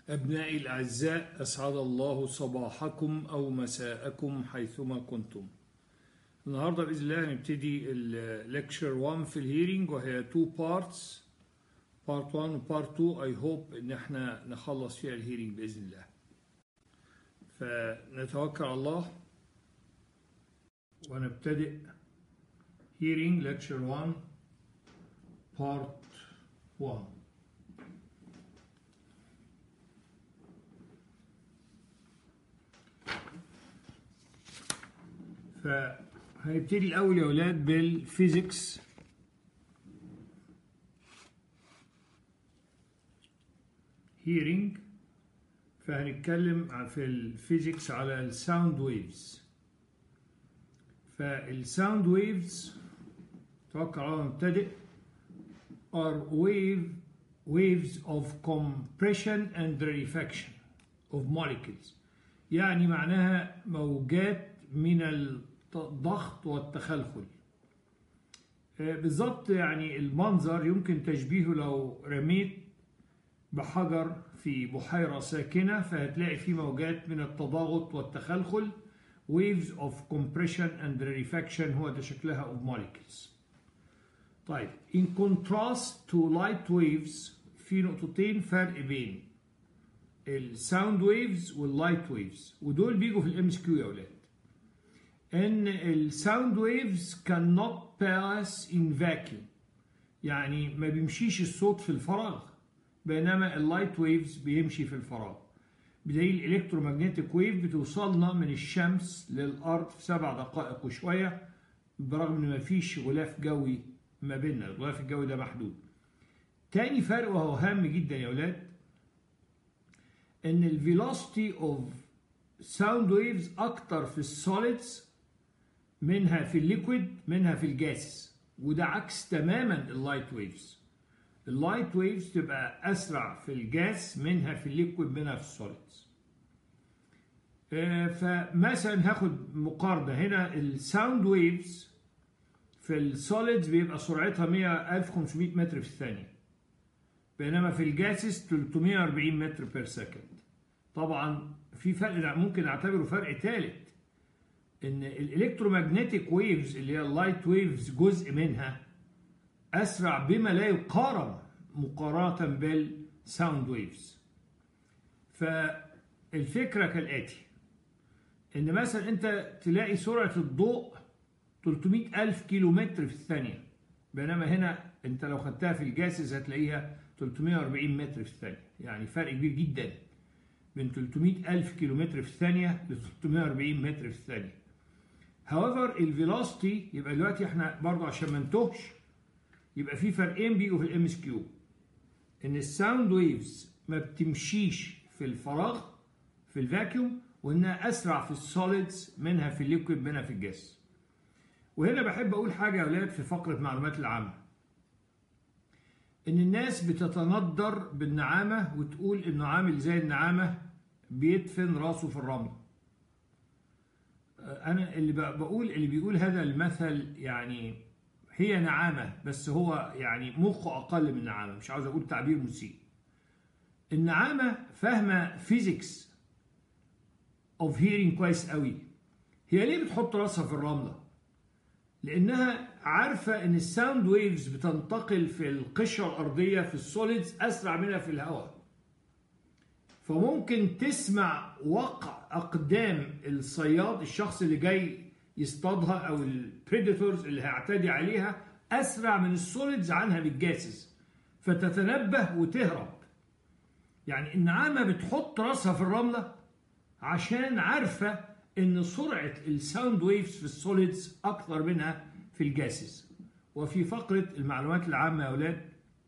أبنائي الأعزاء أسعد الله صباحكم أو مساءكم حيثما كنتم النهاردة بإذن الله هنبتدي الليكشر 1 في الهيرنج وهي 2 بارتس بارت 1 وبارت 2 اي هوب ان احنا نخلص فيها الهيرنج بإذن الله فنتوكل على الله ونبتدئ hearing lecture 1 part 1 فهنبتدي الأول يا أولاد بالفيزيكس هيرنج فهنتكلم في الفيزيكس على الساوند ويفز فالساوند ويفز توقع على نبتدئ are wave waves of compression and rarefaction of molecules يعني معناها موجات من الضغط والتخلخل بالظبط يعني المنظر يمكن تشبيهه لو رميت بحجر في بحيرة ساكنة فهتلاقي فيه موجات من التضاغط والتخلخل waves of compression and rarefaction هو ده شكلها of molecules طيب in contrast to light waves في نقطتين فرق بين الساوند ويفز واللايت ويفز ودول بيجوا في الام اس كيو يا اولاد ان الساوند ويفز cannot pass in vacuum يعني ما بيمشيش الصوت في الفراغ بينما اللايت ويفز بيمشي في الفراغ بدليل الالكترومagnetic ويف بتوصلنا من الشمس للارض في سبع دقائق وشويه برغم ان ما فيش غلاف جوي ما بيننا الغلاف الجوي ده محدود تاني فرق وهو هام جدا يا اولاد ان الفيلوسيتي اوف ساوند ويفز اكتر في السوليدز منها في الليكويد منها في الجاس وده عكس تماما اللايت ويفز اللايت ويفز تبقى اسرع في الجاس منها في الليكويد منها في السوليدز فمثلا هاخد مقارنه هنا الساوند ويفز في السوليدز بيبقى سرعتها 100 1500 متر في الثانيه بينما في الجاسس 340 متر بير سكند طبعا في فرق ممكن اعتبره فرق ثالث ان الالكترومagnetic ويفز اللي هي اللايت ويفز جزء منها اسرع بما لا يقارن مقارنه بالساوند ويفز فالفكره كالاتي ان مثلا انت تلاقي سرعه الضوء 300 ألف كيلو متر في الثانية بينما هنا انت لو خدتها في الجاسس هتلاقيها 340 متر في الثانية يعني فرق كبير جدا من 300 ألف كيلو متر في الثانية ل 340 متر في الثانية however الفيلوسيتي يبقى دلوقتي احنا برضه عشان ما نتوهش يبقى في فرقين بيجوا في الام اس كيو ان الساوند ويفز ما بتمشيش في الفراغ في الفاكيوم وانها اسرع في السوليدز منها في الليكويد منها في الجاس وهنا بحب اقول حاجه يا اولاد في فقره معلومات العامه ان الناس بتتندر بالنعامه وتقول انه عامل زي النعامه بيدفن راسه في الرمل انا اللي بقول اللي بيقول هذا المثل يعني هي نعامه بس هو يعني مخه اقل من نعامه مش عاوز اقول تعبير مسيء النعامه فاهمه فيزيكس اوف هيرنج كويس قوي هي ليه بتحط راسها في الرمله لانها عارفه ان الساوند ويفز بتنتقل في القشره الارضيه في السوليدز اسرع منها في الهواء فممكن تسمع وقع اقدام الصياد الشخص اللي جاي يصطادها او البريديتورز اللي هيعتدي عليها اسرع من السوليدز عنها بالجاسس فتتنبه وتهرب يعني النعامه بتحط راسها في الرمله عشان عارفه ان سرعه الساوند ويفز في السوليدز اكثر منها في الجاسس وفي فقره المعلومات العامه يا اولاد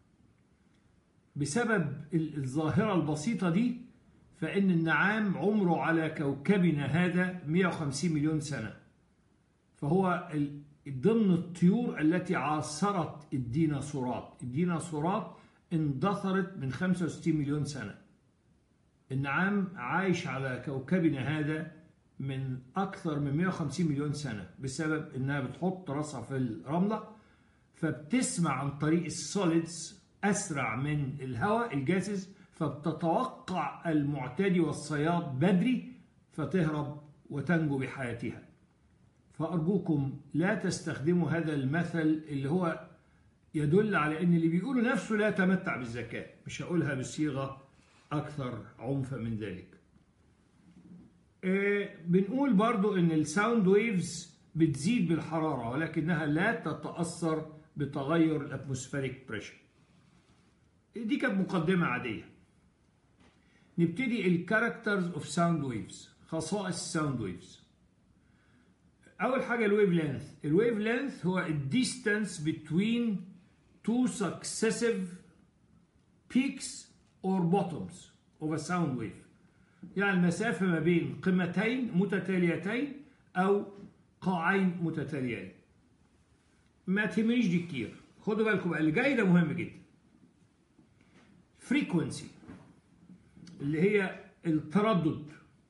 بسبب الظاهره البسيطه دي فان النعام عمره على كوكبنا هذا 150 مليون سنه فهو ضمن الطيور التي عاصرت الديناصورات الديناصورات اندثرت من 65 مليون سنه النعام عايش على كوكبنا هذا من أكثر من 150 مليون سنة بسبب إنها بتحط راسها في الرملة فبتسمع عن طريق السوليدز أسرع من الهواء الجاسس فبتتوقع المعتدي والصياد بدري فتهرب وتنجو بحياتها فأرجوكم لا تستخدموا هذا المثل اللي هو يدل على ان اللي بيقوله نفسه لا يتمتع بالذكاء مش هقولها بصيغه اكثر عنفا من ذلك إيه بنقول برضو ان الساوند ويفز بتزيد بالحراره ولكنها لا تتاثر بتغير الاتموسفيريك بريشر دي كانت مقدمه عاديه نبتدي الكاركترز اوف ساوند ويفز خصائص الساوند ويفز اول حاجه الويف لينث الويف لينث هو الديستانس بتوين two successive peaks or bottoms of a sound wave يعني المسافة ما بين قمتين متتاليتين أو قاعين متتاليين ما تهمنيش دي كتير خدوا بالكم بقى اللي جاي ده مهم جدا frequency اللي هي التردد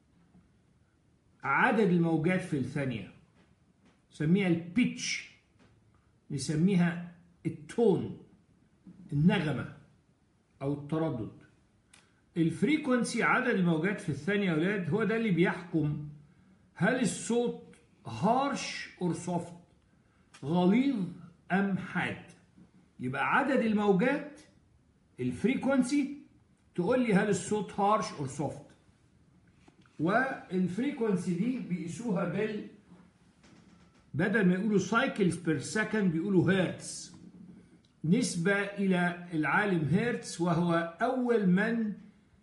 عدد الموجات في الثانية نسميها البيتش نسميها التون النغمة أو التردد الفريكونسي عدد الموجات في الثانية يا أولاد هو ده اللي بيحكم هل الصوت هارش أور سوفت غليظ أم حاد يبقى عدد الموجات الفريكونسي تقول لي هل الصوت هارش أور سوفت والفريكونسي دي بيقيسوها بال بدل ما يقولوا سايكلز بير سكند بيقولوا هيرتز نسبة إلى العالم هيرتز وهو أول من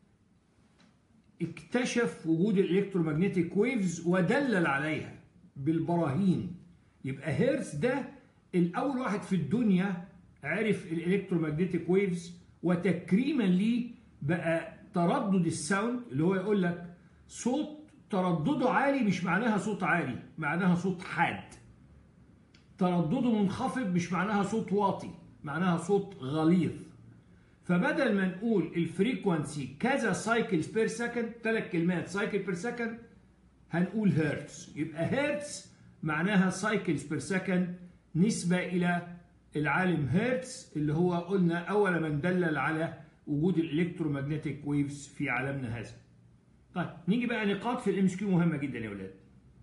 اكتشف وجود الإلكترومagnetic ويفز ودلل عليها بالبراهين يبقى هيرتز ده الأول واحد في الدنيا عرف الإلكترومagnetic ويفز وتكريما ليه بقى تردد الساوند اللي هو يقول لك صوت تردده عالي مش معناها صوت عالي معناها صوت حاد تردده منخفض مش معناها صوت واطي معناها صوت غليظ فبدل ما نقول الفريكونسي كذا سايكلز بير سكند ثلاث كلمات سايكل بير سكند هنقول هرتز يبقى هرتز معناها سايكلز بير سكند نسبة إلى العالم هرتز اللي هو قلنا أول من دلل على وجود الإلكترومagnetic ويفز في عالمنا هذا طيب نيجي بقى نقاط في الام اس كيو مهمه جدا يا ولاد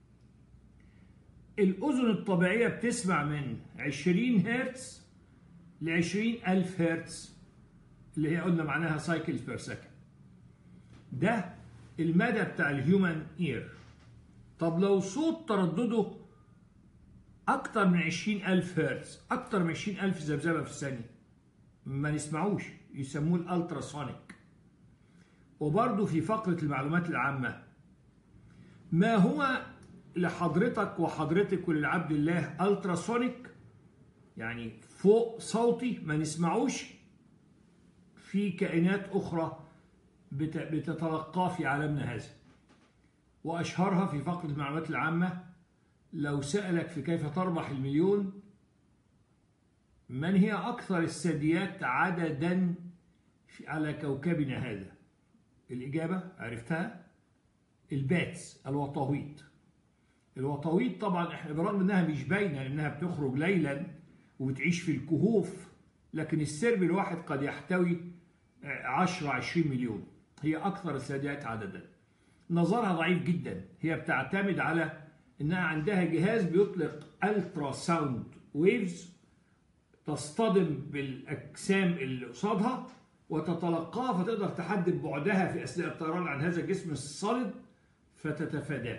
الاذن الطبيعيه بتسمع من 20 هرتز ل 20000 هرتز اللي هي قلنا معناها سايكلز بير سكند ده المدى بتاع الهيومن اير طب لو صوت تردده اكتر من 20000 هرتز اكتر من 20000 ذبذبه في الثانيه ما نسمعوش يسموه الالتراسونيك وبرضه في فقرة المعلومات العامة ما هو لحضرتك وحضرتك وللعبد الله التراسونيك يعني فوق صوتي ما نسمعوش في كائنات أخرى بتتلقاه في عالمنا هذا وأشهرها في فقرة المعلومات العامة لو سألك في كيف تربح المليون من هي أكثر الثدييات عددا على كوكبنا هذا الإجابة عرفتها الباتس الوطاويط الوطاويط طبعا احنا برغم انها مش باينه لانها بتخرج ليلا وبتعيش في الكهوف لكن السرب الواحد قد يحتوي 10 20 مليون هي اكثر الثدييات عددا نظرها ضعيف جدا هي بتعتمد على انها عندها جهاز بيطلق الترا ساوند ويفز تصطدم بالاجسام اللي قصادها وتتلقاها فتقدر تحدد بعدها في اثناء الطيران عن هذا الجسم الصلب فتتفاداه.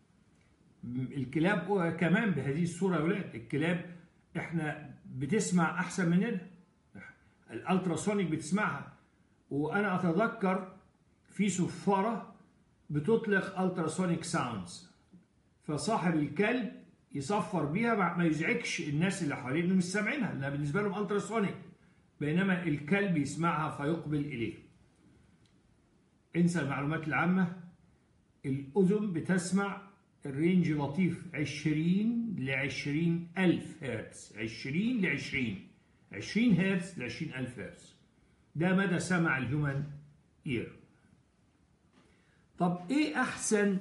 الكلاب كمان بهذه الصوره يا ولاد الكلاب احنا بتسمع احسن مننا. الالتراسونيك بتسمعها وانا اتذكر في صفاره بتطلق التراسونيك ساوندز فصاحب الكلب يصفر بيها ما يزعجش الناس اللي حواليه انهم مش سامعينها لانها بالنسبه لهم التراسونيك بينما الكلب يسمعها فيقبل إليه انسى المعلومات العامة الأذن بتسمع الرينج لطيف 20 ل 20 ألف هرتز 20 ل 20 20 هرتز ل 20 ألف هرتز ده مدى سمع الهيومن اير طب ايه احسن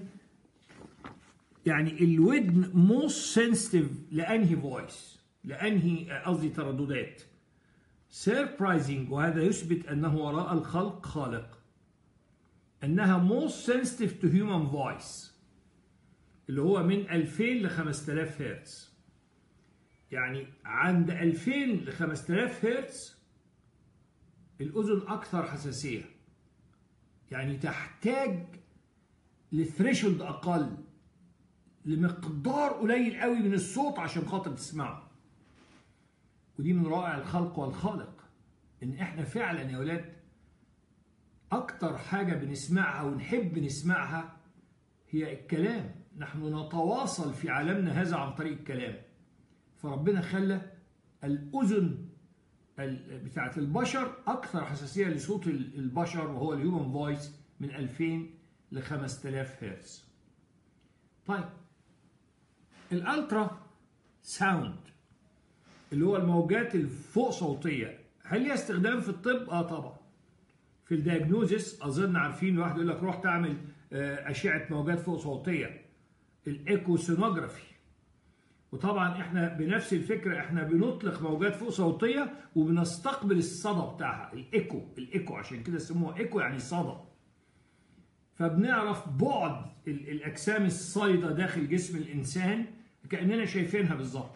يعني الودن موست سنسيتيف لانهي فويس لانهي قصدي ترددات surprising وهذا يثبت أنه وراء الخلق خالق أنها most sensitive to human voice اللي هو من 2000 ل 5000 هرتز يعني عند 2000 ل 5000 هرتز الأذن أكثر حساسية يعني تحتاج لثريشولد أقل لمقدار قليل قوي من الصوت عشان خاطر تسمعه ودي من رائع الخلق والخالق ان احنا فعلا يا ولاد اكتر حاجة بنسمعها ونحب نسمعها هي الكلام نحن نتواصل في عالمنا هذا عن طريق الكلام فربنا خلى الأذن بتاعت البشر أكثر حساسية لصوت البشر وهو الهيومن فويس من 2000 ل 5000 هرتز طيب الالترا ساوند اللي هو الموجات الفوق صوتيه هل ليها استخدام في الطب؟ اه طبعا. في الدياجنوزس اظن عارفين واحد يقول لك روح تعمل اشعه موجات فوق صوتيه الايكو سونوجرافي وطبعا احنا بنفس الفكره احنا بنطلق موجات فوق صوتيه وبنستقبل الصدى بتاعها الايكو الايكو عشان كده سموها ايكو يعني صدى فبنعرف بعد الاجسام الصيده داخل جسم الانسان كاننا شايفينها بالظبط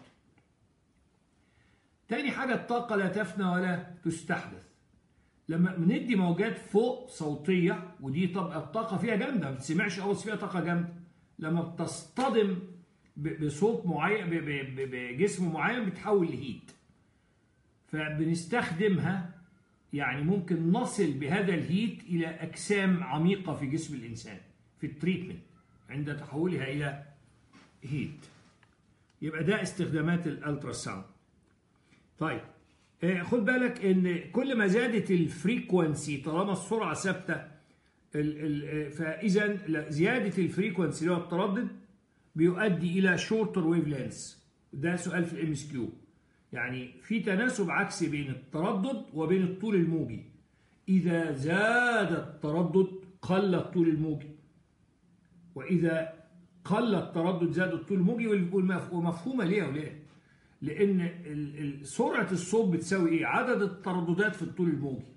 تاني حاجه الطاقه لا تفنى ولا تستحدث لما بندي موجات فوق صوتيه ودي طبعا الطاقه فيها جامده ما بتسمعش اول فيها طاقه جامده لما بتصطدم بصوت معين بجسم معين بتحول لهيت فبنستخدمها يعني ممكن نصل بهذا الهيت الى اجسام عميقه في جسم الانسان في التريتمنت عند تحولها الى هيت يبقى ده استخدامات الالترا ساوند طيب خد بالك ان كل ما زادت الفريكونسي طالما السرعه ثابته فاذا زياده الفريكونسي اللي هو التردد بيؤدي الى شورتر ويف لينس ده سؤال في الام اس كيو يعني في تناسب عكسي بين التردد وبين الطول الموجي اذا زاد التردد قل الطول الموجي واذا قل التردد زاد الطول الموجي ومفهومه ليه يا ولاد لان سرعه الصوت بتساوي ايه عدد الترددات في الطول الموجي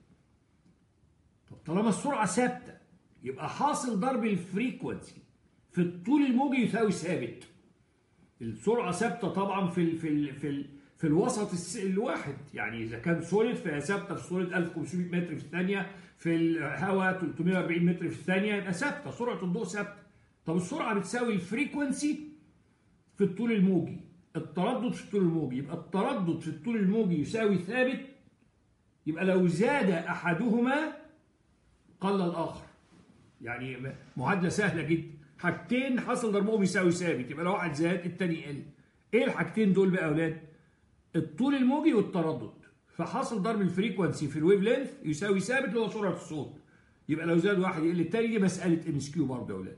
طب طالما السرعه ثابته يبقى حاصل ضرب الفريكونسي في الطول الموجي يساوي ثابت السرعه ثابته طبعا في ال في ال في ال في الوسط الواحد يعني اذا كان سوليد فهي ثابته في سوليد 1500 متر في الثانيه في الهواء 340 متر في الثانيه يبقى ثابته سرعه الضوء ثابته طب السرعه بتساوي الفريكونسي في الطول الموجي التردد في الطول الموجي يبقى التردد في الطول الموجي يساوي ثابت يبقى لو زاد احدهما قل الاخر يعني معادله سهله جدا حاجتين حصل ضربهم يساوي ثابت يبقى لو واحد زاد الثاني يقل ايه الحاجتين دول بقى يا اولاد الطول الموجي والتردد فحاصل ضرب الفريكونسي في الويف لينث يساوي ثابت اللي هو سرعه الصوت يبقى لو زاد واحد يقل الثاني دي مساله ام اس كيو برضه يا اولاد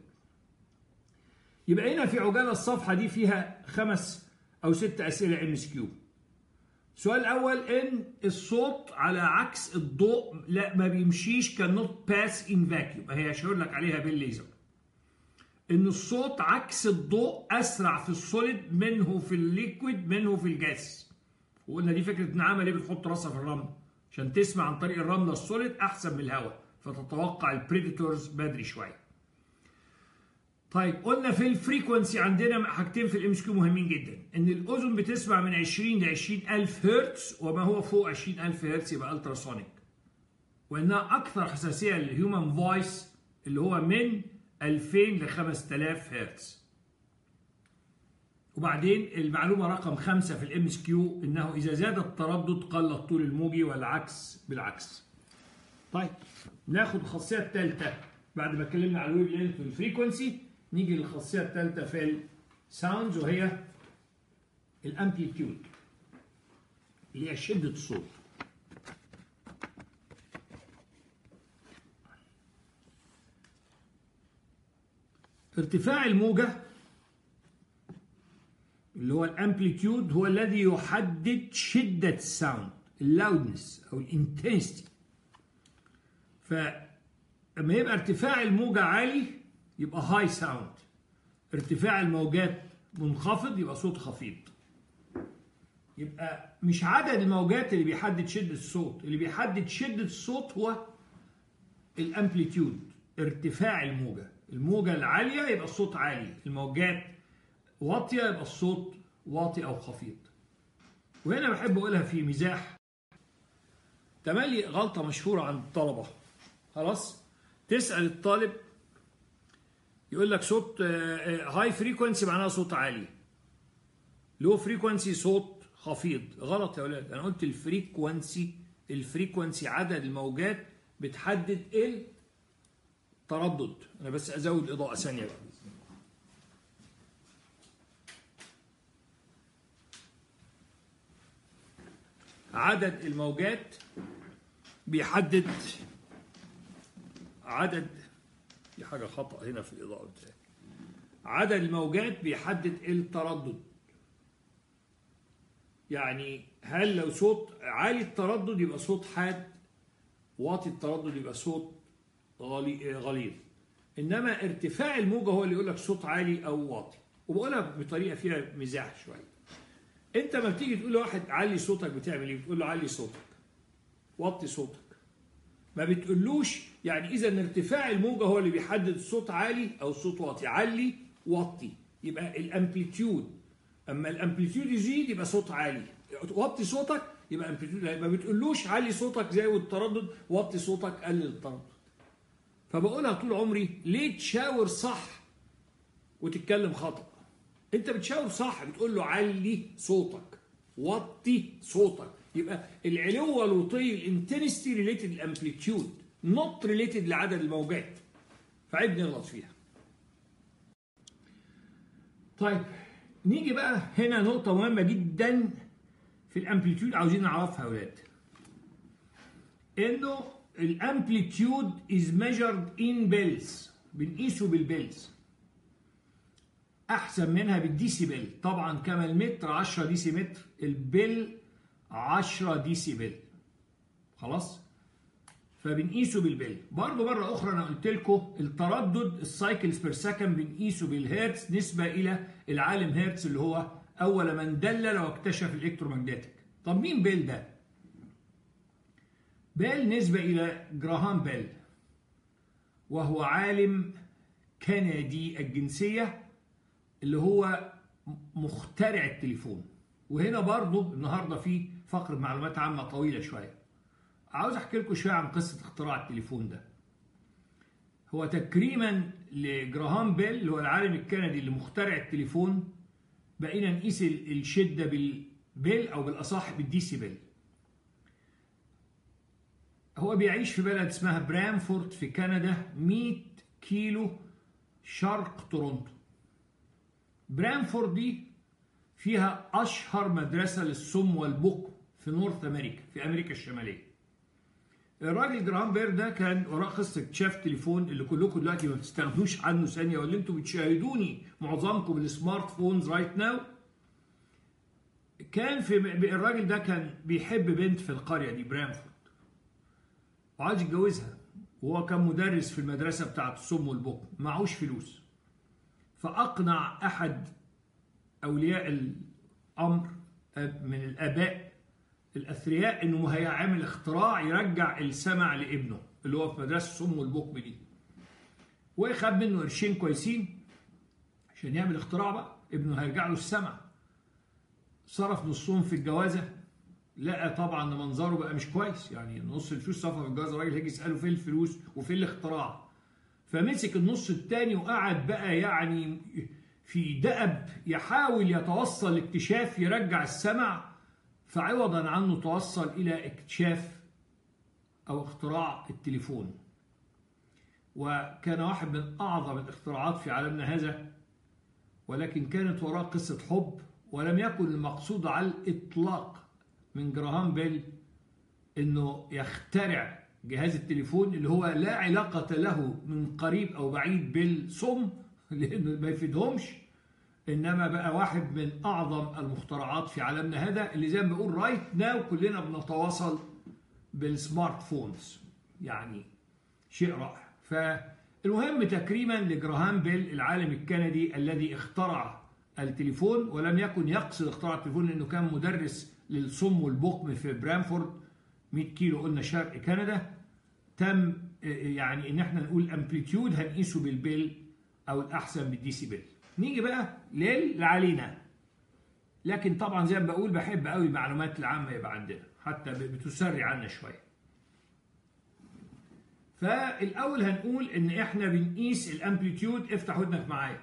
يبقى هنا في عجاله الصفحه دي فيها خمس او ست اسئله ام اس كيو السؤال الاول ان الصوت على عكس الضوء لا ما بيمشيش كنوت باس ان فاكيوم هي اشير لك عليها بالليزر ان الصوت عكس الضوء اسرع في السوليد منه في الليكويد منه في الجاس وقلنا دي فكره نعمه ليه بتحط راسها في الرمل عشان تسمع عن طريق الرمله السوليد احسن من الهواء فتتوقع البريدتورز بدري شويه طيب قلنا في الفريكونسي عندنا حاجتين في الام اس كيو مهمين جدا ان الاذن بتسمع من 20 ل 20000 هرتز وما هو فوق 20000 هرتز يبقى التراسونيك وانها اكثر حساسيه للهيومن فويس اللي هو من 2000 ل 5000 هرتز وبعدين المعلومه رقم خمسة في الام اس كيو انه اذا زاد التردد قل الطول الموجي والعكس بالعكس طيب ناخد الخاصيه الثالثه بعد ما اتكلمنا على الويف لينث والفريكونسي نيجي للخاصيه الثالثه في الساوندز وهي الامبليتيود اللي هي شده الصوت ارتفاع الموجة اللي هو الامبليتيود هو الذي يحدد شدة الساوند اللاودنس او الانتنستي فلما يبقى ارتفاع الموجة عالي يبقى هاي ساوند ارتفاع الموجات منخفض يبقى صوت خفيض يبقى مش عدد الموجات اللي بيحدد شدة الصوت اللي بيحدد شدة الصوت هو الامبليتيود ارتفاع الموجة الموجة العالية يبقى الصوت عالي الموجات واطية يبقى الصوت واطي أو خفيض وهنا بحب أقولها في مزاح تملي غلطة مشهورة عند الطلبة خلاص تسأل الطالب يقول لك صوت هاي فريكونسي معناها صوت عالي لو فريكونسي صوت خفيض غلط يا ولاد انا قلت الفريكونسي الفريكونسي عدد الموجات بتحدد التردد انا بس ازود اضاءه ثانيه بقى عدد الموجات بيحدد عدد دي حاجه خطا هنا في الاضاءه بتاعي عدد الموجات بيحدد التردد يعني هل لو صوت عالي التردد يبقى صوت حاد واطي التردد يبقى صوت غليظ انما ارتفاع الموجه هو اللي يقول لك صوت عالي او واطي وبقولها بطريقه فيها مزاح شويه انت ما بتيجي تقول لواحد علي صوتك بتعمل ايه بتقول له علي صوتك وطي صوتك ما بتقولوش يعني اذا ارتفاع الموجه هو اللي بيحدد الصوت عالي او الصوت واطي علي وطي يبقى الامبليتيود اما الامبليتيود يزيد يبقى صوت عالي وطي صوتك يبقى امبليتيود ما بتقولوش علي صوتك زود التردد وطي صوتك قلل التردد فبقولها طول عمري ليه تشاور صح وتتكلم خطأ انت بتشاور صح بتقول له علي صوتك وطي صوتك يبقى العلو والوطي الانتنستي ريليتد الامبليتيود نوت ريليتد لعدد الموجات فعيب نغلط فيها طيب نيجي بقى هنا نقطة مهمة جدا في الامبليتيود عاوزين نعرفها يا ولاد انه الامبليتيود از ميجرد ان بيلز بنقيسه بالبيلز احسن منها بالديسيبل طبعا كما المتر 10 ديسيمتر البل 10 ديسيبل خلاص فبنقيسه بالبل برضه مره اخرى انا قلت لكم التردد السايكلز بير سكند بنقيسه بالهرتز نسبه الى العالم هرتز اللي هو اول من دلل واكتشف الالكترومagnetic طب مين بيل ده بيل نسبه الى جراهام بيل وهو عالم كندي الجنسيه اللي هو مخترع التليفون وهنا برضو النهارده في فقره معلومات عامه طويله شويه عاوز احكي لكم شويه عن قصه اختراع التليفون ده هو تكريما لجراهام بيل اللي هو العالم الكندي اللي مخترع التليفون بقينا نقيس الشده بالبيل او بالاصح بالديسيبل هو بيعيش في بلد اسمها برامفورد في كندا 100 كيلو شرق تورونتو برانفورد دي فيها أشهر مدرسة للصم والبكم في نورث أمريكا في أمريكا الشمالية الراجل جرام بير ده كان وراء قصة اكتشاف تليفون اللي كلكم دلوقتي ما بتستغنوش عنه ثانية واللي انتم بتشاهدوني معظمكم بالسمارت فونز رايت ناو كان في الراجل ده كان بيحب بنت في القرية دي برانفورد وعايز يتجوزها وهو كان مدرس في المدرسة بتاعت الصم والبكم معهوش فلوس فأقنع أحد أولياء الأمر من الآباء الأثرياء إنه هيعمل اختراع يرجع السمع لابنه اللي هو في مدرسة الصم والبكم دي وخد منه قرشين كويسين عشان يعمل اختراع بقى ابنه هيرجع له السمع صرف نصهم في الجوازة لقى طبعا ان منظره بقى مش كويس يعني نص الفلوس صرفها في الجوازة الراجل هيجي يسأله فين الفلوس وفين الاختراع فمسك النص التاني وقعد بقى يعني في دأب يحاول يتوصل لاكتشاف يرجع السمع فعوضا عنه توصل إلى اكتشاف أو اختراع التليفون وكان واحد من أعظم الاختراعات في عالمنا هذا ولكن كانت وراه قصة حب ولم يكن المقصود على الإطلاق من جراهام بيل إنه يخترع جهاز التليفون اللي هو لا علاقة له من قريب أو بعيد بالصم لأنه ما يفيدهمش إنما بقى واحد من أعظم المخترعات في عالمنا هذا اللي زي ما بقول رايت ناو كلنا بنتواصل بالسمارت فونز يعني شيء رائع فالمهم تكريما لجراهام بيل العالم الكندي الذي اخترع التليفون ولم يكن يقصد اختراع التليفون لانه كان مدرس للصم والبكم في برانفورد 100 كيلو قلنا شرق كندا تم يعني ان احنا نقول امبليتيود هنقيسه بالبيل او الاحسن بالديسيبل نيجي بقى للعلينا لكن طبعا زي ما بقول بحب قوي المعلومات العامه يبقى عندنا حتى بتسري عنا شويه فالاول هنقول ان احنا بنقيس الامبليتيود افتح ودنك معايا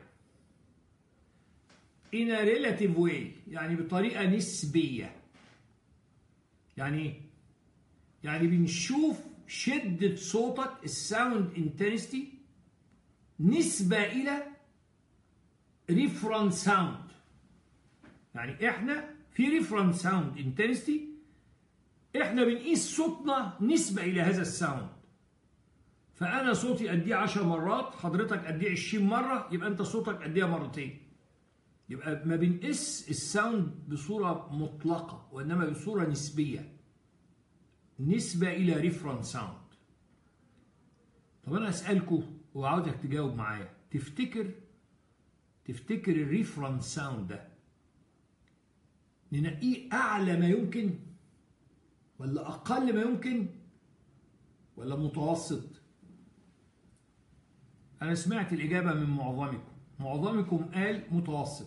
in a relative way يعني بطريقه نسبيه يعني ايه يعني بنشوف شدة صوتك الساوند انتنستي نسبة إلى ريفرنس ساوند يعني احنا في ريفرنس ساوند انتنستي احنا بنقيس صوتنا نسبة إلى هذا الساوند فأنا صوتي قديه 10 مرات حضرتك قديه 20 مرة يبقى أنت صوتك قديه مرتين يبقى ما بنقيس الساوند بصورة مطلقة وإنما بصورة نسبية نسبة إلى ريفرنس ساوند طب أنا أسألكم وعاوزك تجاوب معايا تفتكر تفتكر الريفرنس ساوند ده ننقيه أعلى ما يمكن ولا أقل ما يمكن ولا متوسط أنا سمعت الإجابة من معظمكم معظمكم قال متوسط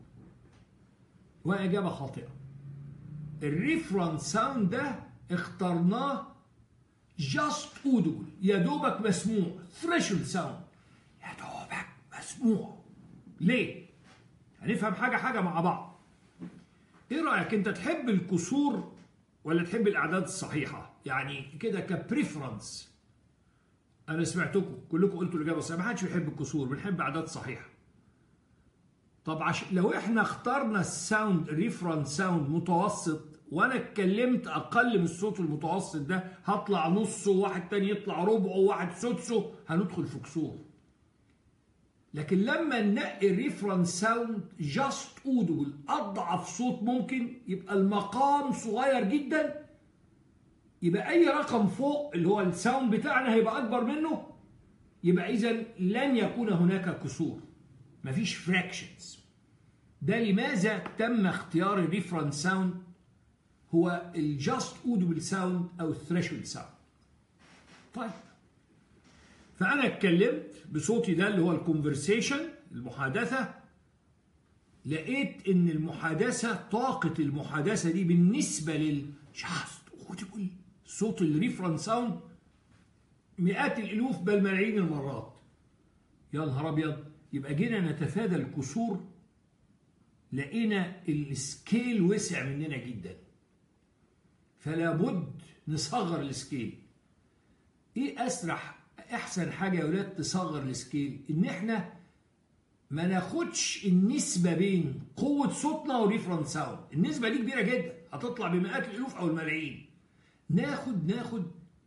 وإجابة خاطئة الريفرنس ساوند ده اخترناه جاست اودبل يا دوبك مسموع ثريشولد ساوند يا دوبك مسموع ليه؟ هنفهم حاجة حاجة مع بعض ايه رأيك انت تحب الكسور ولا تحب الاعداد الصحيحة يعني كده كبريفرنس انا سمعتكم كلكم قلتوا الاجابة الصحيحة ما حدش بيحب الكسور بنحب اعداد صحيحة طب عشان لو احنا اخترنا الساوند ريفرنس ساوند متوسط وانا اتكلمت اقل من الصوت المتوسط ده هطلع نصه وواحد تاني يطلع ربعه وواحد سدسه هندخل في كسور لكن لما ننقي الريفرنس ساوند جاست اودبل اضعف صوت ممكن يبقى المقام صغير جدا يبقى اي رقم فوق اللي هو الساوند بتاعنا هيبقى اكبر منه يبقى اذا لن يكون هناك كسور مفيش فراكشنز ده لماذا تم اختيار الريفرنس ساوند هو الجاست اودبل ساوند او الثريشولد ساوند طيب فانا اتكلمت بصوتي ده اللي هو الكونفرسيشن المحادثه لقيت ان المحادثه طاقه المحادثه دي بالنسبه للجاست اودبل صوت الريفرنس ساوند مئات الالوف بل ملايين المرات يا نهار ابيض يبقى جينا نتفادى الكسور لقينا السكيل وسع مننا جدا فلا بد نصغر السكيل ايه اسرح احسن حاجه يا ولاد تصغر السكيل ان احنا ما ناخدش النسبه بين قوه صوتنا والريفرنس ساوند النسبه دي كبيره جدا هتطلع بمئات الالوف او الملايين ناخد ناخد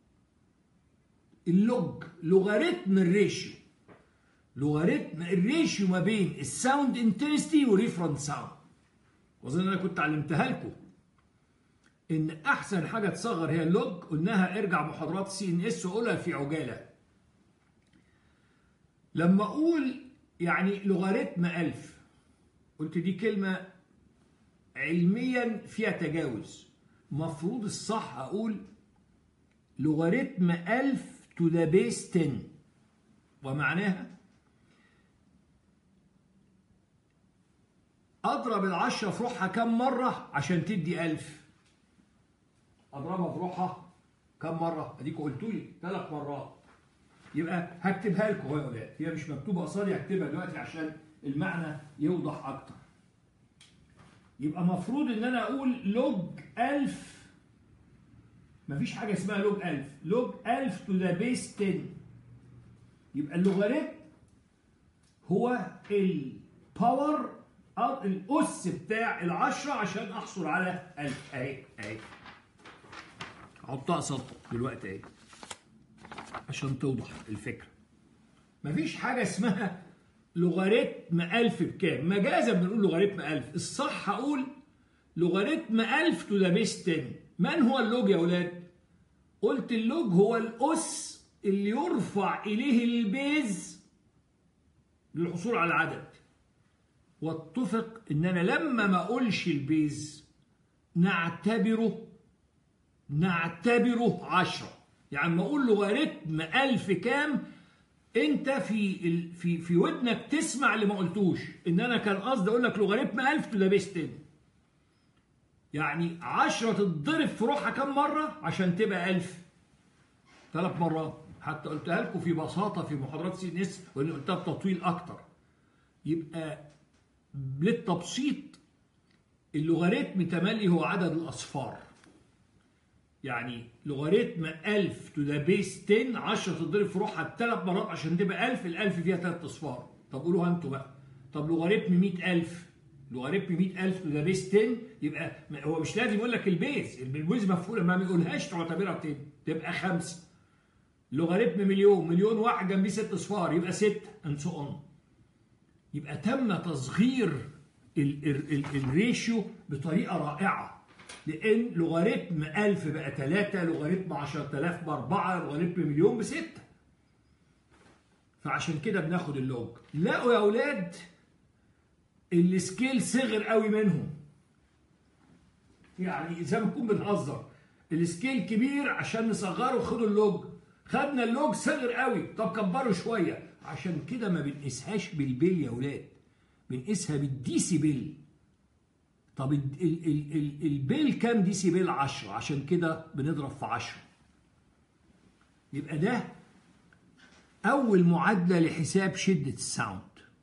اللوج لوغاريتم الريشيو لوغاريتم الريشيو ما بين الساوند انتنستي والريفرنس ساوند واظن انا كنت علمتها لكم ان احسن حاجه تصغر هي اللوج قلناها ارجع محاضرات سي ان اس وقولها في عجاله لما اقول يعني لوغاريتم 1000 قلت دي كلمه علميا فيها تجاوز مفروض الصح اقول لوغاريتم 1000 to the base 10 ومعناها اضرب العشرة في روحها كم مرة عشان تدي ألف اضربها في روحها كم مرة اديكوا قلتوا لي ثلاث مرات يبقى هكتبها لكم اهو يا اولاد هي مش مكتوبة قصادي هكتبها دلوقتي عشان المعنى يوضح اكتر يبقى مفروض ان انا اقول لوج 1000 مفيش حاجة اسمها لوج 1000 لوج 1000 تو ذا بيس 10 يبقى اللوغاريتم هو الباور أو الأس بتاع العشرة عشان أحصل على ألف أهي أهي أحطها سطر دلوقتي أهي عشان توضح الفكرة مفيش حاجة اسمها لوغاريتم ألف بكام مجازا بنقول لوغاريتم ألف الصح أقول لوغاريتم ألف تو ذا بيس 10 من هو اللوج يا أولاد؟ قلت اللوج هو الأس اللي يرفع إليه البيز للحصول على العدد واتفق ان انا لما ما اقولش البيز نعتبره نعتبره عشرة يعني ما اقول لوغاريتم ألف كام انت في ال... في في ودنك تسمع اللي ما قلتوش ان انا كان قصدي اقول لك لوغاريتم 1000 تو ذا بيس 10 يعني 10 تتضرب في روحها كم مره عشان تبقى 1000 ثلاث مرات حتى قلتها لكم في بساطه في محاضرات سي ان اس وان قلتها بتطويل اكتر يبقى للتبسيط اللوغاريتم تملي هو عدد الاصفار يعني لوغاريتم 1000 تو ذا بيس 10 10 تضرب في روحها ثلاث مرات عشان تبقى 1000 ال 1000 فيها ثلاث اصفار طب قولوها انتوا بقى طب لوغاريتم 100000 لوغاريتم 100000 تو ذا بيس 10 يبقى هو مش لازم يقول لك البيز البيز مفعوله ما بيقولهاش تعتبرها 10 تبقى 5 لوغاريتم مليون مليون واحد جنبيه ست اصفار يبقى 6 اند سو اون يبقى تم تصغير الريشيو بطريقه رائعه لان لوغاريتم 1000 بقى 3 لوغاريتم 10000 باربعه لوغاريتم مليون بسته فعشان كده بناخد اللوج لقوا يا اولاد السكيل صغر قوي منهم يعني زي ما نكون بنهزر السكيل كبير عشان نصغره خدوا اللوج خدنا اللوج صغر قوي طب كبره شويه عشان كده ما بنقيسهاش بالبيل يا اولاد بنقيسها بالديسيبل طب ال ال ال ال البيل كام ديسيبل 10 عشان كده بنضرب في 10 يبقى ده اول معادله لحساب شده الساوند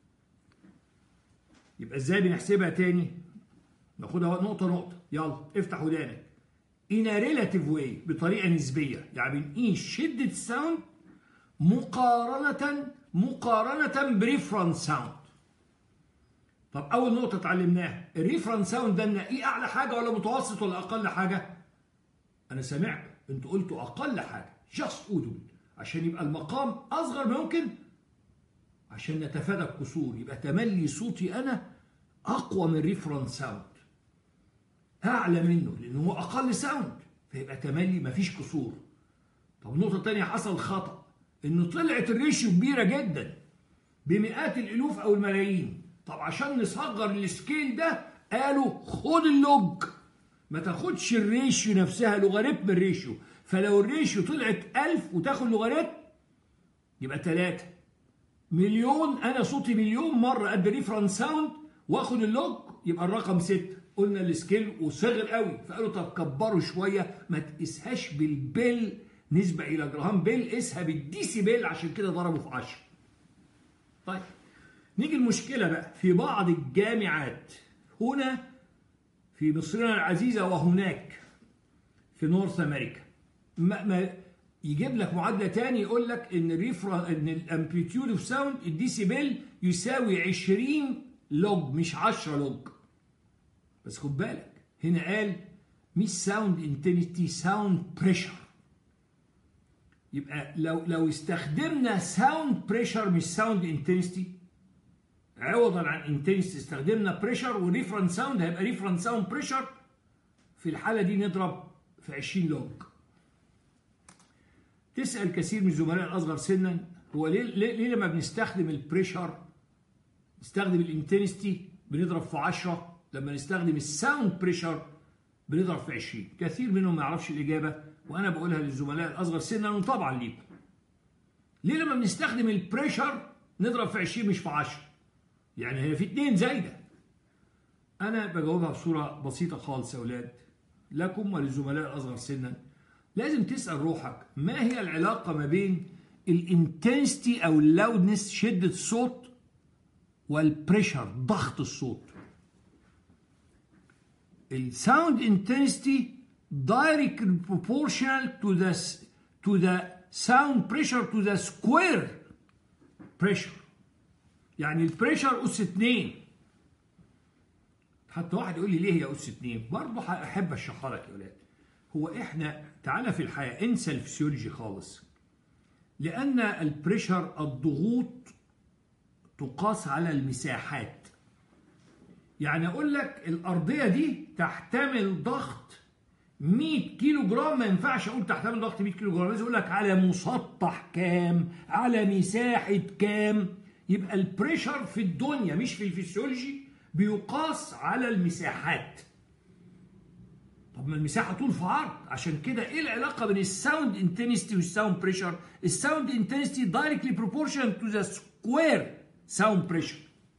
يبقى ازاي بنحسبها تاني ناخدها نقطه نقطه يلا افتح ودانك in a relative way بطريقه نسبيه يعني بنقيس شده الساوند مقارنه مقارنه بريفرنس ساوند طب اول نقطه اتعلمناها الريفرنس ساوند ده نلاقيه اعلى حاجه ولا متوسط ولا اقل حاجه انا سمعت انتوا قلتوا اقل حاجه جاست اودبل عشان يبقى المقام اصغر ما يمكن عشان نتفادى القصور يبقى تملي صوتي انا اقوى من ريفرنس ساوند اعلى منه لانه هو اقل ساوند فيبقى تملي مفيش قصور طب نقطه تانية حصل خطا انه طلعت الريشيو كبيره جدا بمئات الالوف او الملايين طب عشان نصغر السكيل ده قالوا خد اللوج ما تاخدش الريشيو نفسها لوغاريتم الريشيو فلو الريشيو طلعت 1000 وتاخد لوغاريتم يبقى 3 مليون انا صوتي مليون مره قد ريفرنس ساوند واخد اللوج يبقى الرقم 6 قلنا السكيل وصغر قوي فقالوا طب كبروا شويه ما تقيسهاش بالبيل نسبه الى جرام بيل قيسها بالديسيبل عشان كده ضربوا في 10 طيب نيجي المشكله بقى في بعض الجامعات هنا في مصرنا العزيزه وهناك في نورث امريكا ما, ما يجيب لك معادله تاني يقول لك ان الريفرا ان الامبليتيود اوف ساوند الديسيبل يساوي 20 لوج مش 10 لوج بس خد بالك هنا قال مش ساوند انتنسيتي ساوند بريشر يبقى لو لو استخدمنا ساوند بريشر مش ساوند انتنسيتي عوضا عن انتنسيتي استخدمنا بريشر وريفرنس ساوند هيبقى ريفرنس ساوند بريشر في الحاله دي نضرب في 20 لوج تسال كثير من الزملاء الاصغر سنا هو ليه ليه, ليه لما بنستخدم البريشر نستخدم الانتنسيتي بنضرب في 10 لما نستخدم الساوند بريشر بنضرب في 20 كثير منهم ما يعرفش الاجابه وانا بقولها للزملاء الاصغر سنا وطبعا ليكم ليه لما بنستخدم البريشر نضرب في 20 مش في 10 يعني هي في اتنين زايده انا بجاوبها بصوره بسيطه خالص يا اولاد لكم وللزملاء الاصغر سنا لازم تسال روحك ما هي العلاقه ما بين الانتنستي او اللاودنس شده الصوت والبريشر ضغط الصوت الساوند انتنستي directly proportional to the to the sound pressure to the square pressure يعني البريشر اس 2 حتى واحد يقول لي ليه هي اس 2 برضه احب اشرحها لك يا ولاد هو احنا تعالى في الحياه انسى الفسيولوجي خالص لان البريشر الضغوط تقاس على المساحات يعني اقول لك الارضيه دي تحتمل ضغط 100 كيلو جرام ما ينفعش اقول تحتمل ضغط 100 كيلو جرام لازم اقول لك على مسطح كام على مساحه كام يبقى البريشر في الدنيا مش في الفسيولوجي بيقاس على المساحات طب ما المساحه طول في عرض عشان كده ايه العلاقه بين الساوند انتنستي والساوند بريشر الساوند انتنستي دايركتلي بروبورشن تو ذا سكوير ساوند بريشر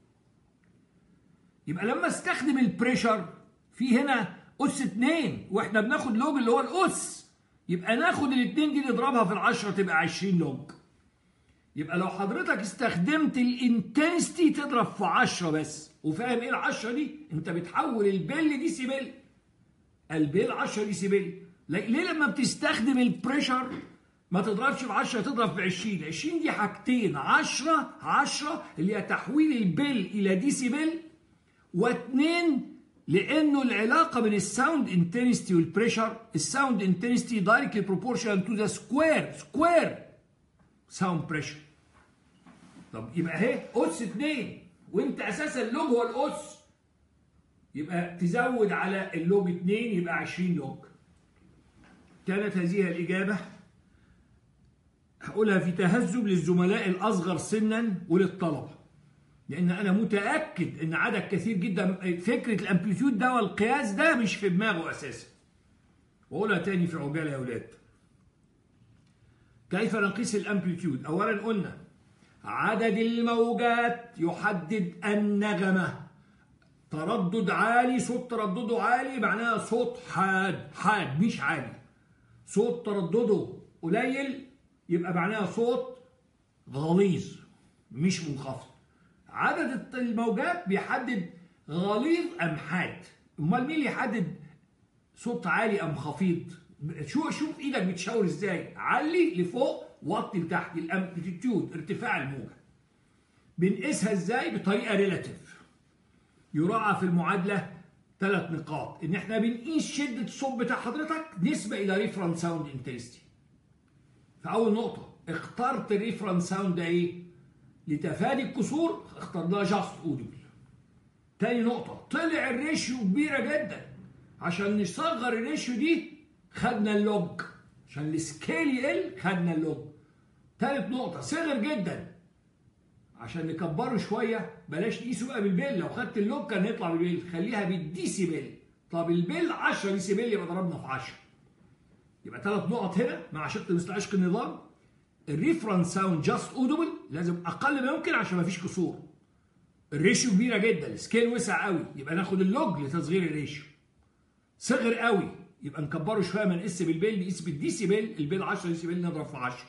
يبقى لما استخدم البريشر في هنا اس 2 واحنا بناخد لوج اللي هو الاس يبقى ناخد الاثنين دي نضربها في العشرة تبقى 20 لوج يبقى لو حضرتك استخدمت الانتنستي تضرب في 10 بس وفاهم ايه ال 10 دي انت بتحول البل دي سيبل البيل 10 دي سيبل ليه لما بتستخدم البريشر ما تضربش في 10 تضرب في 20 20 دي حاجتين 10 10 اللي هي تحويل البيل الى ديسيبل واثنين لانه العلاقه بين الساوند انتنستي والبريشر الساوند انتنستي دايركتلي بروبورشن تو ذا سكوير سكوير ساوند بريشر طب يبقى اهي اس 2 وانت اساسا اللوج هو الاس يبقى تزود على اللوج 2 يبقى 20 لوج كانت هذه الاجابه هقولها في تهذب للزملاء الاصغر سنا وللطلبه لان انا متاكد ان عدد كثير جدا فكره الامبليتيود ده والقياس ده مش في دماغه اساسا واقولها تاني في عجاله يا اولاد كيف نقيس الامبليتيود اولا قلنا عدد الموجات يحدد النغمه تردد عالي صوت تردده عالي معناها صوت حاد حاد مش عالي صوت تردده قليل يبقى معناها صوت غليظ مش منخفض عدد الموجات بيحدد غليظ ام حاد امال مين اللي يحدد صوت عالي ام خفيض شو شوف ايدك بتشاور ازاي علي لفوق وطي لتحت الامبليتيود ارتفاع الموجه بنقيسها ازاي بطريقه ريلاتيف يراعى في المعادله ثلاث نقاط ان احنا بنقيس شده الصوت بتاع حضرتك نسبه الى ريفرنس ساوند انتنستي فاول نقطه اخترت الريفرنس ساوند ده ايه لتفادي الكسور اخترناها جاست اودبل تاني نقطة طلع الريشيو كبيرة جدا عشان نصغر الريشيو دي خدنا اللوج عشان السكيل يقل خدنا اللوج تالت نقطة صغر جدا عشان نكبره شوية بلاش نقيسه بقى بالبيل لو خدت اللوج كان هيطلع بالبيل خليها بالديسيبل طب البيل 10 ديسيبل يبقى ضربنا في 10 يبقى ثلاث نقط هنا مع شق مثل عشق النظام الريفرنس ساوند جاست اودبل لازم اقل ما يمكن عشان ما فيش كسور الريشيو كبيره جدا السكيل وسع قوي يبقى ناخد اللوج لتصغير الريشيو صغر قوي يبقى نكبره شويه ما نقيس بالبيل نقيس بالديسيبل البيل 10 ديسيبل نضرب في 10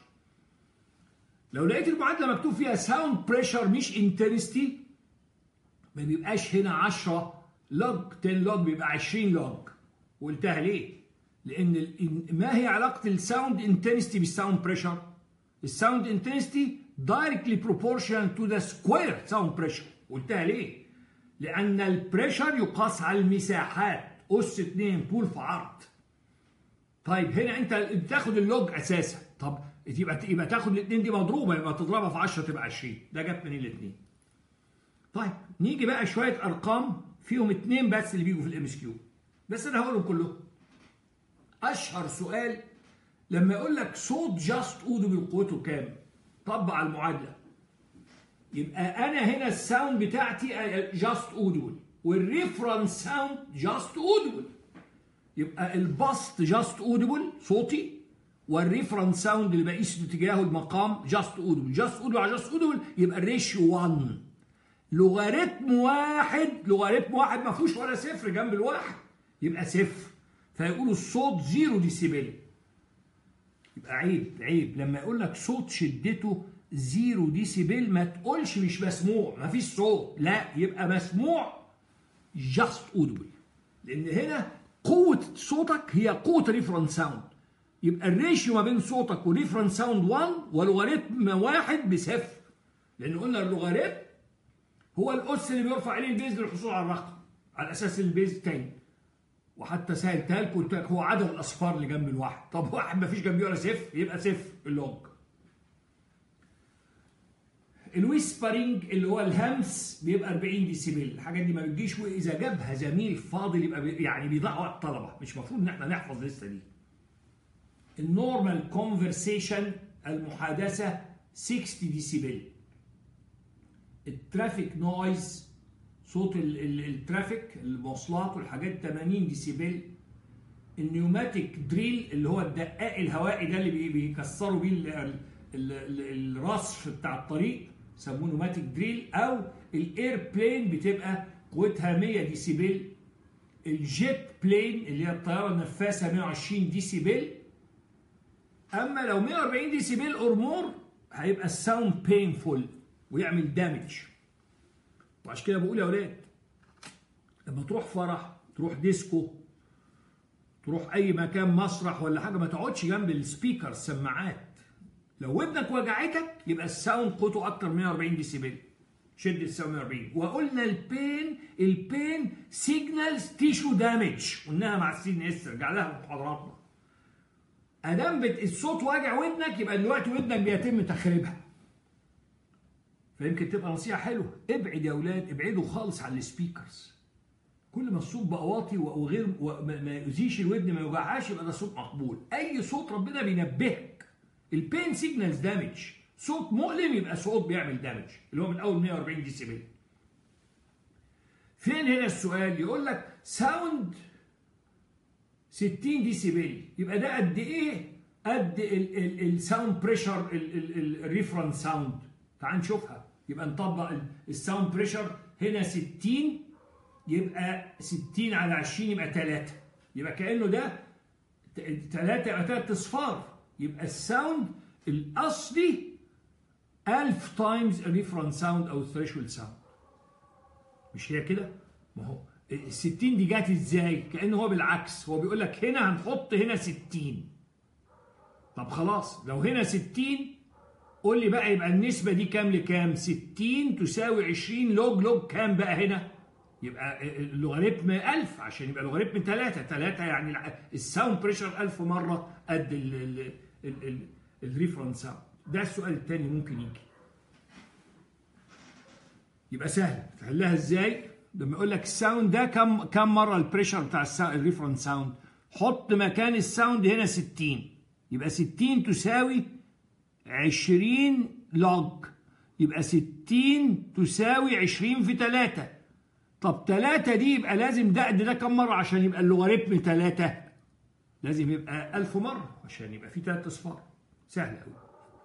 لو لقيت المعادله مكتوب فيها ساوند بريشر مش انتنستي ما بيبقاش هنا 10 لوج 10 لوج بيبقى 20 لوج قلتها ليه؟ لان ما هي علاقه الساوند انتنستي بالساوند بريشر؟ الساوند انتنستي دايركتلي بروبورشن تو ذا سكوير ساوند بريشر قلتها ليه؟ لأن البريشر يقاس على المساحات أس 2 طول في عرض. طيب هنا أنت بتاخد اللوج أساسا، طب يبقى يبقى تاخد الاثنين دي مضروبة يبقى تضربها في 10 تبقى 20، ده جت من الاثنين. طيب نيجي بقى شوية أرقام فيهم اثنين بس اللي بيجوا في الام اس كيو. بس أنا هقولهم كلهم. أشهر سؤال لما يقول لك صوت جاست اودبل قوته كام؟ طبق على المعادله. يبقى انا هنا الساوند بتاعتي جاست اودبل والريفرنس ساوند جاست اودبل. يبقى البسط جاست اودبل صوتي والريفرنس ساوند اللي بقيس اتجاهه المقام جاست اودبل، جاست اودبل على جاست اودبل يبقى الريشيو 1. لوغاريتم واحد لوغاريتم واحد ما فيهوش ولا صفر جنب الواحد يبقى صفر فيقولوا الصوت زيرو ديسيبل يبقى عيب عيب لما يقول لك صوت شدته زيرو ديسيبل ما تقولش مش مسموع ما فيش صوت لا يبقى مسموع جاست اودبل لان هنا قوه صوتك هي قوه ريفرنس ساوند يبقى الريشيو ما بين صوتك وريفرنس ساوند 1 ولوغاريتم واحد بصفر لان قلنا اللوغاريتم هو الاس اللي بيرفع عليه البيز للحصول على الرقم على اساس البيز تاني وحتى سهلتها لكم قلت لك هو عدد الاصفار اللي جنب الواحد طب واحد ما فيش جنبيه ولا صفر يبقى صفر اللوج الويسبرنج اللي هو الهمس بيبقى 40 ديسيبل الحاجات دي ما بتجيش واذا جابها زميل فاضل يبقى بي يعني بيضيع وقت الطلبه مش المفروض ان احنا نحفظ لسه دي النورمال كونفرسيشن المحادثه 60 ديسيبل الترافيك نويز صوت ال- ال- الترافيك المواصلات والحاجات 80 ديسيبل النيوماتيك دريل اللي هو الدقاق الهوائي ده اللي بي- بيكسروا بيه ال- ال- ال- الرصف بتاع الطريق يسموه نيوماتيك دريل او الاير بلين بتبقى قوتها 100 ديسيبل الجيت بلين اللي هي الطياره النفاثه 120 ديسيبل اما لو 140 ديسيبل اور مور هيبقى الساوند بينفول ويعمل دامج وعشان كده بقول يا اولاد لما تروح فرح تروح ديسكو تروح اي مكان مسرح ولا حاجه ما تقعدش جنب السبيكر السماعات لو ودنك وجعتك يبقى الساوند قوته اكتر من 140 ديسيبل شد الساوند 140 وقلنا البين البين سيجنالز تيشو دامج قلناها مع السي ان اس رجع لها في محاضراتنا ادام بت- الصوت واجع ودنك يبقى دلوقتي ودنك بيتم تخريبها فيمكن تبقى نصيحه حلوه ابعد يا اولاد ابعدوا خالص عن السبيكرز كل ما الصوت بقى واطي وغير وما ما يؤذيش الودن ما يوجعهاش يبقى ده صوت مقبول اي صوت ربنا بينبهك البين سيجنالز دامج صوت مؤلم يبقى صوت بيعمل دامج اللي هو من اول 140 ديسيبل فين هنا السؤال يقول لك ساوند 60 ديسيبل يبقى ده قد ايه قد الساوند بريشر الريفرنس ساوند تعال نشوفها يبقى نطبق الساوند بريشر هنا 60 يبقى 60 على 20 يبقى 3 يبقى كانه ده 3 يبقى 3 اصفار يبقى الساوند الاصلي 1000 تايمز الريفرنس ساوند او الثريشولد ساوند مش هي كده؟ ما هو ال 60 دي جت ازاي؟ كانه هو بالعكس هو بيقول لك هنا هنحط هنا 60 طب خلاص لو هنا 60 قول لي بقى يبقى النسبة دي كام لكام؟ 60 تساوي 20 لوج لوج كام بقى هنا؟ يبقى اللوغاريتم 1000 عشان يبقى لوغاريتم 3 3 يعني الع- الساوند بريشر 1000 مرة قد الريفرنس ساوند ده السؤال الثاني ممكن يجي يبقى سهل تحلها ازاي؟ لما يقول لك الساوند ده كم كم مره البريشر بتاع الريفرنس ساوند حط مكان الساوند هنا 60 يبقى 60 تساوي 20 لوج يبقى 60 تساوي 20 في 3 طب 3 دي يبقى لازم ده قد ده كم مره عشان يبقى اللوغاريتم 3 لازم يبقى 1000 مره عشان يبقى في 3 اصفار سهل قوي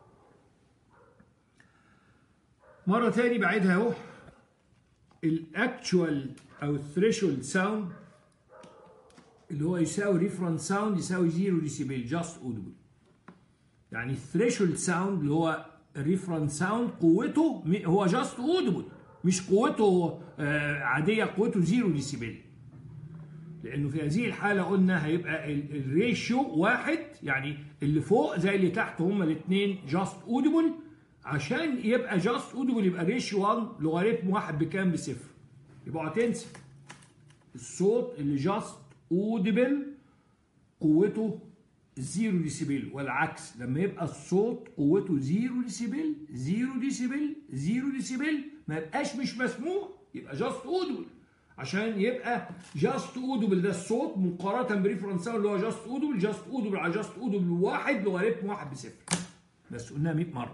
مرة تاني بعيدها اهو الاكتشوال او الثريشولد ساوند اللي هو يساوي ريفرنس ساوند يساوي 0 ديسيبل جاست اودبل يعني الثريشولد ساوند اللي هو الريفرنس ساوند قوته م- هو جاست اودبل مش قوته آه، عاديه قوته 0 ديسيبل لانه في هذه الحاله قلنا هيبقى ال- الريشيو واحد يعني اللي فوق زي اللي تحت هما الاثنين جاست اودبل عشان يبقى جاست اودبل يبقى ريشيو 1 لوغاريتم واحد بكام بصفر يبقى اوعى تنسى الصوت اللي جاست اودبل قوته 0 ديسيبل والعكس لما يبقى الصوت قوته 0 ديسيبل 0 ديسيبل 0 ديسيبل ما يبقاش مش مسموع يبقى جاست اودبل عشان يبقى جاست اودبل ده الصوت مقارنه بريفرنس ساوند اللي هو جاست اودبل جاست اودبل على جاست اودبل واحد لوغاريتم واحد بصفر بس قلناها 100 مره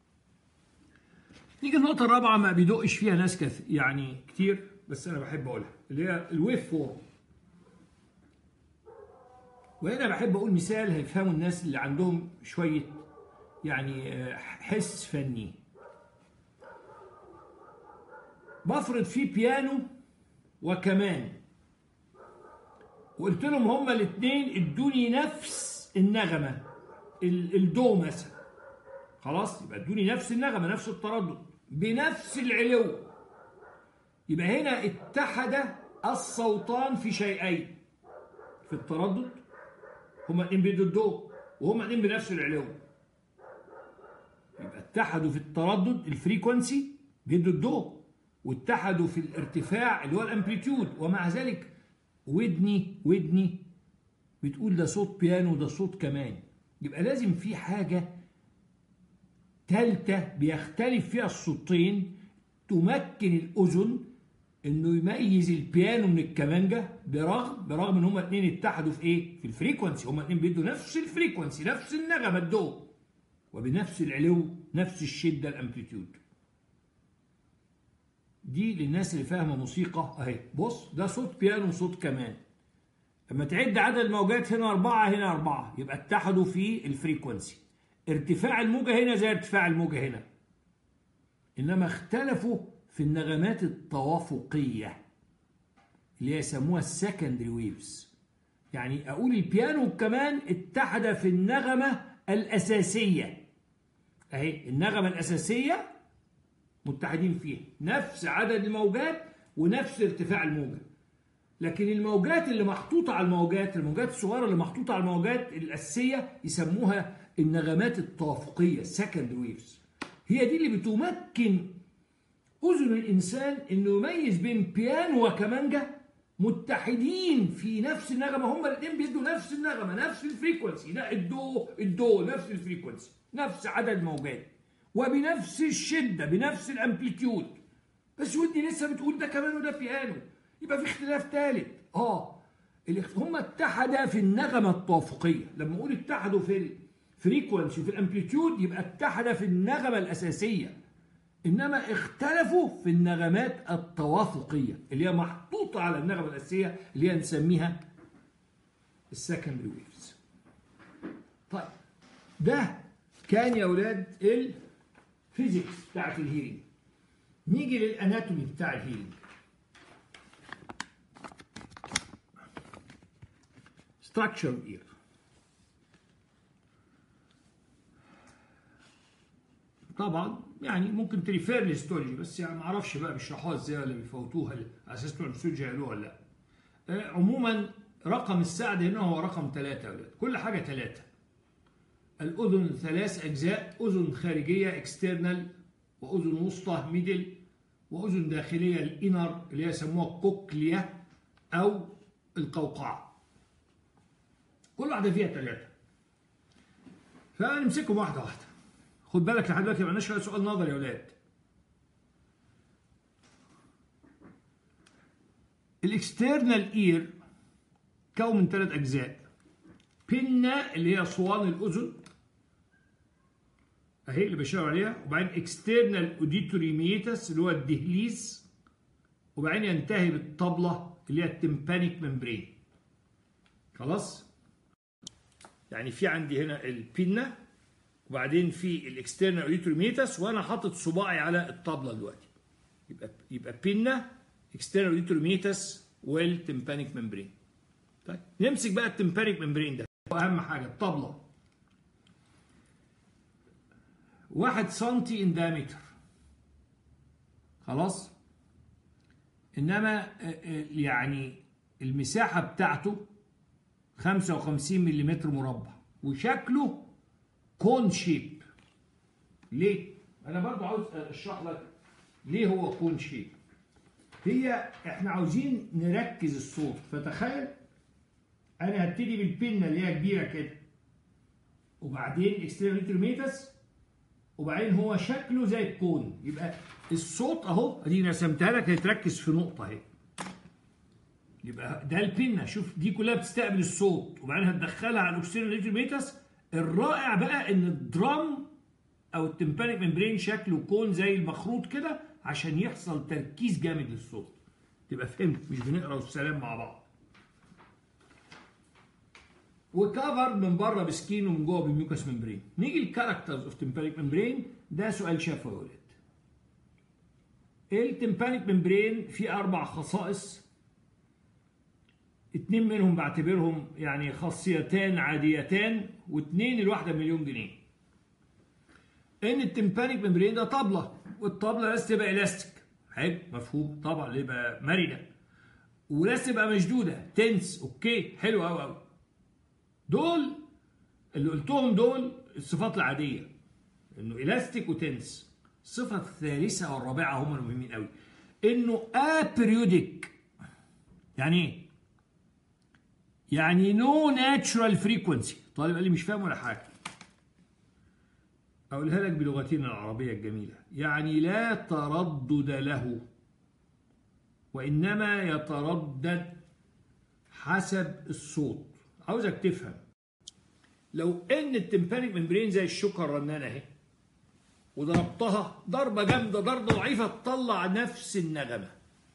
نيجي النقطة الرابعة ما بيدقش فيها ناس كثير يعني كتير بس أنا بحب أقولها اللي هي الويف فورم وهنا بحب أقول مثال هيفهموا الناس اللي عندهم شوية يعني آه، حس فني بفرض فيه بيانو وكمان وقلت لهم هما الاثنين ادوني نفس النغمة ال- الدو مثلا خلاص يبقى ادوني نفس النغمه نفس التردد بنفس العلو يبقى هنا اتحد الصوتان في شيئين في التردد هما اتنين بيدوا الدو وهما اتنين بنفس العلو يبقى اتحدوا في التردد الفريكونسي بيدوا الدو واتحدوا في الارتفاع اللي هو الامبليتيود ومع ذلك ودني ودني بتقول ده صوت بيانو ده صوت كمان يبقى لازم في حاجه ثالثة بيختلف فيها الصوتين تمكن الأذن إنه يميز البيانو من الكمانجة برغم برغم إن هما اتنين اتحدوا في إيه؟ في الفريكونسي هما اتنين بيدوا نفس الفريكونسي نفس النغمة الدو وبنفس العلو نفس الشدة الأمبليتيود دي للناس اللي فاهمه موسيقى اهي بص ده صوت بيانو وصوت كمان لما تعد عدد الموجات هنا أربعة هنا أربعة يبقى اتحدوا في الفريكونسي ارتفاع الموجة هنا زي ارتفاع الموجة هنا إنما اختلفوا في النغمات التوافقية اللي يسموها السكندري ويفز يعني أقول البيانو كمان اتحد في النغمة الأساسية أهي النغمة الأساسية متحدين فيها نفس عدد الموجات ونفس ارتفاع الموجة لكن الموجات اللي محطوطة على الموجات الموجات الصغيرة اللي محطوطة على الموجات الأساسية يسموها النغمات التوافقية second waves هي دي اللي بتمكن أذن الإنسان إنه يميز بين بيانو وكمانجا متحدين في نفس النغمة هما الاثنين بيدوا نفس النغمة نفس الفريكونسي لا الدو الدو نفس الفريكونسي نفس عدد الموجات وبنفس الشدة بنفس الامبليتيود بس ودي لسه بتقول ده كمان وده بيانو يبقى في اختلاف ثالث اه هم اتحدا في النغمة التوافقية لما اقول اتحدوا في الفريكونسي وفي الامبليتيود يبقى اتحدا في النغمة الأساسية إنما اختلفوا في النغمات التوافقية اللي هي محطوطة على النغمة الأساسية اللي هي نسميها السكندري ويفز طيب ده كان يا أولاد الفيزيكس بتاعت الهيرنج نيجي للأناتومي بتاع الهيرنج structure of ear طبعا يعني ممكن تريفير للهيستولوجي بس يعني ما اعرفش بقى بيشرحوها ازاي ولا بيفوتوها على اساس بتوع الهيستولوجي قالوها ولا لا آه، عموما رقم السعد هنا هو رقم ثلاثة يا ولاد كل حاجة ثلاثة الأذن ثلاث أجزاء أذن خارجية اكسترنال وأذن وسطى ميدل وأذن داخلية الإنر اللي هي يسموها الكوكليا أو القوقعة كل واحدة فيها ثلاثة فنمسكهم واحدة واحدة خد بالك لحد دلوقتي ما عندناش سؤال نظري يا ولاد الاكسترنال اير كون من ثلاث اجزاء بينا اللي هي صوان الاذن اهي اللي بشاور عليها وبعدين اكسترنال اوديتوري ميتس اللي هو الدهليز وبعدين ينتهي بالطبله اللي هي التمبانيك ممبرين خلاص يعني في عندي هنا البينا وبعدين في الاكسترنال اوديتوري ميتس وانا حاطط صباعي على الطبله دلوقتي يبقى يبقى بينا اكسترنال اوديتوري ميتس والتمبانيك ممبرين طيب نمسك بقى التمبانيك ممبرين ده اهم حاجه الطبله واحد سنتي ان دايمتر خلاص انما يعني المساحه بتاعته 55 ملم مربع وشكله كون شيب ليه؟ انا برضو عاوز اشرح لك ليه هو كون شيب هي احنا عاوزين نركز الصوت فتخيل انا هبتدي بالبنه اللي هي كبيره كده وبعدين اكسترنال ميتس وبعدين هو شكله زي الكون يبقى الصوت اهو ادي رسمتها لك هتركز في نقطه اهي يبقى ده البنه شوف دي كلها بتستقبل الصوت وبعدين هتدخلها على الاكسترنال ميتس الرائع بقى ان الدرام او التمبانيك ممبرين شكله كون زي المخروط كده عشان يحصل تركيز جامد للصوت تبقى فهمت مش بنقرا والسلام مع بعض وكفر من بره بسكين ومن جوه بميوكس ممبرين نيجي الكاركترز اوف تمبانيك ممبرين ده سؤال شفوي يا ولاد التمبانيك ممبرين فيه اربع خصائص اتنين منهم بعتبرهم يعني خاصيتان عاديتان واتنين الواحدة مليون جنيه ان التمبانيك ممبرين ده طبلة والطبلة لازم تبقى الاستيك حلو مفهوم طبعا يبقى مرنة ولازم تبقى مشدودة تنس اوكي حلو قوي قوي دول اللي قلتهم دول الصفات العادية انه الاستيك وتنس الصفة الثالثة والرابعة هم المهمين قوي انه ابريودك يعني ايه؟ يعني نو ناتشرال فريكونسي طالب قال لي مش فاهم ولا حاجه اقولها لك بلغتنا العربيه الجميله يعني لا تردد له وانما يتردد حسب الصوت عاوزك تفهم لو ان التمبانيك ممبرين زي الشوكه الرنانه اهي وضربتها ضربة جامدة ضربة ضعيفة تطلع نفس النغمة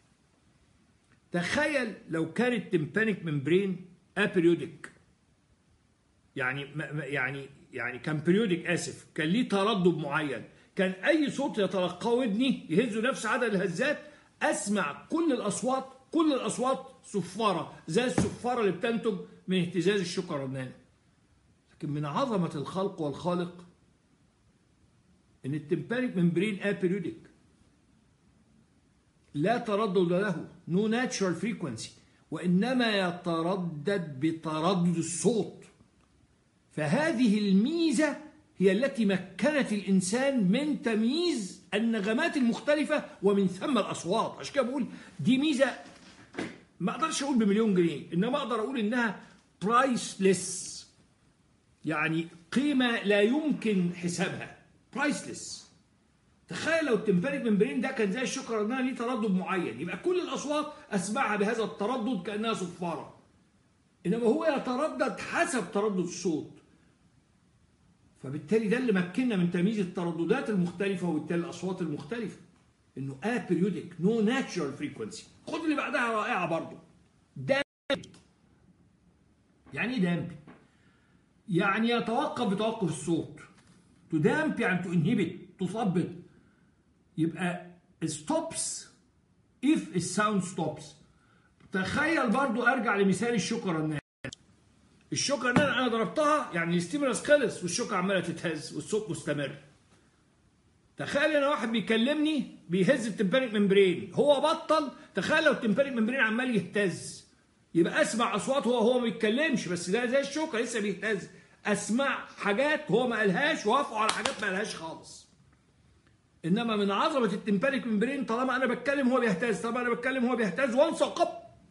تخيل لو كانت تمبانيك ممبرين ابريودك يعني يعني يعني كان بريودك اسف كان ليه تردد معين كان اي صوت يتلقاه ودني يهز نفس عدد الهزات اسمع كل الاصوات كل الاصوات صفاره زي الصفاره اللي بتنتج من اهتزاز الشكرانان لكن من عظمه الخلق والخالق ان التمبانيك ممبرين ابريودك لا تردد له نو ناتشرال فريكونسي وانما يتردد بتردد الصوت فهذه الميزه هي التي مكنت الانسان من تمييز النغمات المختلفه ومن ثم الاصوات عشان كده بقول دي ميزه ما اقدرش اقول بمليون جنيه انما اقدر اقول انها برايسلس يعني قيمه لا يمكن حسابها برايسلس تخيل لو التمبانيك ممبرين ده كان زي الشكر انها ليه تردد معين يبقى كل الاصوات اسمعها بهذا التردد كانها صفاره انما هو يتردد حسب تردد الصوت فبالتالي ده اللي مكننا من تمييز الترددات المختلفه وبالتالي الاصوات المختلفه انه ابريودك نو ناتشرال فريكونسي خد اللي بعدها رائعه برضه دامب يعني ايه دامب يعني يتوقف بتوقف الصوت تدامب يعني تنهبت تثبط يبقى ستوبس if الساوند ستوبس تخيل برضو ارجع لمثال الشكر الناس الشكر ان انا ضربتها يعني الستيمولس خلص والشكر عماله تتهز والصوت مستمر تخيل انا واحد بيكلمني بيهز التمبانيك ممبرين هو بطل تخيل لو التمبانيك ممبرين عمال يهتز يبقى اسمع اصوات هو هو ما بيتكلمش بس ده زي الشوكه لسه بيهتز اسمع حاجات هو ما قالهاش وافقوا على حاجات ما قالهاش خالص انما من عظمه التمبانيك ممبرين طالما انا بتكلم هو بيهتز طالما انا بتكلم هو بيهتز وانسى قب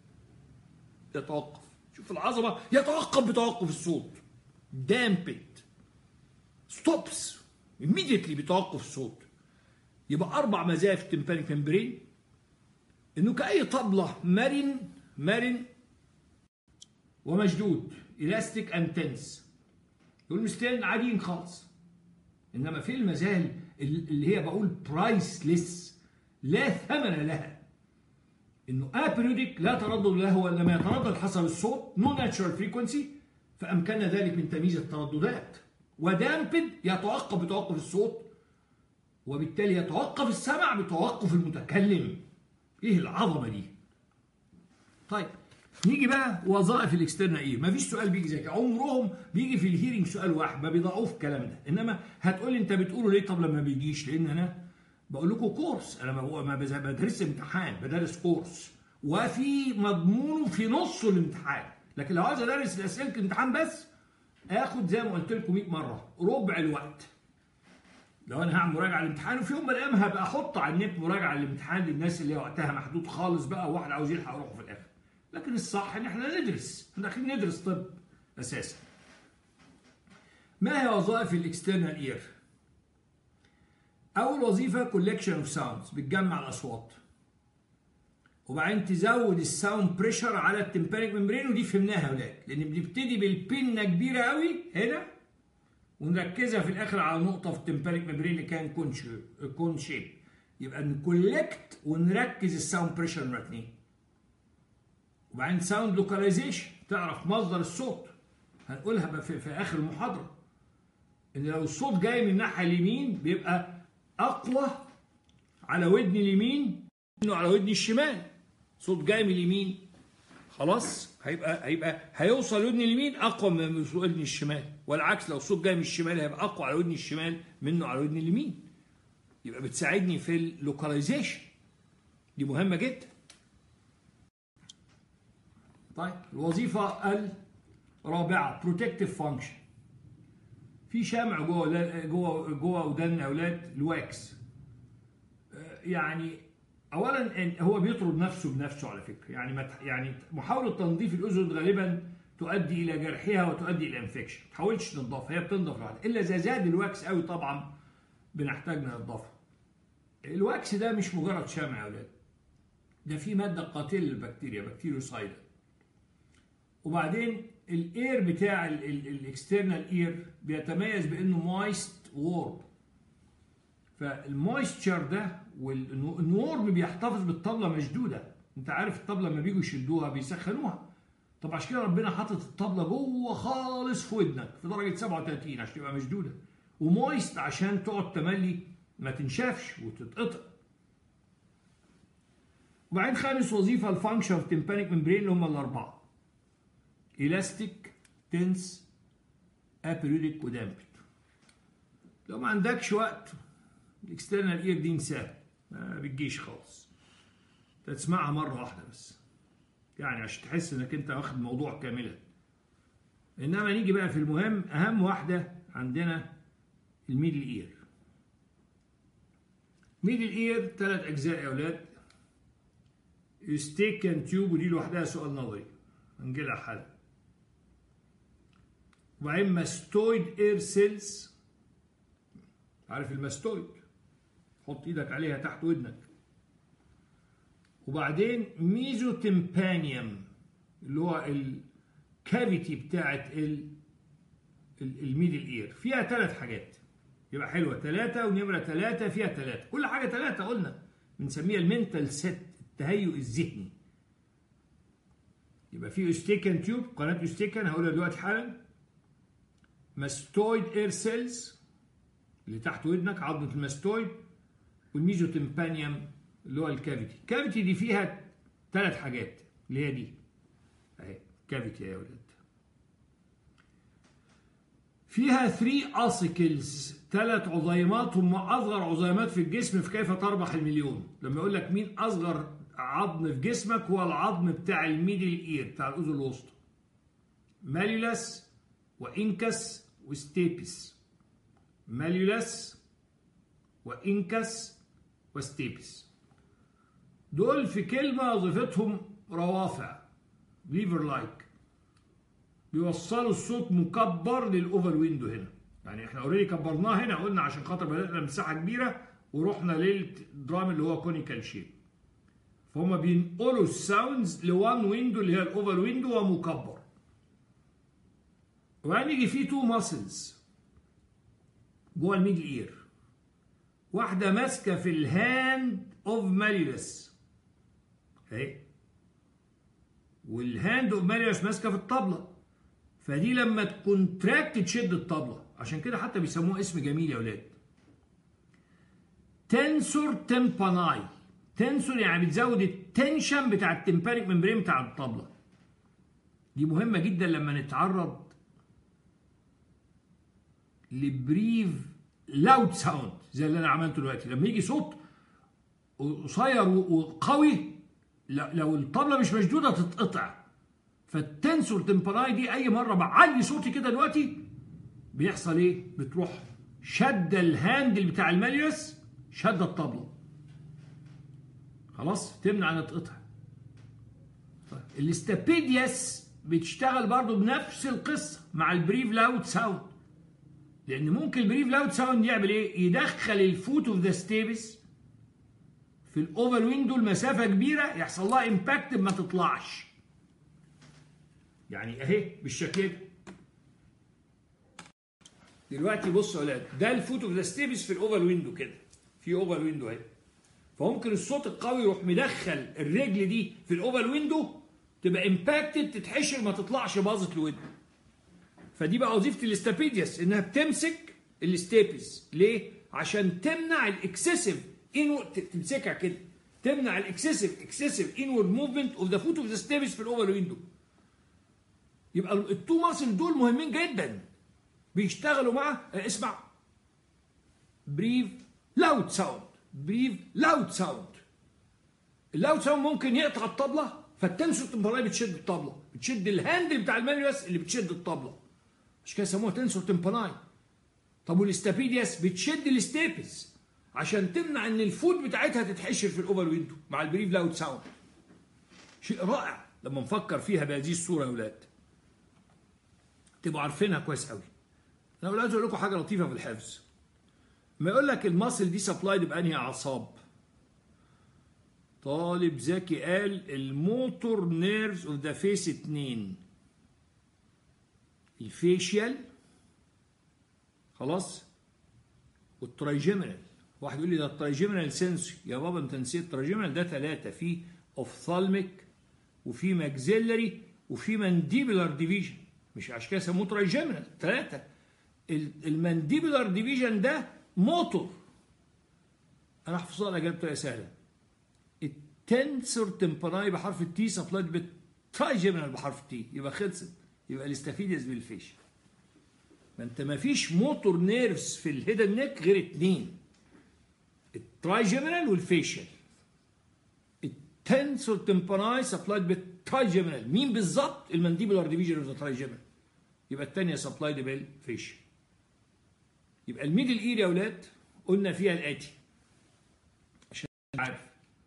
يتوقف شوف العظمه يتوقف بتوقف الصوت دامبت ستوبس immediately بتوقف الصوت يبقى اربع مزايا في التمبانيك ممبرين انه كاي طبله مرن مرن ومشدود الاستيك اند تنس دول مستين عاديين خالص انما في المزايا اللي هي بقول برايسلس لا ثمن لها انه ابريودك لا تردد له وانما يتردد حسب الصوت نو ناتشرال فريكونسي فامكن ذلك من تمييز الترددات ودامبد يتوقف بتوقف الصوت وبالتالي يتوقف السمع بتوقف المتكلم ايه العظمه دي طيب نيجي بقى وظائف الاكسترنال ايه مفيش سؤال بيجي زي كده عمرهم بيجي في الهيرنج سؤال واحد ما بيضعوه في الكلام ده انما هتقول لي انت بتقوله ليه طب لما بيجيش لان انا بقول لكم كورس انا ما بدرس امتحان بدرس كورس وفي مضمونه في نصه الامتحان لكن لو عايز ادرس اسئله الامتحان بس اخد زي ما قلت لكم 100 مره ربع الوقت لو انا هعمل مراجعه للامتحان وفي يوم من الايام هبقى احط على النت مراجعه للامتحان للناس اللي وقتها محدود خالص بقى وواحد عاوز يلحق يروح في الاخر لكن الصح ان احنا ندرس احنا داخلين ندرس طب اساسا ما هي وظائف الاكسترنال اير اول وظيفه كولكشن اوف ساوندز بتجمع الاصوات وبعدين تزود الساوند بريشر على التمبانيك ممبرين ودي فهمناها يا ولاد لان بنبتدي بالبنه كبيره قوي هنا ونركزها في الاخر على نقطه في التمبانيك ممبرين اللي كان كون كون شيب يبقى نكولكت ونركز الساوند بريشر نمره اثنين وبعدين ساوند لوكاليزيشن تعرف مصدر الصوت هنقولها في, في اخر المحاضره ان لو الصوت جاي من الناحيه اليمين بيبقى اقوى على ودني اليمين منه على ودني الشمال صوت جاي من اليمين خلاص هيبقى هيبقى هيوصل ودني اليمين اقوى من ودني الشمال والعكس لو الصوت جاي من الشمال هيبقى اقوى على ودني الشمال منه على ودني اليمين يبقى بتساعدني في اللوكاليزيشن دي مهمه جدا طيب الوظيفه الرابعه بروتكتيف فانكشن في شمع جوه جوه جوه ودان اولاد الواكس يعني اولا هو بيطرد نفسه بنفسه على فكره يعني يعني محاوله تنظيف الاذن غالبا تؤدي الى جرحها وتؤدي الى انفكشن ما تحاولش تنضفها هي بتنضف لوحدها الا اذا زاد الواكس قوي طبعا بنحتاج ننضفها الواكس ده مش مجرد شمع يا اولاد ده فيه ماده قاتله للبكتيريا بكتيريوسايدا وبعدين الاير بتاع الاكسترنال اير بيتميز بانه مايست وورم فالمويستشر ده والنورم بيحتفظ بالطبله مشدوده انت عارف الطبله لما بيجوا يشدوها بيسخنوها طب عشان كده ربنا حاطط الطبله جوه خالص في ودنك في درجه 37 عشان تبقى مشدوده ومويست عشان تقعد تملي ما تنشافش وتتقطع وبعدين خامس وظيفه الفانكشن اوف تمبانيك ممبرين اللي هم الاربعه الاستيك تنس ابيريودك ودامبت لو ما عندكش وقت الاكسترنال اير دي انساها ما بتجيش خالص تسمعها مره واحده بس يعني عشان تحس انك انت واخد الموضوع كاملا انما نيجي بقى في المهم اهم واحده عندنا الميدل اير ميدل اير ثلاث اجزاء يا اولاد يستيكن تيوب ودي لوحدها سؤال نظري هنجيلها حل وبعدين ماستويد اير سيلز عارف الماستويد حط ايدك عليها تحت ودنك وبعدين ميزوتمبانيوم اللي هو الكافيتي بتاعت الميدل اير فيها ثلاث حاجات يبقى حلوه ثلاثه ونمره ثلاثه فيها ثلاثه كل حاجه ثلاثه قلنا بنسميها المنتال سيت التهيؤ الذهني يبقى في اوستيكن تيوب قناه اوستيكن هقولها دلوقتي حالا ماستويد اير سيلز اللي تحت ودنك عظمه الماستويد والميزوتمبانيوم اللي هو الكافيتي الكافيتي دي فيها ثلاث حاجات اللي هي دي اهي كافيتي يا ولاد فيها 3 اسيكلز ثلاث عظيمات هم اصغر عظيمات في الجسم في كيف تربح المليون لما يقول لك مين اصغر عظم في جسمك هو العظم بتاع الميدل اير بتاع الاذن الوسطى ماليولاس وانكس وستيبس ماليولاس وانكس وستيبس دول في كلمة وظيفتهم روافع ليفر لايك بيوصلوا الصوت مكبر للاوفر ويندو هنا يعني احنا اوريدي كبرناه هنا قلنا عشان خاطر بدأنا مساحة كبيرة ورحنا للدرام اللي هو كونيكال شيب فهم بينقلوا الساوندز لوان ويندو اللي هي الاوفر ويندو ومكبر وبعدين يجي فيه تو ماسلز جوه الميدل اير واحدة ماسكة في الهاند اوف ماليوس اهي والهاند اوف ماليوس ماسكة في الطبلة فدي لما تكونتراكت تشد الطبلة عشان كده حتى بيسموه اسم جميل يا ولاد تنسور تمباناي تنسور يعني بتزود التنشن بتاع التمبانيك ممبرين بتاع الطبلة دي مهمة جدا لما نتعرض لبريف لاود ساوند زي اللي انا عملته دلوقتي لما يجي صوت قصير وقوي لو الطبلة مش مشدودة تتقطع فالتنسور تمبراي دي اي مرة بعلي صوتي كده دلوقتي بيحصل ايه بتروح شد الهاندل بتاع الماليوس شد الطبلة خلاص تمنع ان تتقطع طيب. الاستابيدياس بتشتغل برضو بنفس القصة مع البريف لاود ساوند لان ممكن البريف لاود ساوند يعمل ايه يدخل الفوت اوف ذا ستيبس في الاوفر ويندو المسافة كبيرة يحصل لها امباكت ما تطلعش يعني اهي بالشكل ده دلوقتي بصوا يا اولاد ده الفوت اوف ذا ستيبس في الاوفر ويندو كده في اوفر ويندو اهي فممكن الصوت القوي يروح مدخل الرجل دي في الاوفر ويندو تبقى امباكتد تتحشر ما تطلعش باظت لودن فدي بقى وظيفه الاستابيدياس انها بتمسك الاستابس ليه عشان تمنع الاكسسيف انو تمسكها كده تمنع الاكسسيف اكسسيف انورد موفمنت اوف ذا فوت اوف ذا ستابس في الاوفر ويندو يبقى التو ماسل دول مهمين جدا بيشتغلوا مع اسمع بريف لاود ساوند بريف لاود ساوند اللاود ساوند ممكن يقطع الطبلة فالتنسور تمبراي بتشد الطبلة بتشد الهاندل بتاع المانيوس اللي بتشد الطبلة مش كده يسموها تنسور تمبراي طب والاستابيدياس بتشد الاستابس عشان تمنع ان الفود بتاعتها تتحشر في الاوفر ويندو مع البريف لاود ساوند شيء رائع لما نفكر فيها بهذه الصورة يا ولاد تبقوا عارفينها كويس قوي انا عايز اقول لكم حاجه لطيفه في الحفظ ما يقول لك الماسل دي سبلايد بانهي اعصاب طالب ذكي قال الموتور نيرفز اوف ذا فيس اتنين الفيشيال خلاص والترايجيمينال واحد يقول لي ده الترايجيمينال سنسوري يا بابا انت نسيت الترايجيمينال ده ثلاثه في اوفثالميك وفي ماكسيلري وفي مانديبولار ديفيجن مش عشان كده سموه ترايجيمينال ثلاثه المانديبولار ديفيجن ده موتور انا احفظها لك بطريقه سهله التنسور تمبراي بحرف التي سبلايد بالترايجيمينال بحرف التي يبقى خلصت يبقى الاستافيديس بالفيش ما انت ما فيش موتور نيرفز في الهيدن نيك غير اتنين الترايجيمينال والفيشل التنسور تمبراي سبلايد بالترايجيمينال مين بالظبط المانديبولار ديفيجن اوف ذا ترايجيمينال يبقى الثانيه سبلايد بالفيشل يبقى الميدل اير يا اولاد قلنا فيها الاتي عشان عارف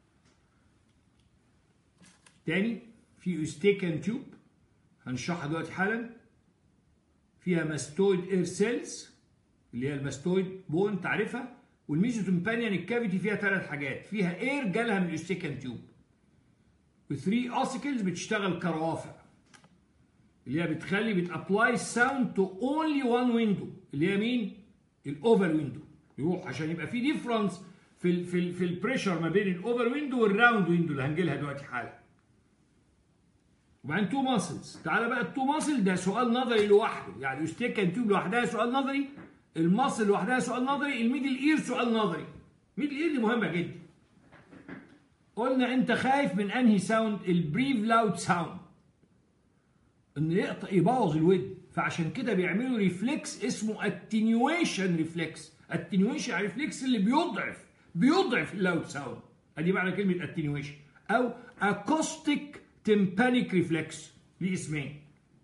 تاني في اوستيكان تيوب هنشرحها دلوقتي حالا فيها ماستويد اير سيلز اللي هي الماستويد بون تعرفها والميزوتمبانيان الكافيتي فيها ثلاث حاجات فيها اير جالها من الاوستيكان تيوب وثري اوسيكلز بتشتغل كروافع اللي هي بتخلي بتابلاي ساوند تو اونلي وان ويندو اللي هي مين؟ الاوفر ويندو يروح عشان يبقى في ديفرنس في ال في ال في البريشر ما بين الاوفر ويندو والراوند ويندو اللي هنجي لها دلوقتي حالا وبعدين تو ماسلز تعالى بقى التو ماسل ده سؤال نظري لوحده يعني الاستيكان تيوب لوحدها سؤال نظري الماسل لوحدها سؤال نظري الميدل اير سؤال نظري ميدل اير دي مهمه جدا قلنا انت خايف من انهي ساوند البريف لاود ساوند ان يقطع يبوظ الود فعشان كده بيعملوا ريفلكس اسمه اتنيويشن ريفلكس اتنيويشن ريفلكس اللي بيضعف بيضعف اللاود ساوند ادي معنى كلمه اتنيويشن او اكوستيك تمبانيك ريفلكس ليه اسمين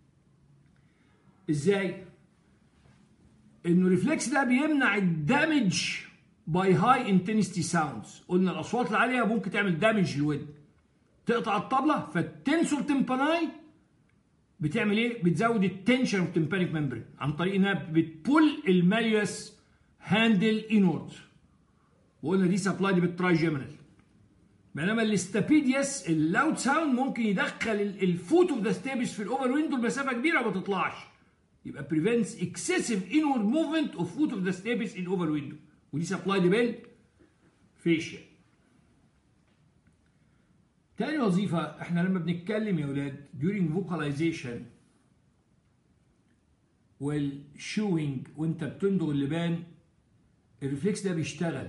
ازاي انه الريفلكس ده بيمنع الدامج باي هاي انتنستي ساوندز قلنا الاصوات العاليه ممكن تعمل دامج للود تقطع الطبله فالتنسور تمباناي بتعمل ايه بتزود التنشن اوف تمبانيك ممبرين عن طريق انها بتبول الماليوس هاندل انورد وقلنا دي سبلاي دي بالترايجيمينال بينما الاستابيديوس اللاود ساوند ممكن يدخل الفوت اوف ذا ستيبس في الاوفر ويندو لمسافه كبيره وما تطلعش يبقى prevents excessive inward movement of foot of the stapes in over window ودي سبلاي دي بال فيشيال تاني وظيفة احنا لما بنتكلم يا ولاد during vocalization والشوينج وانت بتندغ اللبان الريفلكس ده بيشتغل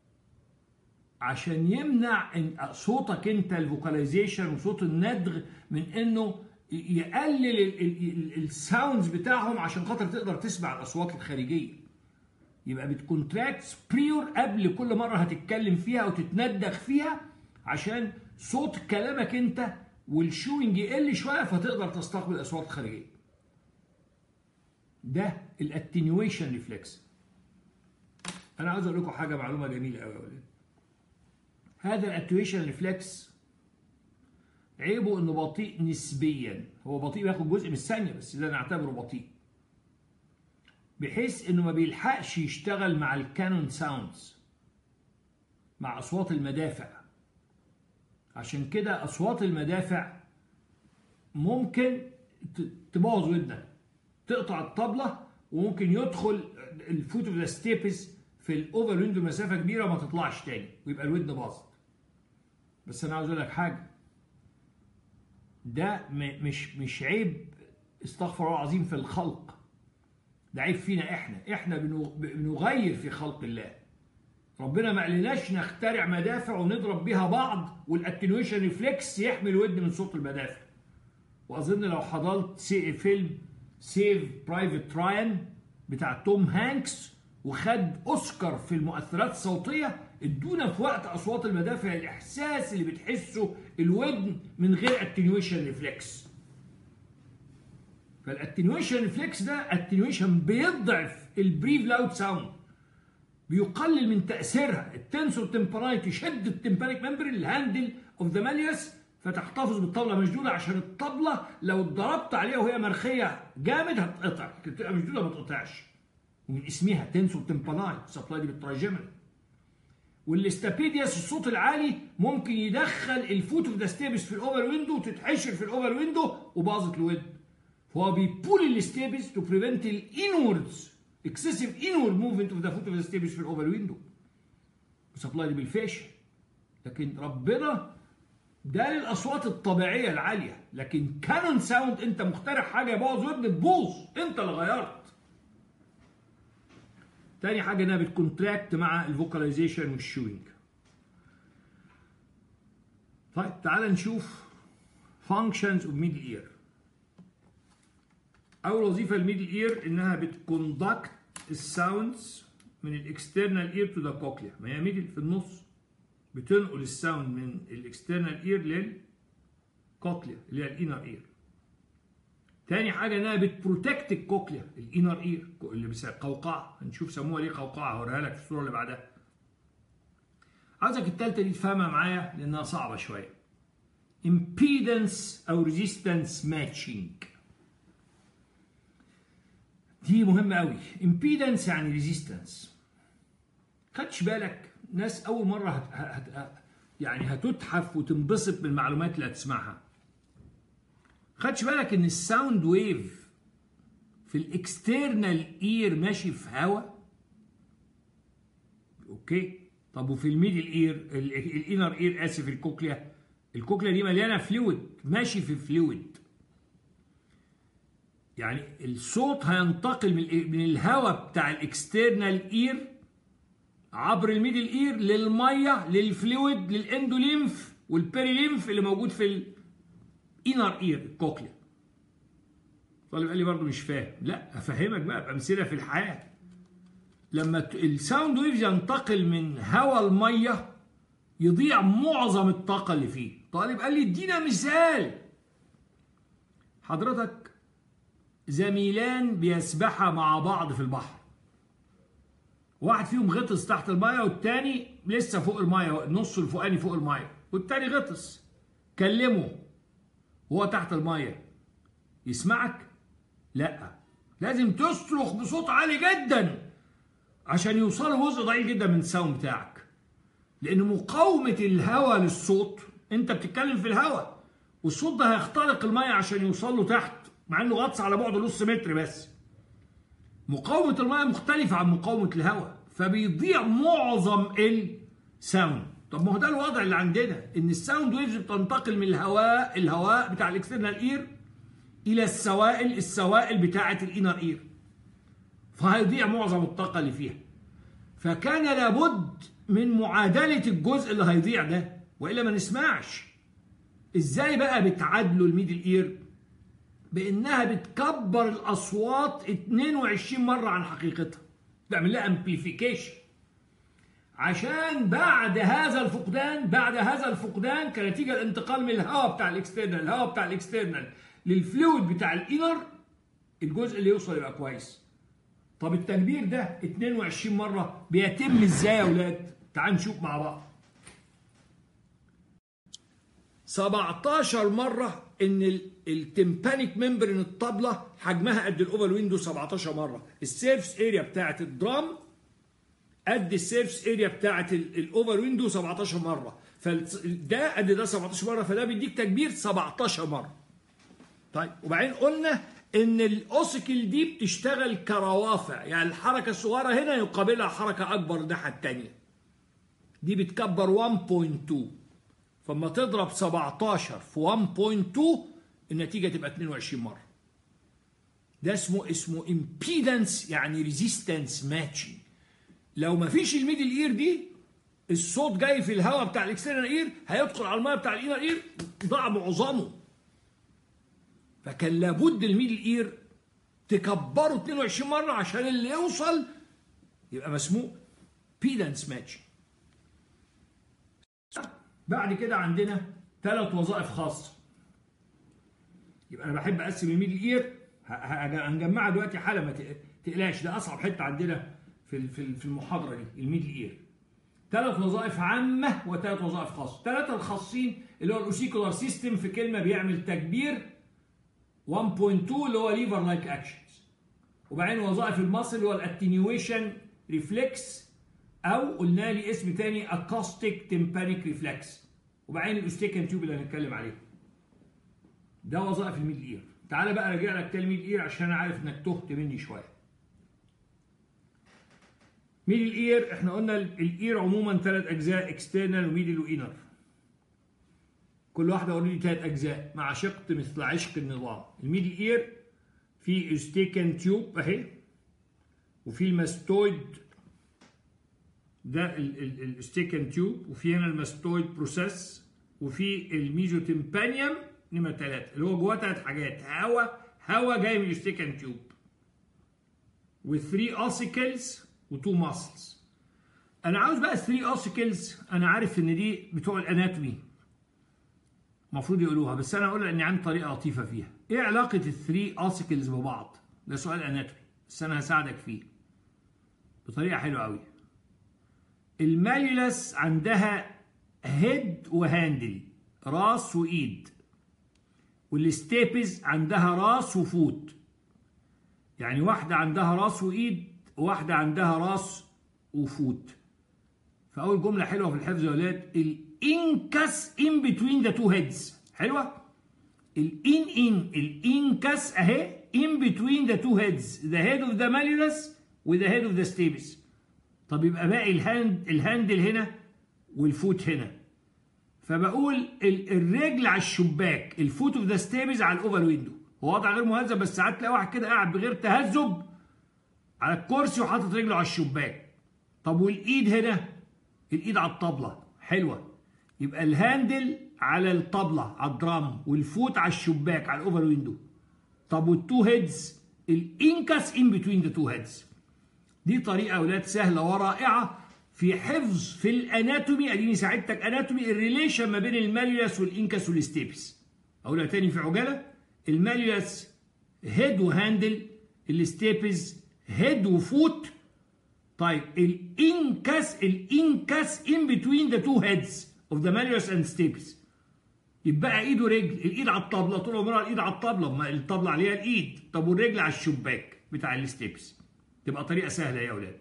عشان يمنع ان صوتك انت الفوكاليزيشن وصوت الندغ من انه يقلل الساوندز بتاعهم عشان خاطر تقدر تسمع الاصوات الخارجيه يبقى بتكونتراكت بريور قبل كل مره هتتكلم فيها وتتندخ فيها عشان صوت كلامك انت والشوينج يقل شويه فتقدر تستقبل الاصوات الخارجيه ده الاتنيويشن ريفلكس انا عاوز اقول لكم حاجه معلومه جميله قوي يا ولاد هذا الاتنيويشن ريفلكس عيبه انه بطيء نسبيا هو بطيء بياخد جزء من الثانيه بس ده نعتبره بطيء بحيث انه ما بيلحقش يشتغل مع الكانون ساوندز مع اصوات المدافع عشان كده اصوات المدافع ممكن تبوظ ودنك تقطع الطبله وممكن يدخل الفوت اوف ذا ستيبس في الاوفر ويندو مسافه كبيره وما تطلعش تاني ويبقى الودن باظت بس انا عاوز اقول لك حاجه ده مش مش عيب استغفر الله العظيم في الخلق ده عيب فينا احنا احنا بنغير في خلق الله ربنا ما قالناش نخترع مدافع ونضرب بيها بعض والاتنويشن ريفلكس يحمي الودن من صوت المدافع واظن لو حضرت فيلم سيف برايفت رايان بتاع توم هانكس وخد اوسكار في المؤثرات الصوتيه ادونا في وقت اصوات المدافع الاحساس اللي بتحسه الودن من غير اتنيويشن ريفلكس فالاتنيويشن ريفلكس ده اتنيويشن بيضعف البريف لاود ساوند بيقلل من تاثيرها التنسور تمبرايت يشد التمبانيك ممبر الهاندل اوف ذا ماليوس فتحتفظ بالطبله مشدوده عشان الطبله لو اتضربت عليها وهي مرخيه جامد هتقطع تبقى مشدوده ما تقطعش ومن اسمها تنسور تمباناي سبلاي دي بالترايجيمنال والاستابيدياس الصوت العالي ممكن يدخل الفوت اوف ذا ستيبس في الاوفر ويندو وتتحشر في الاوفر ويندو وباظت الود فهو بيبول الستيبس تو بريفنت الانوردز اكسسيف انورد موفمنت اوف ذا فوت اوف ذا ستيبس في الاوفر ويندو سبلايد بالفيشل لكن ربنا ده للاصوات الطبيعيه العاليه لكن كانون ساوند انت مخترع حاجه يبوظ ودن تبوظ انت اللي غيرت تاني حاجه انها بتكونتراكت مع الفوكاليزيشن والشوينج طيب تعال نشوف functions of middle ear اول وظيفه الميدل اير انها بتكوندكت الساوندز من الاكسترنال اير تو ذا كوكليا ما هي ميدل في النص بتنقل الساوند من الاكسترنال اير للكوكليا اللي هي الانر اير تاني حاجه انها بتبروتكت الكوكليا الانر اير اللي بيسموها قوقعه هنشوف سموها ليه قوقعه هوريها لك في الصوره اللي بعدها عاوزك التالتة دي تفهمها معايا لانها صعبه شويه impedance او resistance matching دي مهمة قوي impedance يعني resistance خدش بالك ناس أول مرة هت... هت... يعني هتتحف وتنبسط بالمعلومات اللي هتسمعها خدش بالك ان الساوند ويف في الاكسترنال اير ماشي في هواء اوكي طب وفي الميدل اير الانر اير اسف الكوكليا الكوكليا دي مليانه فلويد ماشي في فلويد يعني الصوت هينتقل من من الهواء بتاع الاكسترنال اير عبر الميدل اير للميه للفلويد للاندوليمف والبيريليمف اللي موجود في الانر اير الكوكليا طالب قال لي برضه مش فاهم لا افهمك بقى بامثله في الحياه لما الساوند ويفز ينتقل من هواء الميه يضيع معظم الطاقه اللي فيه طالب قال لي ادينا مثال حضرتك زميلان بيسبحا مع بعض في البحر واحد فيهم غطس تحت المايه والتاني لسه فوق المايه النص الفوقاني فوق المايه والتاني غطس كلمه وهو تحت المايه يسمعك لا لازم تصرخ بصوت عالي جدا عشان يوصل جزء ضئيل جدا من الساوند بتاعك لان مقاومه الهواء للصوت انت بتتكلم في الهواء والصوت ده هيخترق الميه عشان يوصل له تحت مع انه غطس على بعد نص متر بس مقاومة المياه مختلفة عن مقاومة الهواء فبيضيع معظم الساوند طب ما هو ده الوضع اللي عندنا ان الساوند ويفز بتنتقل من الهواء الهواء بتاع الاكسترنال اير الى السوائل السوائل بتاعة الانر اير فهيضيع معظم الطاقة اللي فيها فكان لابد من معادلة الجزء اللي هيضيع ده والا ما نسمعش ازاي بقى بتعادلوا الميدل اير بانها بتكبر الاصوات 22 مره عن حقيقتها تعمل لها امبليفيكيشن عشان بعد هذا الفقدان بعد هذا الفقدان كنتيجه الانتقال من الهواء بتاع الاكسترنال الهواء بتاع الاكسترنال للفلويد بتاع الانر الجزء اللي يوصل يبقى كويس طب التكبير ده 22 مره بيتم ازاي يا اولاد تعال نشوف مع بعض 17 مره ان التمبانيك ممبرين الطبله حجمها قد الاوفر ويندو 17 مره السيرفس اريا بتاعه الدرام قد السيرفس اريا بتاعه الاوفر ويندو 17 مره فده قد ده 17 مره فده بيديك تكبير 17 مره طيب وبعدين قلنا ان الاوسيكل دي بتشتغل كروافع يعني الحركه الصغيره هنا يقابلها حركه اكبر الناحيه الثانيه دي بتكبر 1.2 فلما تضرب 17 في 1.2 النتيجه تبقى 22 مره ده اسمه اسمه امبيدنس يعني ريزيستنس ماتشنج لو ما فيش الميدل اير دي الصوت جاي في الهواء بتاع الاكسترنال اير هيدخل على الميه بتاع الانر اير ضاع معظمه فكان لابد الميدل اير تكبره 22 مره عشان اللي يوصل يبقى مسموع بيدنس ماتشنج بعد كده عندنا ثلاث وظائف خاصة يبقى أنا بحب أقسم الميدل إير هنجمعها دلوقتي حالة ما تقلقش ده أصعب حتة عندنا في في المحاضرة دي الميدل إير ثلاث وظائف عامة وثلاث وظائف خاصة ثلاثة الخاصين اللي هو الأوسيكولار سيستم في كلمة بيعمل تكبير 1.2 اللي هو ليفر لايك اكشنز وبعدين وظائف المصل اللي هو الاتنيويشن ريفلكس او قلنا لي اسم تاني اكوستيك تمبانيك ريفلكس وبعدين الاوستيكن تيوب اللي هنتكلم عليه ده وظائف الميد اير تعالى بقى راجع لك تاني الميد اير عشان انا عارف انك تهت مني شويه ميدل اير احنا قلنا الاير عموما ثلاث اجزاء اكسترنال وميدل وانر كل واحده اوريدي ثلاث اجزاء مع شق مثل عشق النظام الميدل اير في استيكن تيوب اهي وفي الماستويد ده الاستيكن تيوب وفي هنا الماستويد بروسيس وفي الميزوتمبانيوم نمرة ثلاثة اللي هو جواه ثلاث حاجات هواء هواء جاي من الاستيكن تيوب و 3 اوسيكلز و 2 ماسلز انا عاوز بقى 3 اوسيكلز انا عارف ان دي بتوع الاناتومي المفروض يقولوها بس انا اقول اني عندي طريقه لطيفه فيها ايه علاقه الثري اوسيكلز ببعض ده سؤال اناتومي بس انا هساعدك فيه بطريقه حلوه قوي الماليولس عندها هيد وهاندل راس وايد والستيبز عندها راس وفوت يعني واحدة عندها راس وإيد وواحدة عندها راس وفوت فأول جملة حلوة في الحفظ يا ولاد الإنكس إن بتوين ذا تو هيدز حلوة الإن إن الإنكس أهي إن بتوين ذا تو هيدز ذا هيد أوف ذا ماليولس وذا هيد أوف ذا ستيبس طب يبقى باقي الهاند الهاندل هنا والفوت هنا فبقول الرجل على الشباك الفوت اوف ذا ستيبز على الاوفر ويندو هو وضع غير مهذب بس ساعات تلاقي واحد كده قاعد بغير تهذب على الكرسي وحاطط رجله على الشباك طب والايد هنا الايد على الطبله حلوه يبقى الهاندل على الطبله على الدرام والفوت على الشباك على الاوفر ويندو طب والتو هيدز الانكس ان بتوين ذا تو هيدز دي طريقه اولاد سهله ورائعه في حفظ في الاناتومي اديني ساعدتك اناتومي الريليشن ما بين الماليوس والانكس والستيبس اقولها تاني في عجاله الماليوس هيد وهاندل الستيبز هيد وفوت طيب الانكس الانكس ان بتوين ذا تو هيدز اوف ذا ماليوس اند ستيبز يبقى ايد ورجل الايد على الطبله طول عمرها الايد على الطبله ما الطبله عليها الايد طب والرجل على الشباك بتاع الستيبس تبقى طريقه سهله يا اولاد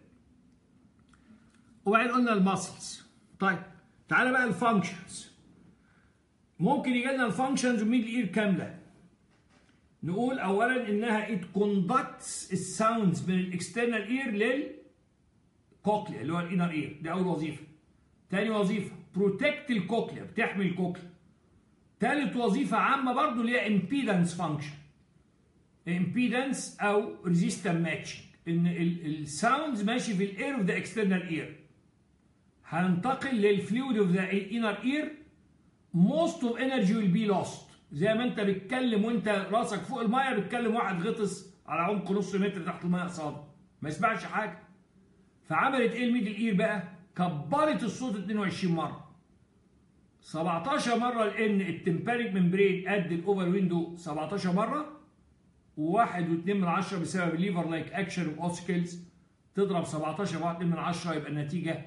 وبعدين قلنا الماسلز طيب تعالى بقى الفانكشنز ممكن يجي لنا الفانكشنز وميدل اير كامله نقول اولا انها it conducts الساوندز من الاكسترنال اير للكوكليا اللي هو الانر اير دي اول وظيفه تاني وظيفه بروتكت الكوكليا بتحمي الكوكليا تالت وظيفه عامه برضو اللي هي امبيدنس فانكشن امبيدنس او ريزيستنس ماتشنج ان الساوندز ماشي في الاير اوف ذا اكسترنال اير هننتقل للفلويد اوف ذا انر اير موست اوف انرجي ويل بي لوست زي ما انت بتتكلم وانت راسك فوق الميه بتكلم واحد غطس على عمق نص متر تحت الميه قصاده ما يسمعش حاجه فعملت ايه الميدل اير بقى كبرت الصوت 22 مره 17 مره لان التمبانيك ممبرين قد الاوفر ويندو 17 مره وواحد واثنين من عشرة بسبب الليفر لايك اكشن اوف اوسكيلز تضرب 17 بعد 2 من عشرة يبقى النتيجه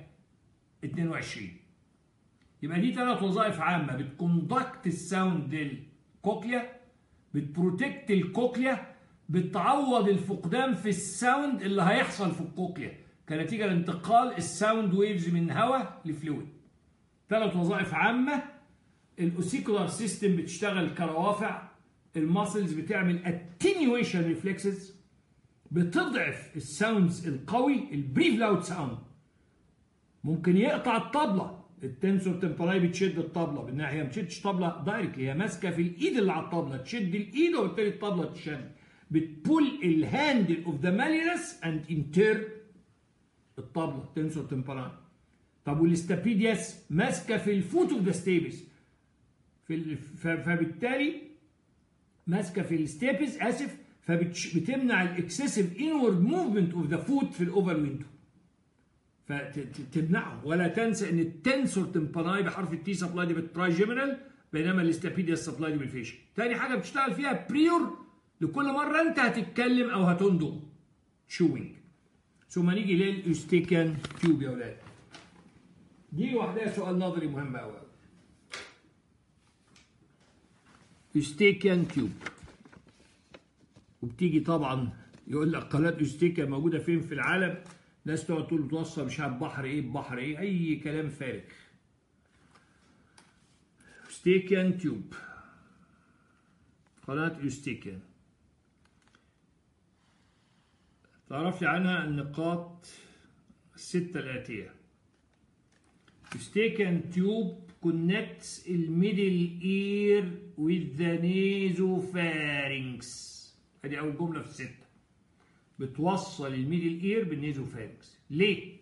22 يبقى دي ثلاث وظائف عامه بتكوندكت الساوند للكوكليا بتبروتكت الكوكليا بتعوض الفقدان في الساوند اللي هيحصل في الكوكليا كنتيجه لانتقال الساوند ويفز من هواء لفلويد ثلاث وظائف عامه الاوسيكولار سيستم بتشتغل كروافع الماسلز بتعمل اتنيويشن ريفلكسز بتضعف الساوندز القوي البريف لاود ساوند ممكن يقطع الطبله التنسور تمبراي بتشد الطبله بانها هي ما بتشدش طبله دايركت هي ماسكه في الايد اللي على الطبله تشد الايد وبالتالي الطبله تشد بتبول الهاندل اوف ذا مالينس اند انتر الطبله التنسور تمبراي طب والاستابيدياس ماسكه في الفوت اوف ذا ستيبس في فبالتالي ماسكه في الستيبس اسف فبتمنع الاكسسيف انورد موفمنت اوف ذا فوت في الاوفر ويندو فتمنعه ولا تنسى ان التنسور تمباناي بحرف التي سبلاي دي بالترايجيمينال بينما الاستابيديا سبلاي دي بالفيشن تاني حاجه بتشتغل فيها بريور لكل مره انت هتتكلم او هتندم شوينج ثم نيجي للاستيكان تيوب يا اولاد دي لوحدها سؤال نظري مهم قوي يوستيكيان تيوب وبتيجي طبعا يقول لك قناه يوستيكيا موجوده فين في العالم ناس تقعد تقول توصل مش عارف بحر ايه بحر ايه اي كلام فارغ يوستيكيان تيوب قناه يوستيكيان تعرف لي عنها النقاط الستة الآتية Eustachian tube connects الميدل ear with the nasopharynx ادي اول جمله في السته بتوصل الميدل اير بالنيزوفارينكس ليه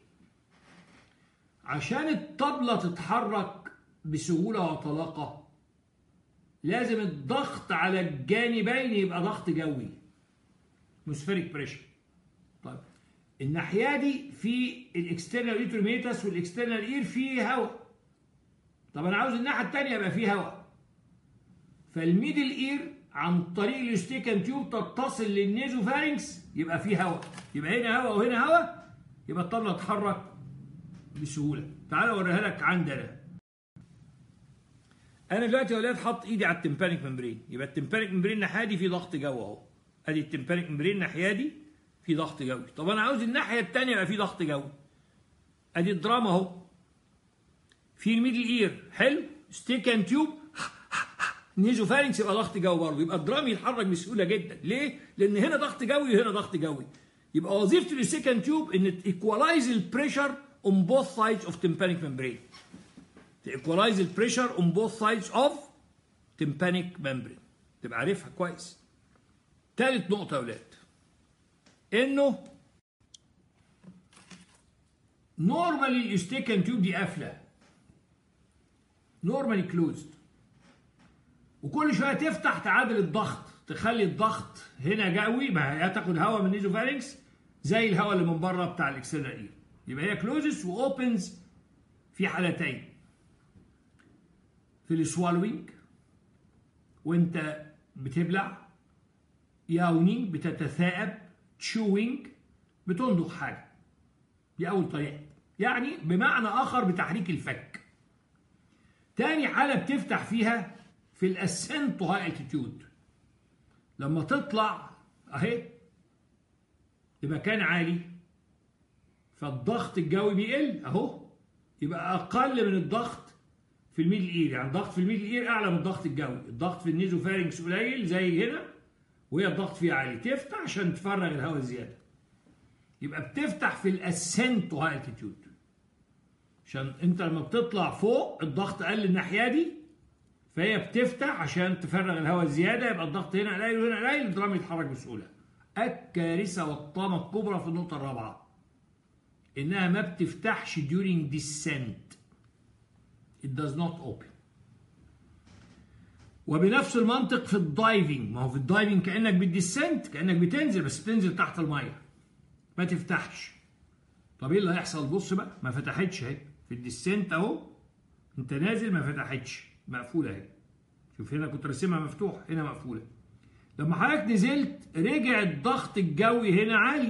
عشان الطبله تتحرك بسهوله وطلاقه لازم الضغط على الجانبين يبقى ضغط جوي مسفيريك بريشر طيب الناحيه دي في الاكسترنال ايتروميتاس والاكسترنال اير فيه هواء طب انا عاوز الناحيه الثانيه يبقى فيه هواء فالميدل اير عن طريق الاستيكان تيوب تتصل للنيزوفارينكس يبقى فيه هواء يبقى هنا هواء وهنا هواء يبقى الطبله تتحرك بسهوله تعال اوريها لك عندنا انا دلوقتي يا ولاد حاطط ايدي على التمبانيك ممبرين يبقى التمبانيك ممبرين الناحيه دي في ضغط جو اهو ادي التمبانيك ممبرين الناحيه دي في ضغط جوي طب انا عاوز الناحيه الثانيه يبقى في ضغط جوي ادي الدراما اهو في الميدل اير حلو ستيك اند تيوب نيزو فارنكس يبقى ضغط جوي برضه يبقى الدرام يتحرك بسهوله جدا ليه؟ لان هنا ضغط جوي وهنا ضغط جوي يبقى وظيفه السكند تيوب ان ايكوالايز البريشر on both sides of tympanic membrane to equalize the pressure on both sides of tympanic membrane تبقى عارفها كويس ثالث نقطة يا ولاد انه نورمالي الاستيكن تيوب دي قافلة نورمالي كلوزد وكل شوية تفتح تعادل الضغط تخلي الضغط هنا جوي ما هي تاخد هواء من النيزوفارينكس زي الهواء اللي من بره بتاع الاكسترنال اير يبقى هي كلوزز واوبنز في حالتين في السوالوينج وانت بتبلع ياونينج بتتثاءب تشوينج بتندق حاجه دي اول طريقه يعني بمعنى اخر بتحريك الفك تاني حاله بتفتح فيها في الاسنت هاي التيتيود لما تطلع اهي لمكان عالي فالضغط الجوي بيقل اهو يبقى اقل من الضغط في الميدل اير يعني الضغط في الميدل اير اعلى من الضغط الجوي الضغط في النيزوفارينكس قليل زي هنا وهي الضغط فيها عالي تفتح عشان تفرغ الهواء زياده يبقى بتفتح في الاسنت هاي التيتيود عشان انت لما بتطلع فوق الضغط قل الناحيه دي فهي بتفتح عشان تفرغ الهواء زياده يبقى الضغط هنا قليل وهنا قليل الدرام يتحرك بسهوله الكارثه والطامه الكبرى في النقطه الرابعه انها ما بتفتحش during descent it does not open وبنفس المنطق في الدايفنج ما هو في الدايفنج كانك بتديسنت كانك بتنزل بس بتنزل تحت الميه ما تفتحش طب ايه اللي هيحصل بص بقى ما فتحتش اهي في الديسنت اهو انت نازل ما فتحتش مقفوله اهي شوف هنا كنت راسمها مفتوح هنا مقفوله لما حضرتك نزلت رجع الضغط الجوي هنا عالي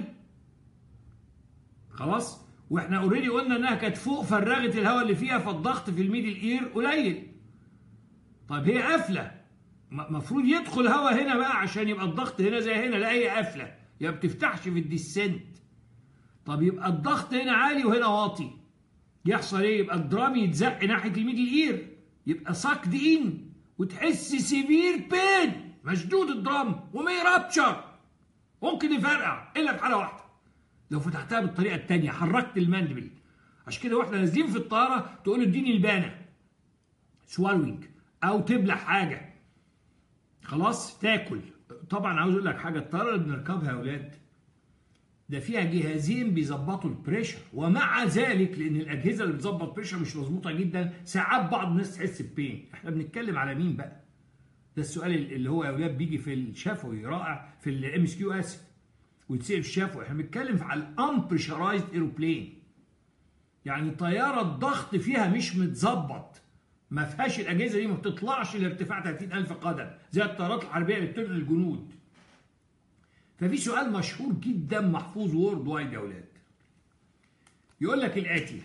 خلاص واحنا اوريدي قلنا انها كانت فوق فرغت الهواء اللي فيها فالضغط في الميدل اير قليل طيب هي قافله المفروض يدخل هواء هنا بقى عشان يبقى الضغط هنا زي هنا لا هي قافله يبقى بتفتحش في الديسنت طب يبقى الضغط هنا عالي وهنا واطي يحصل ايه يبقى الدرام يتزق ناحيه الميدل اير يبقى ساكد ان وتحس سيفير بين مشدود الدرام ومي رابتشر ممكن يفرقع الا في حاله واحده لو فتحتها بالطريقه الثانيه حركت الماندبل عشان كده واحنا نازلين في الطياره تقول له اديني البانه سوالوينج او تبلع حاجه خلاص تاكل طبعا عاوز اقول لك حاجه الطياره اللي بنركبها يا اولاد ده فيها جهازين بيظبطوا البريشر ومع ذلك لان الاجهزه اللي بتظبط بريشر مش مظبوطه جدا ساعات بعض الناس تحس ببين احنا بنتكلم على مين بقى ده السؤال اللي هو يا اولاد بيجي في الشفوي رائع في الام اس كيو اسف ويتسال في الشفوي احنا بنتكلم على الامبريشرايزد ايروبلين يعني طياره الضغط فيها مش متظبط ما فيهاش الاجهزه دي ما بتطلعش لارتفاع 30000 قدم زي الطيارات الحربيه اللي بتنقل الجنود ففي سؤال مشهور جدا محفوظ وورد وايد يا اولاد يقول لك الاتي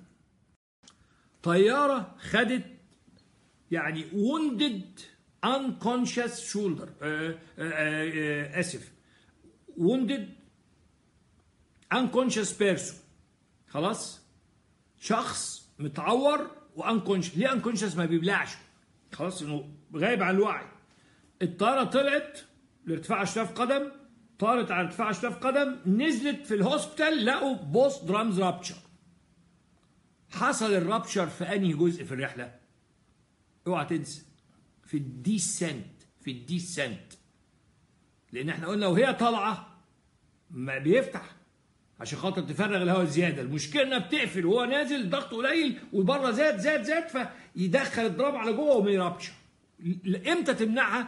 طياره خدت يعني wounded unconscious shoulder آه آه آه اسف wounded unconscious person خلاص شخص متعور وانكونشس ليه انكونشس ما بيبلعش خلاص انه غايب عن الوعي الطياره طلعت لارتفاع 10000 قدم طارت على ارتفاع شفاف قدم نزلت في الهوسبيتال لقوا بوست درامز رابتشر حصل الرابتشر في انهي جزء في الرحله اوعى تنسى في الديسنت في الديسنت لان احنا قلنا وهي طالعه ما بيفتح عشان خاطر تفرغ الهواء الزياده المشكله انها بتقفل وهو نازل الضغط قليل وبره زاد زاد زاد فيدخل الضرب على جوه وما يرابش امتى تمنعها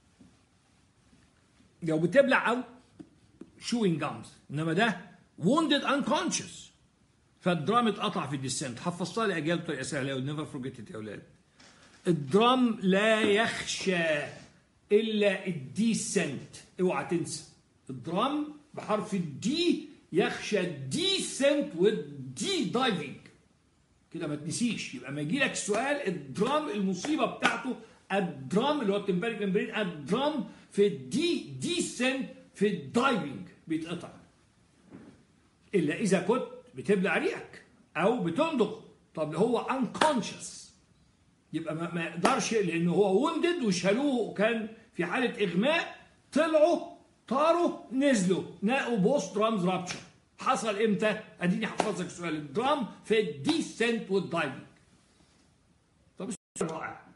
لو بتبلع او شوينج جامز انما ده ووندد انكونشس فالدرام اتقطع في الديسنت حفظتها لاجيال بطريقه سهله نيفر فورجيت يا اولاد الدرام لا يخشى الا الديسنت اوعى تنسى الدرام بحرف الدي يخشى الديسنت والدي دايفنج كده ما تنسيش يبقى ما يجي لك السؤال الدرام المصيبه بتاعته الدرام اللي هو التمباريك ممبرين الدرام في الدي ديسنت في الدايفنج بيتقطع الا اذا كنت بتبلع ريقك او بتندغ طب هو انكونشس يبقى ما يقدرش لانه هو وندد وشالوه كان في حاله اغماء طلعوا طاروا نزلوا نقوا بوست درامز رابتشر حصل امتى؟ اديني حفظك السؤال الدرام في الديسنت والدايفنج طب السؤال رائع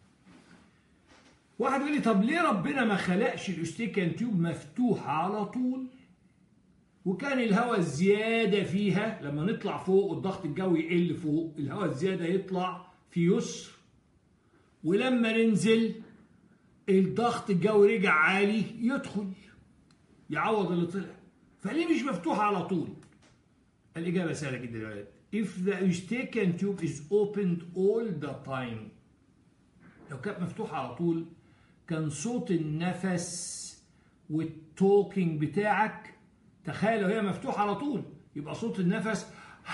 واحد يقول لي طب ليه ربنا ما خلقش الاستيكان تيوب مفتوحه على طول وكان الهواء الزياده فيها لما نطلع فوق والضغط الجوي يقل فوق الهواء الزياده يطلع في يسر ولما ننزل الضغط الجوي رجع عالي يدخل يعوض اللي طلع فليه مش مفتوحة على طول الإجابة سهلة جدا يا ولاد if the eustachian tube is opened all the time لو كانت مفتوحة على طول كان صوت النفس والتوكينج بتاعك تخيل لو هي مفتوحة على طول يبقى صوت النفس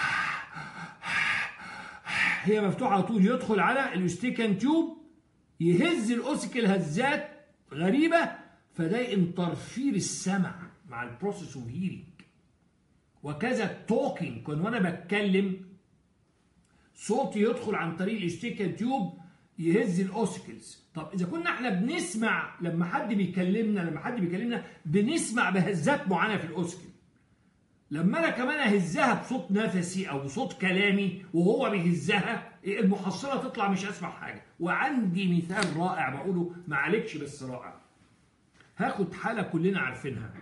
هي مفتوحة على طول يدخل على اليوستيكان تيوب يهز الأوسيكل هزات غريبة فده انترفير السمع مع البروسيس اوف هيرنج وكذا التوكينج كان وانا بتكلم صوتي يدخل عن طريق الاشتيكال تيوب يهز الاوسيكلز طب اذا كنا احنا بنسمع لما حد بيكلمنا لما حد بيكلمنا بنسمع بهزات معينه في الاوسيكل لما انا كمان اهزها بصوت نفسي او بصوت كلامي وهو بيهزها المحصله تطلع مش اسمع حاجه وعندي مثال رائع بقوله ما عليكش بس رائع هاخد حاله كلنا عارفينها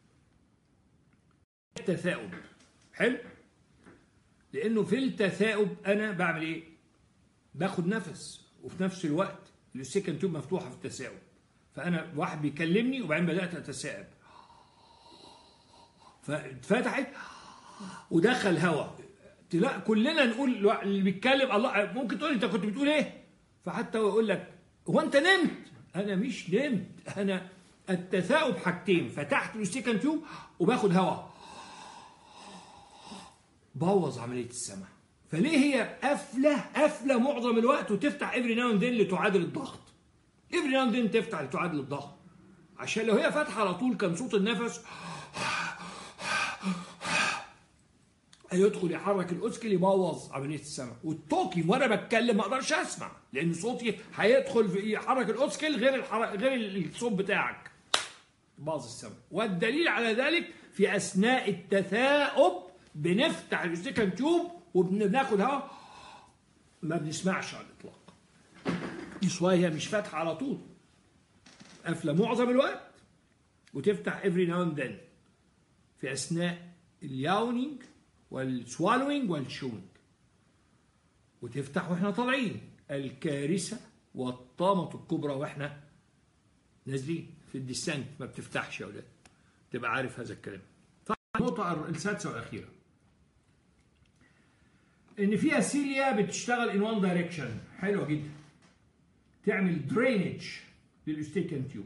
التثاؤب حلو لانه في التثاؤب انا بعمل ايه باخد نفس وفي نفس الوقت السكن تيوب مفتوحه في التثاؤب فانا واحد بيكلمني وبعدين بدات اتثاءب فاتفتحت ودخل هواء لا كلنا نقول اللي بيتكلم الله ممكن تقول انت كنت بتقول ايه فحتى هو يقول لك هو انت نمت انا مش نمت انا التثاؤب حاجتين فتحت السكن تيوب وباخد هواء بوظ عمليه السمع فليه هي قافله قافله معظم الوقت وتفتح افري ناو دين لتعادل الضغط افري ناو دين تفتح لتعادل الضغط عشان لو هي فاتحه على طول كان صوت النفس هيدخل يحرك الاوسكل يبوظ عمليه السمع والتوكي وانا بتكلم ما اقدرش اسمع لان صوتي هيدخل في يحرك الاوسكل غير الحرك غير الصوت بتاعك باظ السمع والدليل على ذلك في اثناء التثاؤب بنفتح السكن تيوب وبناخد هواء ما بنسمعش على الاطلاق يسوى هي مش فاتحه على طول قافله معظم الوقت وتفتح افري ناو اند ذن في اثناء الياونينج والسوالوينج والشوينج وتفتح واحنا طالعين الكارثه والطامه الكبرى واحنا نازلين في الديسنت ما بتفتحش يا اولاد تبقى عارف هذا الكلام النقطه السادسه والاخيره ان فيها سيليا بتشتغل ان وان دايركشن حلوه جدا تعمل درينج للاستيكن تيوب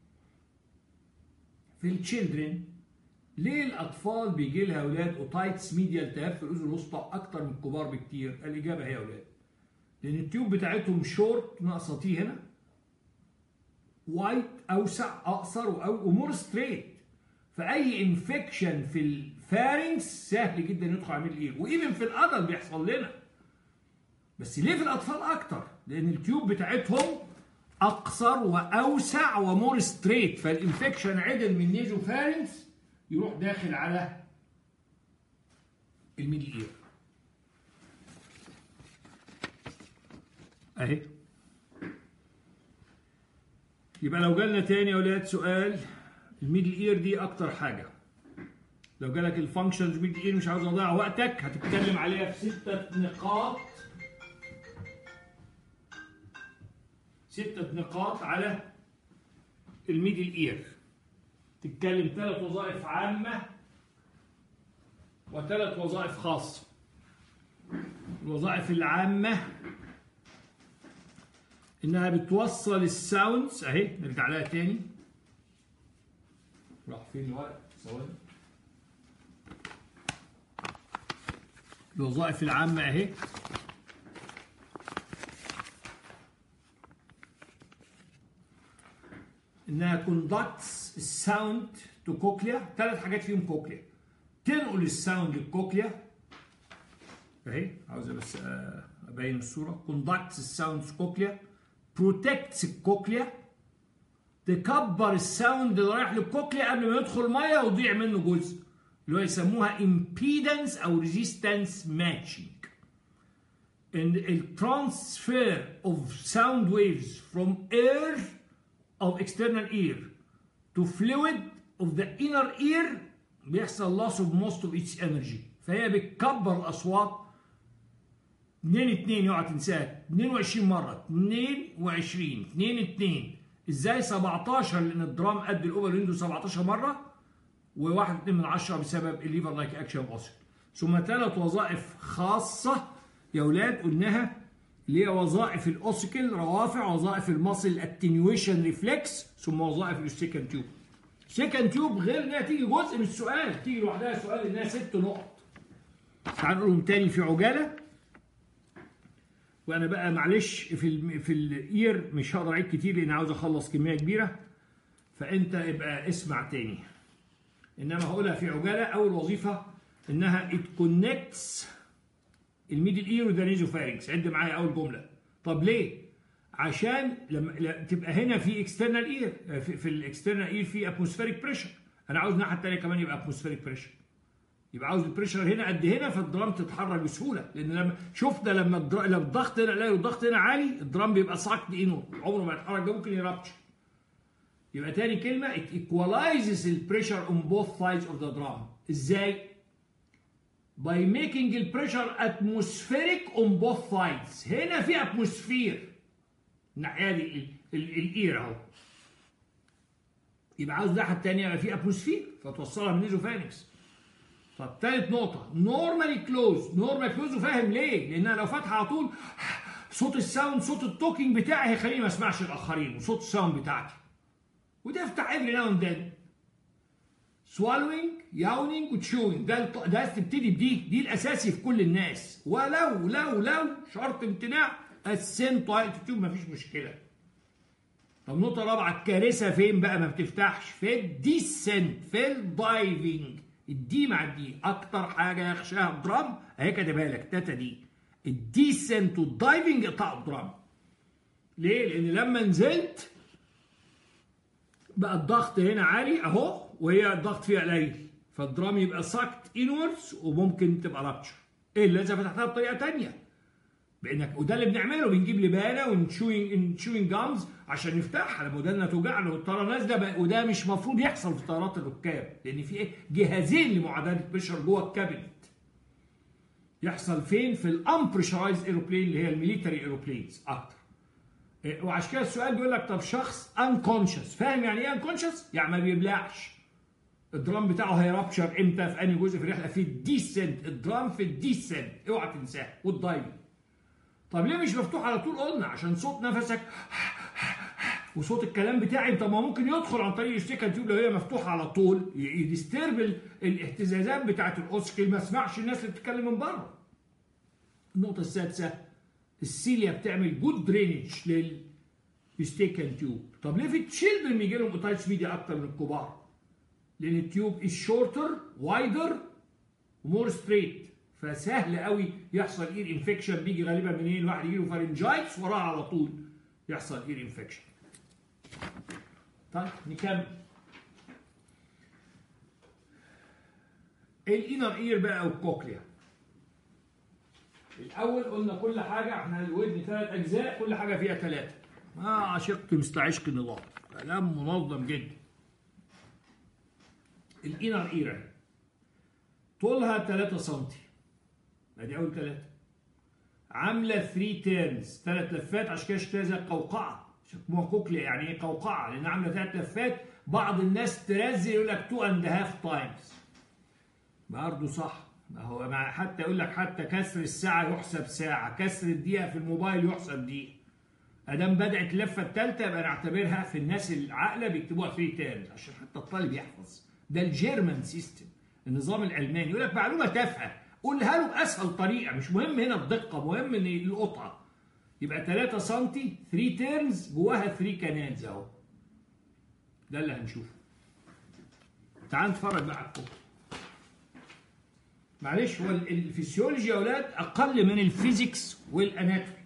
في التشيلدرن ليه الاطفال بيجي لها اولاد اوتايتس ميديا التهاب في الاذن الوسطى اكتر من الكبار بكتير الاجابه هي اولاد لان التيوب بتاعتهم شورت ناقصه تي هنا وايت اوسع اقصر او امور ستريت فاي انفكشن في الفارنكس سهل جدا يدخل عمليه الاير وايفن في الادل بيحصل لنا بس ليه في الاطفال اكتر لان التيوب بتاعتهم اقصر واوسع ومور ستريت فالانفكشن عدل من نيزو فارنس يروح داخل على الميدل اير اهي يبقى لو جالنا تاني يا ولاد سؤال الميدل اير دي اكتر حاجه لو جالك الفانكشنز ميدل اير مش عاوز اضيع وقتك هتتكلم عليها في ستة نقاط ستة نقاط على الميدل اير تتكلم ثلاث وظائف عامة وثلاث وظائف خاصة الوظائف العامة انها بتوصل الساوندز اهي نرجع لها تاني راح فين الوقت ثواني الوظائف العامة اهي انها كوندكتس الساوند تو كوكليا ثلاث حاجات فيهم كوكليا تنقل الساوند للكوكليا اهي عاوز بس ابين الصوره كوندكتس الساوند كوكليا بروتكتس الكوكليا تكبر الساوند اللي رايح للكوكليا قبل ما يدخل ميه ويضيع منه جزء اللي هو يسموها impedance او resistance matching and the transfer of sound waves from air of external ear to fluid of the inner ear بيحصل loss of most of its energy فهي بتكبر الاصوات 2 2 اوعى تنساها 22 مره 22 2 2 ازاي 17 لان الدرام قد الاوفر ويندو 17 مره و1 2 من 10 بسبب الليفر لايك اكشن اوسل ثم ثلاث وظائف خاصه يا اولاد قلناها اللي هي وظائف الاوسيكل روافع وظائف المصل الاتنيويشن ريفلكس ثم وظائف السكند تيوب سكند تيوب غير انها تيجي جزء من السؤال تيجي لوحدها سؤال انها ست نقط تعال نقولهم تاني في عجاله وانا بقى معلش في ال في الاير مش هقدر اعيد كتير لان عاوز اخلص كميه كبيره فانت ابقى اسمع تاني انما هقولها في عجاله اول وظيفه انها it connects الميدل اير وذا نيزوفارينكس عد معايا اول جمله طب ليه عشان لما تبقى هنا في اكسترنال اير في, في الاكسترنال اير في اتموسفيريك بريشر انا عاوز الناحيه الثانيه كمان يبقى اتموسفيريك بريشر يبقى عاوز البريشر هنا قد هنا فالدرام تتحرك بسهوله لان لما شفنا لما الدر... لما الضغط هنا لا الضغط هنا عالي الدرام بيبقى ساكت انور عمره ما يتحرك ده ممكن يرابتش يبقى تاني كلمه it equalizes البريشر on both sides of the drum ازاي؟ by making البريشر atmospheric on both sides هنا في اتموسفير الناحيه دي الاير اهو يبقى عاوز الناحيه الثانيه يبقى في اتموسفير فتوصلها من نيزوفانكس طب ثالث نقطة نورمالي كلوز نورمال كلوز وفاهم ليه؟ لأنها لو فاتحة على طول صوت الساوند صوت التوكينج بتاعي هيخليني ما اسمعش الآخرين وصوت الساوند بتاعتي وتفتح افري ناو اند ذن سوالوينج ياونينج وتشوينج ده ده تبتدي بدي دي الاساسي في كل الناس ولو لو لو شرط امتناع السنتو التيوب مفيش مشكله طب نقطه رابعه الكارثه فين بقى ما بتفتحش في الديسنت في الدايفنج الدي مع الدي اكتر حاجه يخشاها الدرام اهي كاتبها لك تاتا دي الديسنت والدايفنج قطع الدرام ليه؟ لان لما نزلت بقى الضغط هنا عالي اهو وهي الضغط فيها قليل فالدرام يبقى ساكت انورز وممكن تبقى رابتشر ايه اللي اذا فتحتها بطريقه ثانيه بانك وده اللي بنعمله بنجيب لبانه ونشوينج تشوينج جامز عشان نفتحها لما ودنا توجعنا والطياره نازله وده مش مفروض يحصل في طيارات الركاب لان في ايه جهازين لمعادله البريشر جوه الكابينت يحصل فين في الامبريشرايز ايروبلين اللي هي الميليتري ايروبلينز اكتر إيه وعشان كده السؤال بيقول لك طب شخص انكونشس فاهم يعني ايه انكونشس يعني ما بيبلعش الدرام بتاعه هيرابشر امتى في انهي جزء في الرحله في الديسنت الدرام في الديسنت اوعى تنساه والدايفنج طب ليه مش مفتوح على طول قلنا عشان صوت نفسك وصوت الكلام بتاعي طب ما ممكن يدخل عن طريق السكند تيوب لو هي مفتوحه على طول يديسترب الاهتزازات بتاعت الاوسكل ما اسمعش الناس اللي بتتكلم من بره النقطه السادسه السيليا بتعمل جود درينج للستيكن تيوب طب ليه في التشيلدرن بيجي لهم اوتايتس ميديا اكتر من الكبار لان التيوب از شورتر وايدر ومور ستريت فسهل قوي يحصل اير انفكشن بيجي غالبا منين واحد يجي له فارنجايتس وراه على طول يحصل اير انفكشن طيب نكمل الانر اير بقى او الكوكليا الاول قلنا كل حاجه احنا الودن ثلاث اجزاء كل حاجه فيها ثلاثه ما عشقت مستعشق النظام كلام منظم جدا الانر اير اهي. طولها 3 سم ادي اول ثلاثه عامله 3 تيرنز ثلاث لفات عشان كده شكلها زي القوقعه شكلها كوكليا يعني ايه قوقعه لان عامله ثلاث لفات بعض الناس ترزي يقول لك 2 اند هاف تايمز برضه صح ما هو مع حتى يقول لك حتى كسر الساعه يحسب ساعه كسر الدقيقه في الموبايل يحسب دقيقه ادام بدات اللفه الثالثه يبقى نعتبرها في الناس العاقله بيكتبوها 3 تيرنز عشان حتى الطالب يحفظ ده الجيرمان سيستم النظام الالماني يقول لك معلومه تافهه قولها له باسهل طريقه مش مهم هنا الدقه مهم ان القطعه يبقى 3 سم 3 تيرنز جواها 3 كانالز اهو ده اللي هنشوفه تعال نتفرج بقى على الكوكب معلش هو الفسيولوجي يا اولاد اقل من الفيزيكس والاناتومي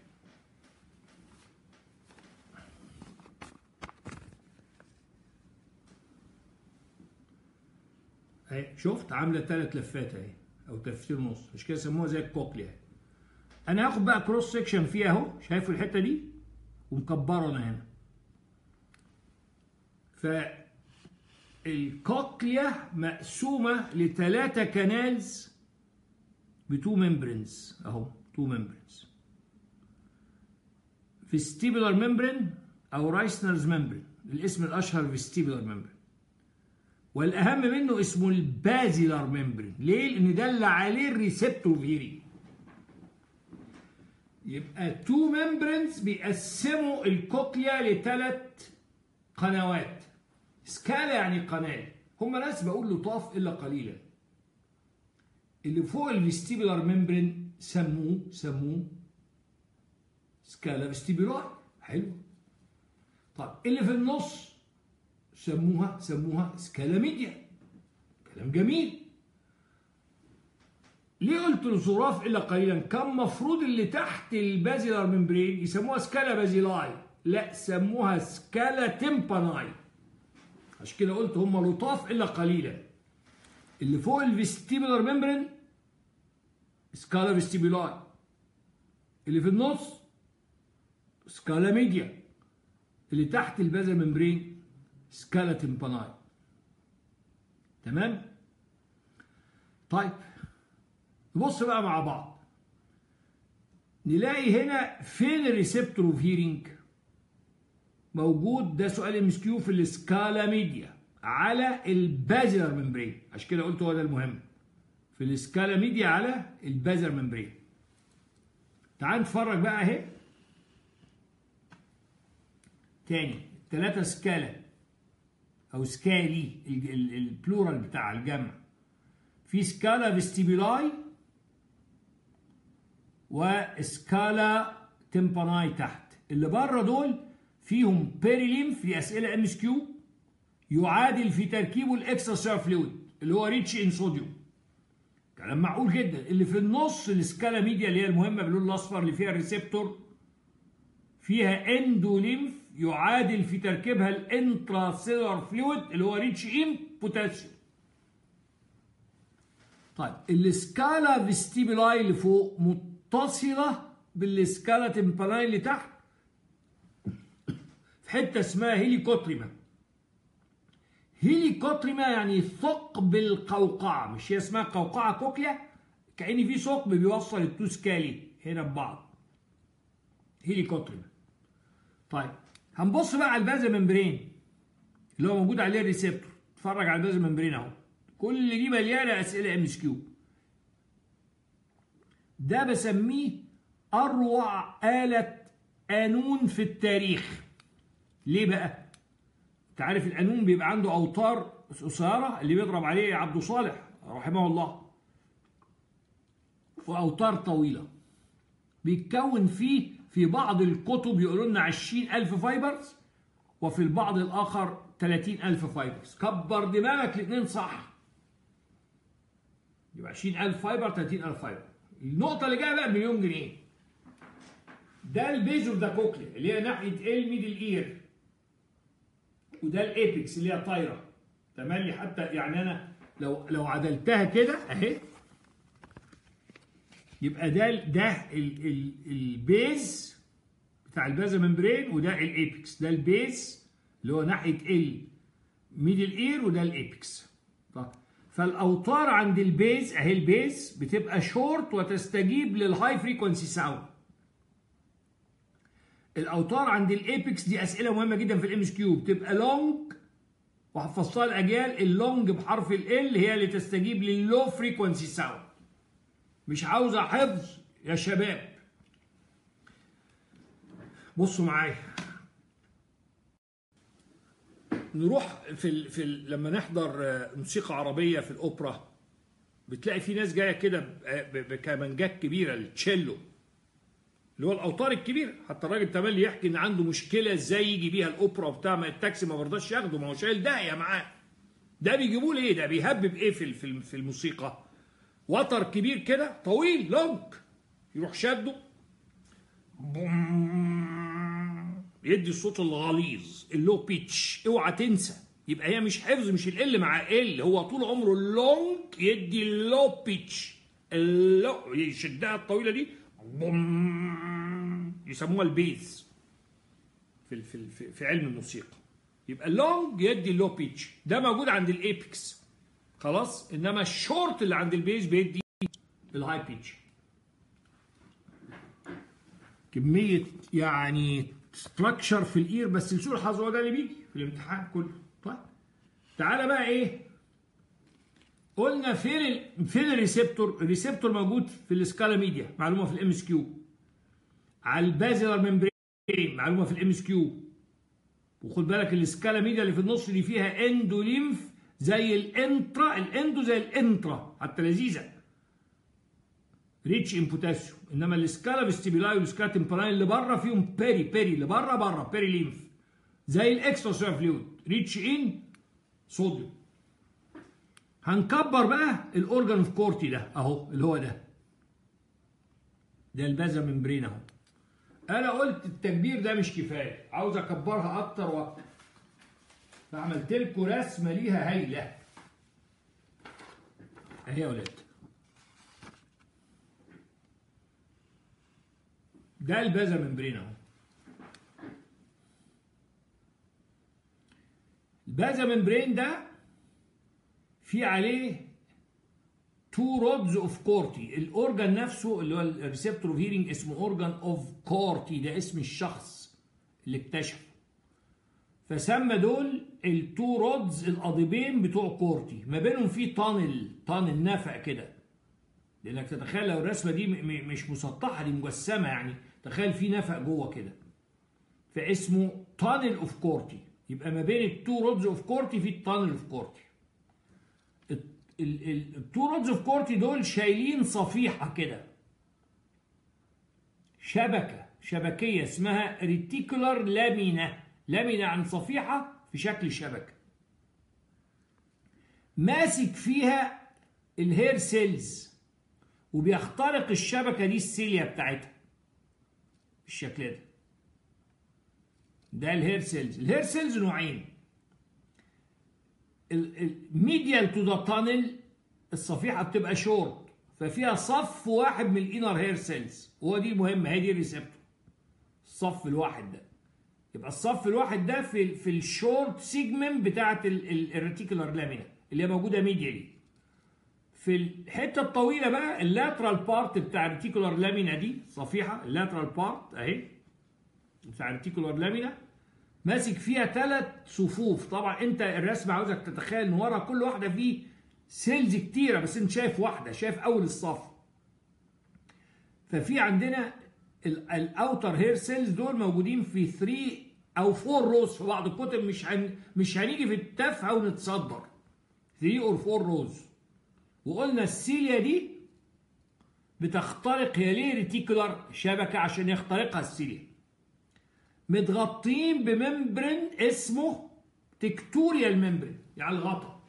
اهي شفت عامله ثلاث لفات اهي او تفسير ونص مش كده سموها زي الكوكليا انا هاخد بقى كروس سيكشن فيها اهو شايفوا الحته دي ومكبره انا هنا ف الكوكليا مقسومه لثلاثه كانالز بتو ممبرنز اهو تو ممبرنز فيستيبولار ممبرين او رايسنرز ممبرين الاسم الاشهر فيستيبولار ممبرين والاهم منه اسمه البازيلار ممبرين ليه لان ده اللي عليه الريسبتور فيري يبقى تو ممبرينز بيقسموا الكوكليا لثلاث قنوات سكالا يعني قناه هم ناس بقول لطاف الا قليلا اللي فوق الفيستيبولار ممبرين سموه سموه سكالا فيستيبولار حلو طيب اللي في النص سموها سموها سكالا ميديا كلام جميل ليه قلت الظراف الا قليلا كان مفروض اللي تحت البازيلار ممبرين يسموها سكالا بازيلاي لا سموها سكالا تيمباناي عشان كده قلت هم لطاف الا قليلا اللي فوق الفيستيبولار ممبرين سكالا فيستيبولاي اللي في النص سكالا ميديا اللي تحت البازل ممبرين سكالا تيمباناي تمام طيب نبص بقى مع بعض نلاقي هنا فين الريسبتور اوف هيرنج موجود ده سؤال ام اس كيو في السكالا ميديا على البازلر ممبرين عشان كده قلت هو ده المهم في السكالا ميديا على البازلر ممبرين تعال نتفرج بقى اهي تاني ثلاثة سكالا او سكالي البلورال بتاع الجمع في سكالا فيستيبولاي وسكالا تمباناي تحت اللي بره دول فيهم بيريليمف دي اسئله ام اس كيو يعادل في تركيبه الاكسترا سير فلويد اللي هو ريتش ان صوديوم كلام معقول جدا اللي في النص السكالا ميديا اللي هي المهمه باللون الاصفر اللي فيها الريسبتور فيها اندوليمف يعادل في تركيبها الانترا سيلر فلويد اللي هو ريتش ان بوتاسيوم طيب السكالا فيستيبولاي اللي فوق متصله بالسكالا تمباناي اللي تحت في حته اسمها هيليكوتريما هيليكوتريما يعني ثقب القوقعه مش هي اسمها قوقعه كوكليا كأن في ثقب بيوصل التو سكالي هنا ببعض هيليكوتريما طيب هنبص بقى على البازا ممبرين اللي هو موجود عليه الريسبتور اتفرج على البازا ممبرين اهو كل دي مليانه اسئله ام اس كيو ده بسميه اروع آلة قانون في التاريخ ليه بقى؟ انت عارف القانون بيبقى عنده اوتار قصيره اللي بيضرب عليه عبد صالح رحمه الله واوتار طويله بيتكون فيه في بعض الكتب يقولوا لنا 20000 فايبرز وفي البعض الاخر 30000 فايبرز كبر دماغك الاثنين صح يبقى 20000 فايبر 30000 فايبر النقطه اللي جايه بقى مليون جنيه ده البيز اوف ذا كوكلي اللي هي ناحيه الميدل اير وده الابيكس اللي هي طايره تملي حتى يعني انا لو لو عدلتها كده اهي يبقى ده ده ال ال البيز بتاع البازا ممبرين وده الابيكس ده البيز اللي هو ناحيه الميدل اير وده الابيكس طب فالاوتار عند البيز اهي البيز بتبقى شورت وتستجيب للهاي فريكونسي ساوند الاوتار عند الابيكس دي اسئله مهمه جدا في الام اس كيو بتبقى لونج وهفصلها الاجيال اللونج بحرف ال هي اللي تستجيب لللو فريكونسي ساوند مش عاوزه حفظ يا شباب بصوا معايا نروح في ال في ال لما نحضر موسيقى عربيه في الاوبرا بتلاقي في ناس جايه كده بكمانجات كبيره التشيلو اللي هو الاوتار الكبيره حتى الراجل تملي يحكي ان عنده مشكله ازاي يجي بيها الاوبرا وبتاع ما التاكسي ما برضاش ياخده ما هو شايل داهيه معاه ده بيجيبوه ليه ده بيهبب ايه في في الموسيقى وتر كبير كده طويل لونج يروح شده يدي الصوت الغليظ اللو بيتش اوعى تنسى يبقى هي مش حفظ مش ال مع ال هو طول عمره اللونج يدي اللو بيتش اللو يشدها الطويله دي يسموها البيز في في في علم الموسيقى يبقى اللونج يدي اللو بيتش ده موجود عند الايبكس خلاص انما الشورت اللي عند البيز بيدي الهاي بيتش كميه يعني ستراكشر في الاير بس لسوء الحظ هو ده اللي بيجي في الامتحان كله طيب تعالى بقى ايه قلنا فين ال... فين الريسبتور الريسبتور موجود في السكالا ميديا معلومه في الام اس كيو على البازلر ممبرين معلومه في الام اس كيو وخد بالك السكالا ميديا اللي في النص دي فيها اندوليمف زي الانترا الاندو زي الانترا حتى لذيذه ريتش ان بوتاسيوم انما السكالا فيستيبولاي والسكالا تمبراين اللي بره فيهم بيري بيري اللي بره بره بيري ليمف زي الاكسترا سيرف فلويد ريتش ان صوديوم هنكبر بقى الاورجان اوف كورتي ده اهو اللي هو ده ده البازا ممبرين اهو انا قلت التكبير ده مش كفايه عاوز اكبرها اكتر واكتر فعملت لكم رسمه ليها هايله اهي يا ولاد ده البازا ممبرين اهو البازا ممبرين ده في عليه تو رودز اوف كورتي الاورجان نفسه اللي هو الريسبتور اوف هيرنج اسمه اورجان اوف كورتي ده اسم الشخص اللي اكتشفه فسمى دول التو رودز القضيبين بتوع كورتي ما بينهم في تانل تانل نفق كده لانك تتخيل لو الرسمه دي مش مسطحه دي مجسمه يعني تخيل في نفق جوه كده فاسمه تانل اوف كورتي يبقى ما بين التو رودز اوف كورتي في التانل اوف كورتي التو رودز اوف كورتي دول شايلين صفيحه كده شبكه شبكيه اسمها ريتيكولار لامينا لامينا عن صفيحه في شكل شبكه ماسك فيها الهير سيلز وبيخترق الشبكه دي السيليا بتاعتها بالشكل ده ده الهير سيلز الهير سيلز نوعين الميديال تو ذا تانل الصفيحه بتبقى شورت ففيها صف واحد من الانر هير سيلز وهو دي مهمه هي دي الريسبتور الصف الواحد ده يبقى الصف الواحد ده في في الشورت سيجمنت بتاعه الريتيكولار لامينا اللي هي موجوده ميديالي في الحته الطويله بقى اللاترال بارت بتاع الريتيكولار لامينا دي صفيحه اللاترال بارت اهي بتاع الريتيكولار لامينا ماسك فيها ثلاث صفوف طبعا انت الرسم عاوزك تتخيل ان ورا كل واحده فيه سيلز كتيره بس انت شايف واحده شايف اول الصف ففي عندنا الاوتر هير سيلز دول موجودين في 3 او 4 روز في بعض الكتب مش هن مش هنيجي في التافهه ونتصدر 3 اور 4 روز وقلنا السيليا دي بتخترق هي ليه ريتيكولار شبكه عشان يخترقها السيليا متغطين بممبرين اسمه تكتوريال ممبرين يعني الغطا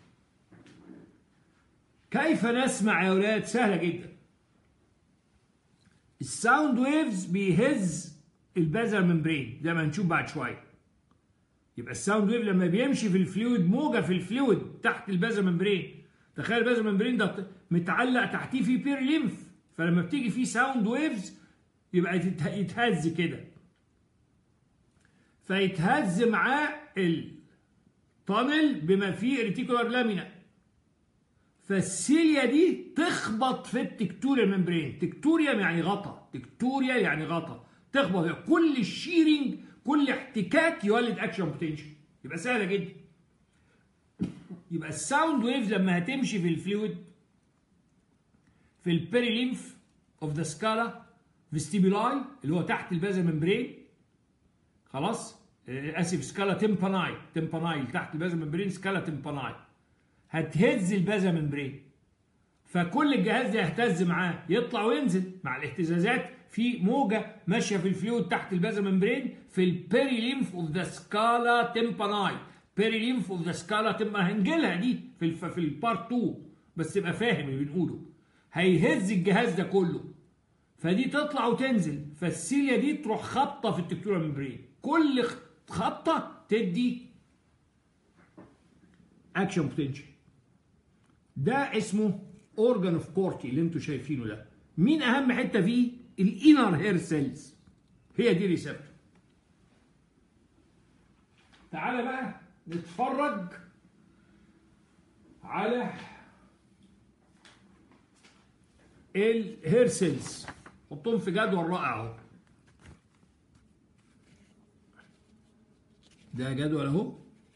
كيف نسمع يا ولاد سهله جدا الساوند ويفز بيهز البازل ممبرين زي ما هنشوف بعد شويه يبقى الساوند ويف لما بيمشي في الفلويد موجه في الفلويد تحت البازل ممبرين تخيل البازل ممبرين ده متعلق تحتيه في بير ليمف فلما بتيجي فيه ساوند ويفز يبقى يتهز كده فيتهز معاه التانل بما فيه ريتيكولار لامينا فالسيليا دي تخبط في التكتوريا ممبرين تكتوريا يعني غطا تكتوريا يعني غطا تخبط كل الشيرنج كل احتكاك يولد اكشن بوتنشال يبقى سهله جدا يبقى الساوند ويف لما هتمشي في الفلويد في البيريليمف اوف ذا سكالا فيستيبولاي اللي هو تحت البازا ممبرين خلاص اسف سكالا تمباناي تمباناي تحت البازا ممبرين سكالا تمباناي هتهز البازا ممبرين فكل الجهاز ده يهتز معاه يطلع وينزل مع الاهتزازات في موجه ماشيه في الفلويد تحت البازا ممبرين في البيريليمف اوف ذا سكالا تمباناي بيريليمف اوف ذا سكالا تبقى هنجيلها دي في الف... في البارت 2 بس تبقى فاهم اللي بنقوله هيهز الجهاز ده كله فدي تطلع وتنزل فالسيليا دي تروح خبطه في التكتورا ممبرين كل خبطه تدي اكشن بوتنشال ده اسمه اورجان اوف كورتي اللي انتوا شايفينه ده مين اهم حته فيه الانر هير سيلز هي دي ريسبتور تعالى بقى نتفرج على الهير سيلز حطهم في جدول رائع اهو ده جدول اهو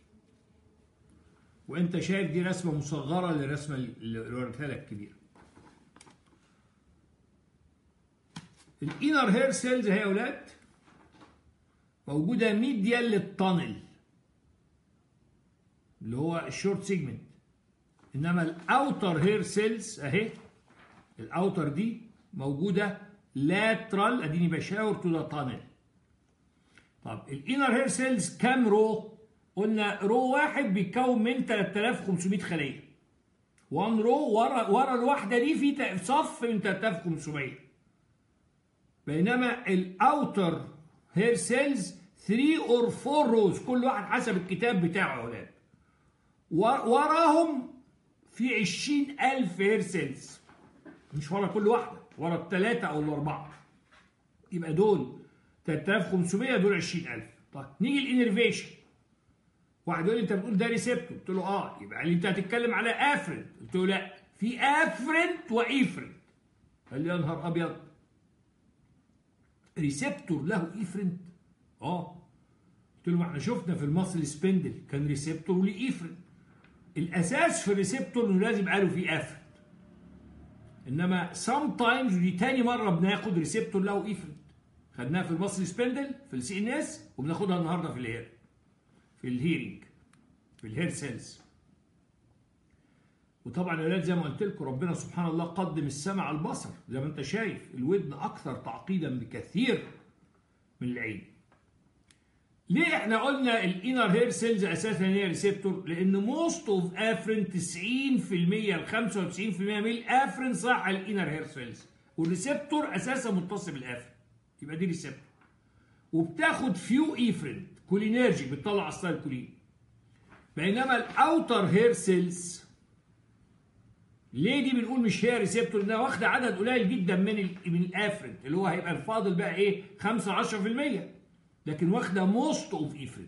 وانت شايف دي رسمه مصغره للرسمه اللي وريتها لك كبيره الانر هير سيلز هي يا اولاد موجوده ميديال للتانل اللي هو الشورت سيجمنت انما الاوتر هير سيلز اهي الاوتر دي موجوده لاترال اديني بشاور تو ذا تانل طب الانر هير سيلز كام رو قلنا رو واحد بيتكون من 3500 خليه 1 رو ورا ورا الواحده دي في صف من 3500 بينما الاوتر هير سيلز 3 اور 4 روز كل واحد حسب الكتاب بتاعه يا اولاد وراهم في 20000 هير سيلز مش ورا كل واحده ورا الثلاثه او الاربعه يبقى دول 3500 دول 20000 طيب نيجي الانرفيشن واحد يقول لي انت بتقول ده ريسبتور قلت له اه يبقى اللي انت هتتكلم على افرنت قلت له لا في افرنت وايفرنت قال لي يا نهار ابيض ريسبتور له ايفرنت اه قلت له ما احنا شفنا في المصل سبندل كان ريسبتور وليه ايفرنت الاساس في الريسبتور انه لازم قالوا فيه افرنت انما سام تايمز ودي تاني مره بناخد ريسبتور له ايفرنت خدناها في المصل سبندل في السي ان اس وبناخدها النهارده في الهير في الهيرنج في الهير سيلز وطبعا يا ولاد زي ما قلت لكم ربنا سبحان الله قدم السمع على البصر زي ما انت شايف الودن اكثر تعقيدا بكثير من العين ليه احنا قلنا الانر هير سيلز اساسا هي ريسبتور لان موست اوف افرين 90% ل 95% من الافرين صح على الانر هير سيلز والريسبتور اساسا متصل بالافرين يبقى دي ريسبتور وبتاخد فيو ايفرين كولينيرجيك بتطلع اصلا كولين بينما الاوتر هير سيلز ليه دي بنقول مش هي ريسبتور انها واخده عدد قليل جدا من ال من الافرنت اللي هو هيبقى الفاضل بقى ايه 5 10% لكن واخده موست اوف ايفرنت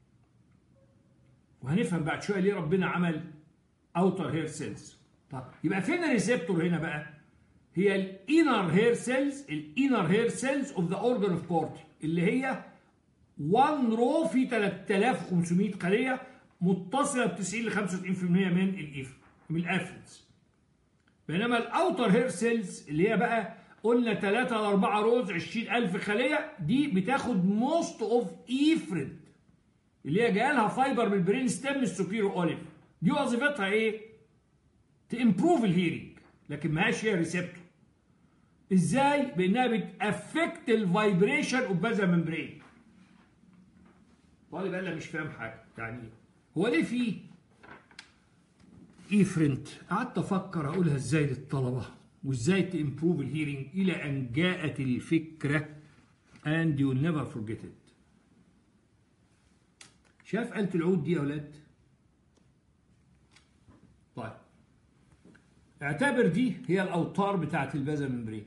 وهنفهم بعد شويه ليه ربنا عمل اوتر هير سيلز طب يبقى فين الريسبتور هنا بقى هي الانر هير سيلز الانر هير سيلز اوف ذا اورجان اوف كورتي اللي هي 1 رو في 3500 خليه متصله ب 90 ل 95% من الايفر من الافرنس بينما الاوتر هير سيلز اللي هي بقى قلنا 3 ل 4 روز 20000 خليه دي بتاخد موست اوف ايفرنت اللي هي جايه لها فايبر من البرين ستيم السوبيرو اوليف دي وظيفتها ايه؟ تمبروف الهيرنج لكن ماهاش هي ريسبتور ازاي؟ بانها بتافكت الفايبريشن اوف بازا ممبرين طالب قال مش فاهم حاجه يعني هو ليه في ايفرنت قعدت افكر اقولها ازاي للطلبه وازاي تمبروف الهيرنج الى ان جاءت الفكره and you will never forget it شاف آلة العود دي يا ولاد طيب اعتبر دي هي الأوتار بتاعت البازا ممبرين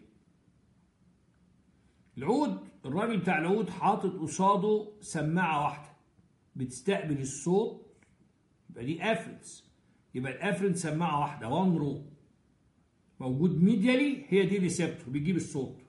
العود الراجل بتاع العود حاطط قصاده سماعة واحدة بتستقبل الصوت يبقى دي افرنس يبقى الافرنس سماعة واحدة وان رو موجود ميديالي هي دي ريسبتور بيجيب الصوت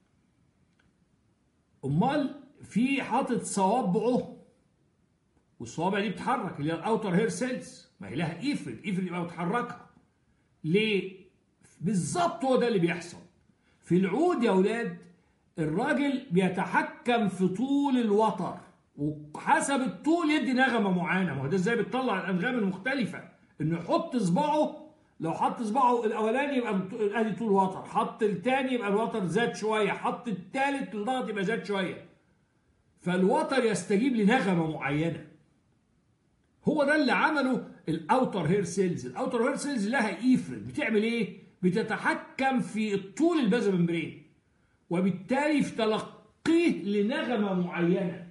امال في حاطط صوابعه والصوابع دي بتتحرك اللي هي الاوتر هير سيلز ما هي لها ايفرد ايفرد يبقى بتحركها ليه بالظبط هو ده اللي بيحصل في العود يا اولاد الراجل بيتحكم في طول الوتر وحسب الطول يدي نغمه معينه ما هو ده ازاي بتطلع الانغام المختلفه انه يحط صباعه لو حط صباعه الاولاني يبقى ادي طول وتر حط الثاني يبقى الوتر زاد شويه حط الثالث الضغط يبقى زاد شويه فالوتر يستجيب لنغمه معينه هو ده اللي عمله الاوتر هير سيلز الاوتر هير سيلز لها ايفرد بتعمل ايه بتتحكم في طول البازا ممبرين وبالتالي في تلقيه لنغمه معينه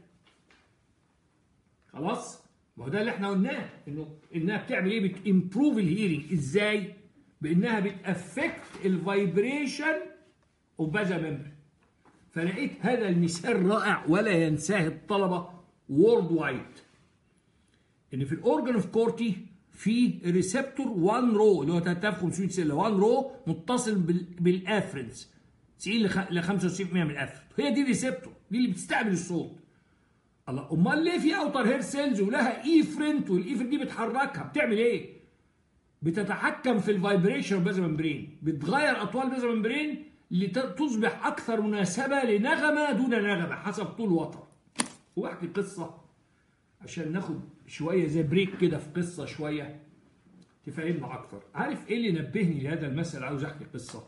خلاص ما هو ده اللي احنا قلناه انه انها بتعمل ايه بتمبروف الهيرنج ازاي بانها بتافكت الفايبريشن اوف بازا ممبرين فلقيت هذا المثال رائع ولا ينساه الطلبه وورد وايد ان في الاورجن اوف كورتي في ريسبتور 1 رو اللي هو 3500 سيله 1 رو متصل بالافرنس 90 ل 95% من الافرنس هي دي الريسبتور دي اللي بتستقبل الصوت الله امال ليه في اوتر هير سيلز ولها ايفرنت والايفرنت دي بتحركها بتعمل ايه بتتحكم في الفايبريشن بازا ممبرين بتغير اطوال بازا ممبرين لتصبح اكثر مناسبه لنغمه دون نغمه حسب طول وتر واحكي قصه عشان ناخد شويه زي بريك كده في قصه شويه تفهمنا اكتر عارف ايه اللي نبهني لهذا المثل عاوز احكي قصه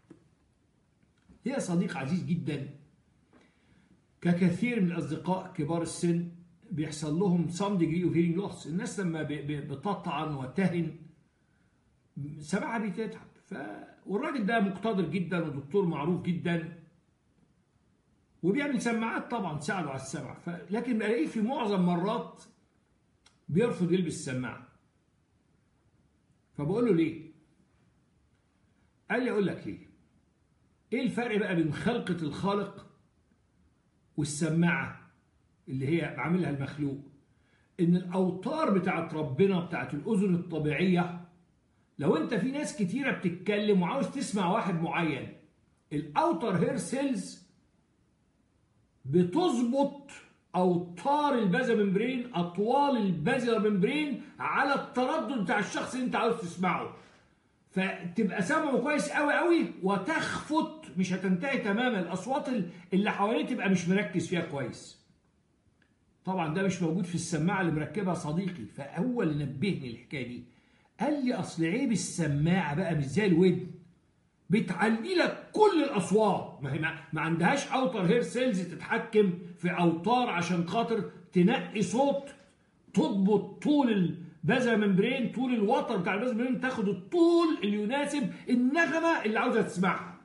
هي صديق عزيز جدا ككثير من الاصدقاء كبار السن بيحصل لهم some degree of hearing loss الناس لما بتطعن وتهن سمعها بتتعب ف... والراجل ده مقتدر جدا ودكتور معروف جدا وبيعمل سماعات طبعا تساعده على السمع ف... لكن بلاقيه في معظم مرات بيرفض يلبس السماعه فبقول له ليه قال لي اقول لك ليه ايه الفرق بقى بين خلقه الخالق والسماعه اللي هي عاملها المخلوق ان الاوتار بتاعت ربنا بتاعت الاذن الطبيعيه لو انت في ناس كتيره بتتكلم وعاوز تسمع واحد معين الاوتر هير سيلز بتظبط اوتار البازا ممبرين اطوال البازا ممبرين على التردد بتاع الشخص اللي انت عاوز تسمعه فتبقى سامعه كويس قوي قوي وتخفت مش هتنتهي تماما الاصوات اللي حواليه تبقى مش مركز فيها كويس طبعا ده مش موجود في السماعه اللي مركبها صديقي فهو اللي نبهني الحكايه دي قال لي اصل عيب السماعه بقى مش زي الودن بتعلي لك كل الاصوات ما هي ما عندهاش اوتر هير سيلز تتحكم في اوتار عشان خاطر تنقي صوت تضبط طول البازا ممبرين طول الوتر بتاع البازا ممبرين تاخد الطول اللي يناسب النغمه اللي عاوزه تسمعها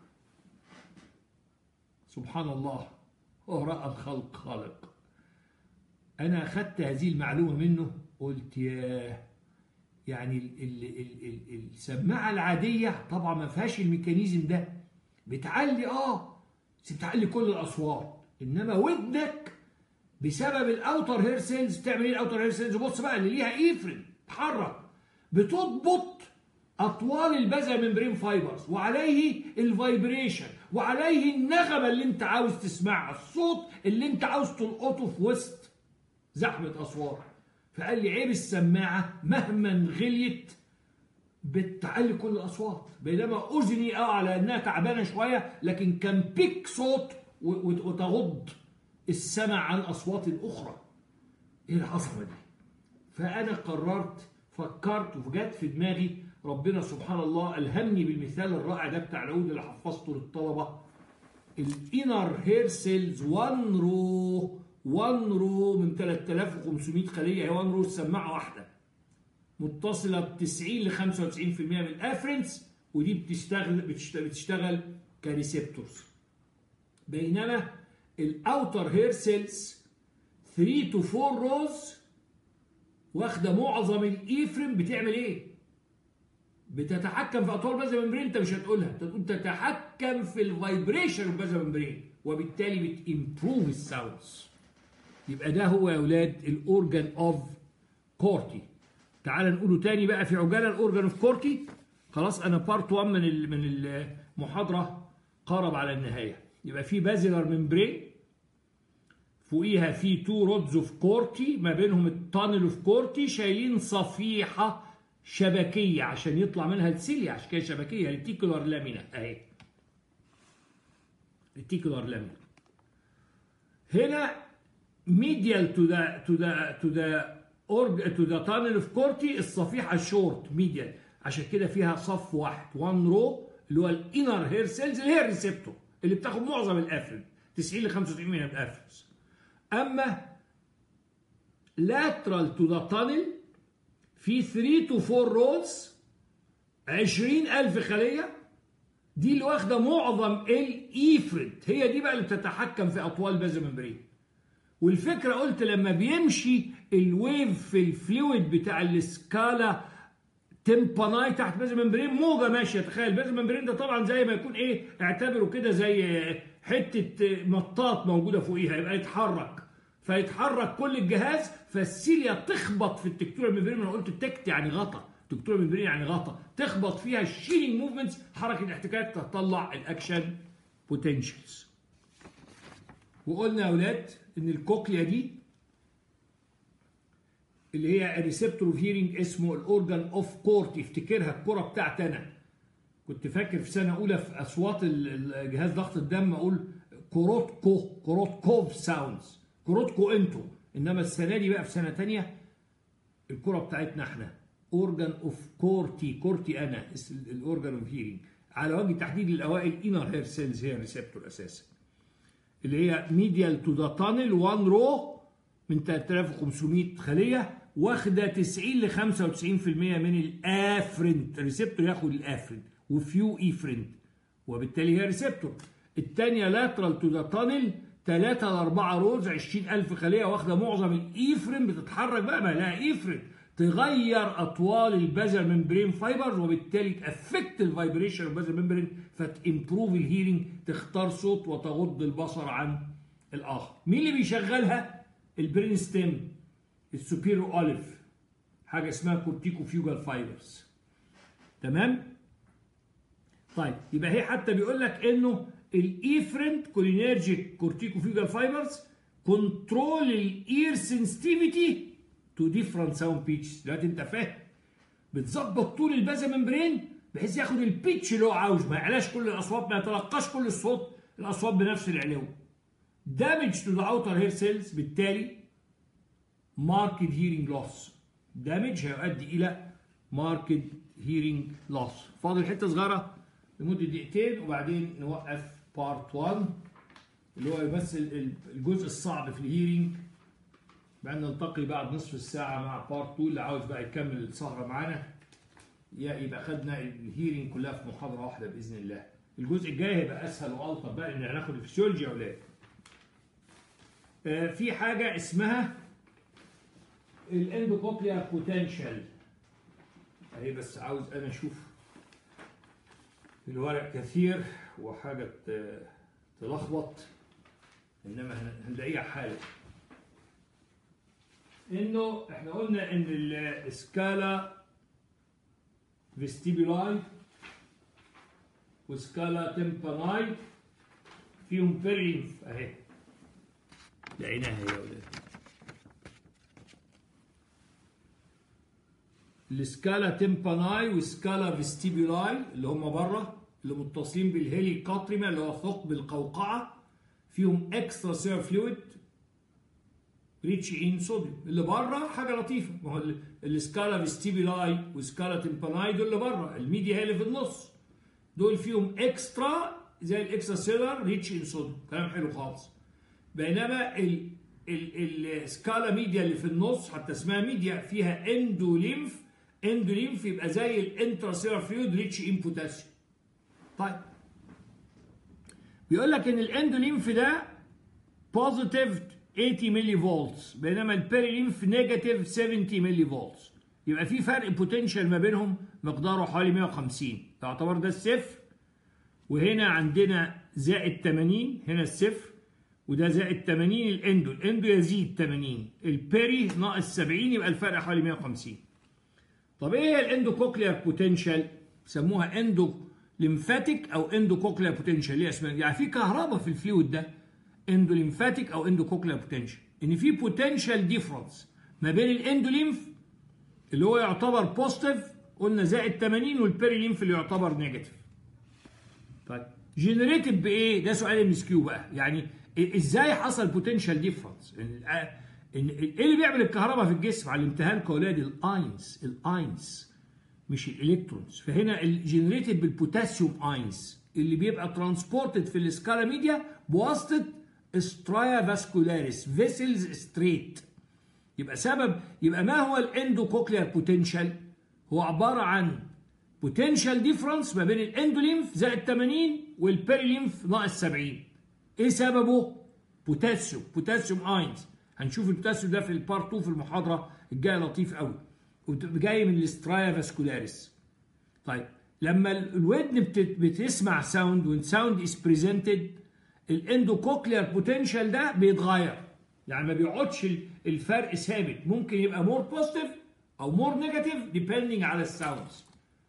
سبحان الله هو راى الخلق خالق انا اخذت هذه المعلومه منه قلت ياه يعني ال ال ال ال السماعه العاديه طبعا ما فيهاش الميكانيزم ده بتعلي اه بس بتعلي كل الاصوات انما ودنك بسبب الاوتر هير سيلز بتعمل ايه الاوتر هير سيلز بص بقى اللي ليها ايفرن تحرك بتضبط اطوال البازا ممبرين فايبرز وعليه الفايبريشن وعليه النغمه اللي انت عاوز تسمعها الصوت اللي انت عاوز تلقطه في وسط زحمه اصوات فقال لي عيب السماعة مهما غليت بتعلي كل الأصوات بينما أذني اه على إنها تعبانة شوية لكن كان بيك صوت وتغض السمع عن أصوات أخرى إيه العظمة دي؟ فأنا قررت فكرت وجت في دماغي ربنا سبحان الله ألهمني بالمثال الرائع ده بتاع العود اللي حفظته للطلبة الانر هير سيلز 1 رو 1 رو من 3500 خليه هي 1 رو سماعه واحده متصله ب 90 ل 95% من الافرنس ودي بتشتغل بتشتغل, بتشتغل كريسبتورز بينما الاوتر هير سيلز 3 تو 4 روز واخده معظم الايفرين بتعمل ايه؟ بتتحكم في اطوال بازا ممبرين انت مش هتقولها انت تقول تتحكم في الفايبريشن اوف بازا ممبرين وبالتالي بتمبروف الساوندز يبقى ده هو يا اولاد الاورجان اوف كورتي تعال نقوله تاني بقى في عجاله الاورجان اوف كورتي خلاص انا بارت 1 من من المحاضره قارب على النهايه يبقى في بازلر ممبرين فوقيها في تو رودز اوف كورتي ما بينهم التانل اوف كورتي شايلين صفيحه شبكيه عشان يطلع منها السيليا عشان كده شبكيه ريتيكولار لامينا اهي ريتيكولار لامينا هنا ميديال تو ذا تو ذا تو ذا اورج تو ذا تانل اوف كورتي الصفيحه شورت ميديال عشان كده فيها صف واحد 1 رو اللي هو الانر هير سيلز اللي هي الريسبتور اللي بتاخد معظم الافرين 90 ل 95 من الافرينز اما lateral to the tunnel في 3 to 4 rows 20000 خليه دي اللي واخده معظم الايفرنت هي دي بقى اللي بتتحكم في اطوال باز ممبرين والفكره قلت لما بيمشي الويف في الفلويد بتاع السكالا تمباناي تحت باز ممبرين موجه ماشيه تخيل باز ممبرين ده طبعا زي ما يكون ايه اعتبره كده زي حته مطاط موجوده فوقيها يبقى يتحرك فيتحرك كل الجهاز فالسيليا تخبط في التكتوره الممبرين انا قلت تكت يعني غطا التكتوره الممبرين يعني غطا تخبط فيها الشيلينج موفمنتس حركه الاحتكاك تطلع الاكشن بوتنشالز وقلنا يا اولاد ان الكوكليا دي اللي هي الريسبتور اوف هيرنج اسمه الاورجان اوف كورت افتكرها الكره بتاعتي انا كنت فاكر في سنه اولى في اصوات جهاز ضغط الدم اقول كوروتكو كوروتكوف ساوندز كوروتكو انتو انما السنه دي بقى في سنه ثانيه الكره بتاعتنا احنا اورجان اوف كورتي كورتي انا الاورجان اوف هيرنج على وجه التحديد الاوائل انر هير سيلز هي الريسبتور اساسا اللي هي ميديال تو ذا تانل 1 رو من 3500 خليه واخده 90 ل 95% من الافرنت الريسبتور ياخد الافرنت وفيو ايفرنت وبالتالي هي ريسبتور الثانيه لاترال تو ذا تانل 3 ل 4 روز 20000 خليه واخده معظم الايفرين بتتحرك بقى ما لها ايفرين تغير اطوال البازل ممبرين فايبرز وبالتالي تافكت الفايبريشن اوف البازل ممبرين فتمبروف الهيرنج تختار صوت وتغض البصر عن الاخر مين اللي بيشغلها البرين ستيم السوبيرو اوليف حاجه اسمها كورتيكو فيوجال فايبرز تمام طيب يبقى هي حتى بيقول لك انه الايفرنت كولينرجيك كورتيكو فيوجال فايبرز كنترول الاير سنسيتيفيتي تو ديفرنت ساوند بيتش دلوقتي انت فاهم بتظبط طول البازا ممبرين بحيث ياخد البيتش اللي هو عاوز ما يعلاش كل الاصوات ما يتلقاش كل الصوت الاصوات بنفس العلو دامج تو ذا اوتر هير سيلز بالتالي ماركت هيرنج لوس دامج هيؤدي الى ماركت هيرنج لوس فاضل حته صغيره لمده دقيقتين وبعدين نوقف بارت 1 اللي هو يمثل الجزء الصعب في الهيرنج بعدين نلتقي بعد نصف الساعه مع بارت 2 اللي عاوز بقى يكمل السهره معانا يبقى خدنا الهيرنج كلها في محاضره واحده باذن الله الجزء الجاي هيبقى اسهل والطف بقى لان هناخد الفسيولوجي يا اولاد آه في حاجه اسمها الاندوكوبليا بوتنشال اهي بس عاوز انا اشوف الورق كثير وحاجه تلخبط انما هنلاقيها حاله انه احنا قلنا ان السكالا فيستيبولاي وسكالا تمباناي فيهم بيرينف اهي لقيناها يا ولاد السكالا تمباناي وسكالا فيستيبولاي اللي هم بره اللي متصلين بالهيلي كاتريما اللي هو ثقب القوقعه فيهم اكسترا سير فلويد ريتش ان صوديوم اللي بره حاجه لطيفه ما هو السكالا فيستيبولاي وسكالا تمباناي دول اللي بره الميديا هي اللي في النص دول فيهم اكسترا زي الاكسترا سيلر ريتش ان صوديوم كلام حلو خالص بينما ال السكالا ميديا اللي في النص حتى اسمها ميديا فيها اندوليمف اندوليمف يبقى زي الانتراسيلر فلويد ريتش ان بوتاسيوم طيب بيقول لك ان الاندوليمف ده بوزيتيف 80 ملي فولتس بينما البيري لينف نيجاتيف 70 ملي فولتس يبقى في فرق بوتنشال ما بينهم مقداره حوالي 150 تعتبر ده الصفر وهنا عندنا زائد 80 هنا الصفر وده زائد 80 الاندو الاندو يزيد 80 البيري ناقص 70 يبقى الفرق حوالي 150 طب ايه هي الاندو كوكليار بوتنشال سموها اندو ليمفاتيك او اندو كوكليار بوتنشال ليه اسمها يعني في كهرباء في الفلويد ده اندو ليمفاتيك او اندو كوكليار بوتنشال ان في بوتنشال ديفرنس ما بين الاندو ليمف اللي هو يعتبر بوزيتيف قلنا زائد 80 والبيري ليمف اللي يعتبر نيجاتيف طيب جنريتد بايه ده سؤال ام اس كيو بقى يعني ازاي حصل بوتنشال ديفرنس ان ايه اللي بيعمل الكهرباء في الجسم علمتها لكم يا اولاد الاينز الاينز مش الالكترونز فهنا الجنريتد بالبوتاسيوم اينز اللي بيبقى ترانسبورتد في السكالا ميديا بواسطه سترايا فاسكولاريس فيسلز ستريت يبقى سبب يبقى ما هو الاندوكوكليار بوتنشال هو عباره عن بوتنشال ديفرنس ما بين الاندوليمف زائد 80 والبيريليمف ناقص 70 ايه سببه بوتاسيوم بوتاسيوم اينز هنشوف البوتاسيوم ده في البارت 2 في المحاضره الجايه لطيف قوي جاي من الاسترايا فاسكولاريس طيب لما الودن بتسمع ساوند وان ساوند از بريزنتد الاندوكوكليار بوتنشال ده بيتغير يعني ما بيقعدش الفرق ثابت ممكن يبقى مور بوزيتيف او مور نيجاتيف ديبندنج على الساوندز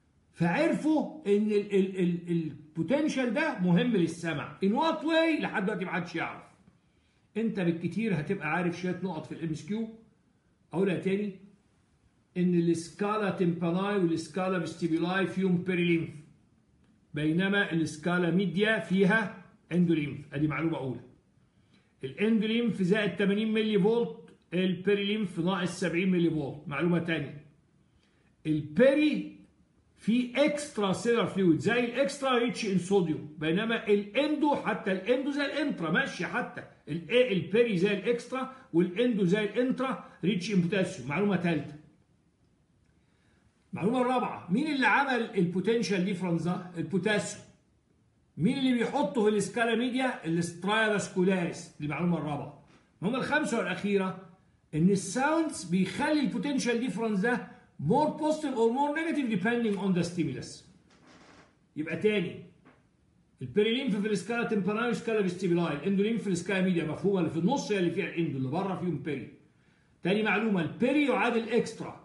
فعرفوا ان البوتنشال ده مهم للسمع ان وات واي لحد دلوقتي ما حدش يعرف انت بالكتير هتبقى عارف شويه نقط في الام اس كيو اقولها تاني ان السكالا تمباناي والسكالا فيستيبولاي فيهم بيريليمف بينما السكالا ميديا فيها اندوليمف ادي معلومه اولى الاندوليمف زائد 80 ملي فولت البيريليمف ناقص 70 ملي فولت معلومه ثانيه البيري في اكسترا سيلر فلويد زي الاكسترا ريتش ان صوديوم بينما الاندو حتى الاندو زي الانترا ماشي حتى البيري زي الاكسترا والاندو زي الانترا ريتش ان بوتاسيوم معلومه ثالثه المعلومه الرابعه مين اللي عمل البوتنشال ديفرنس ده البوتاسيوم مين اللي بيحطه في الاسكالا ميديا الاسترايا فاسكولاريس دي المعلومه الرابعه المعلومه الخامسه والاخيره ان الساوندز بيخلي البوتنشال ديفرنس ده more positive or more negative depending on the stimulus يبقى تاني البيريليمف في الاسكالا تمباناي والسكالا فيستيبولاي الاندوليمف في الاسكالا ميديا مفهومه اللي في النص هي اللي فيها الاندو اللي بره فيهم بيري تاني معلومه البيري يعادل اكسترا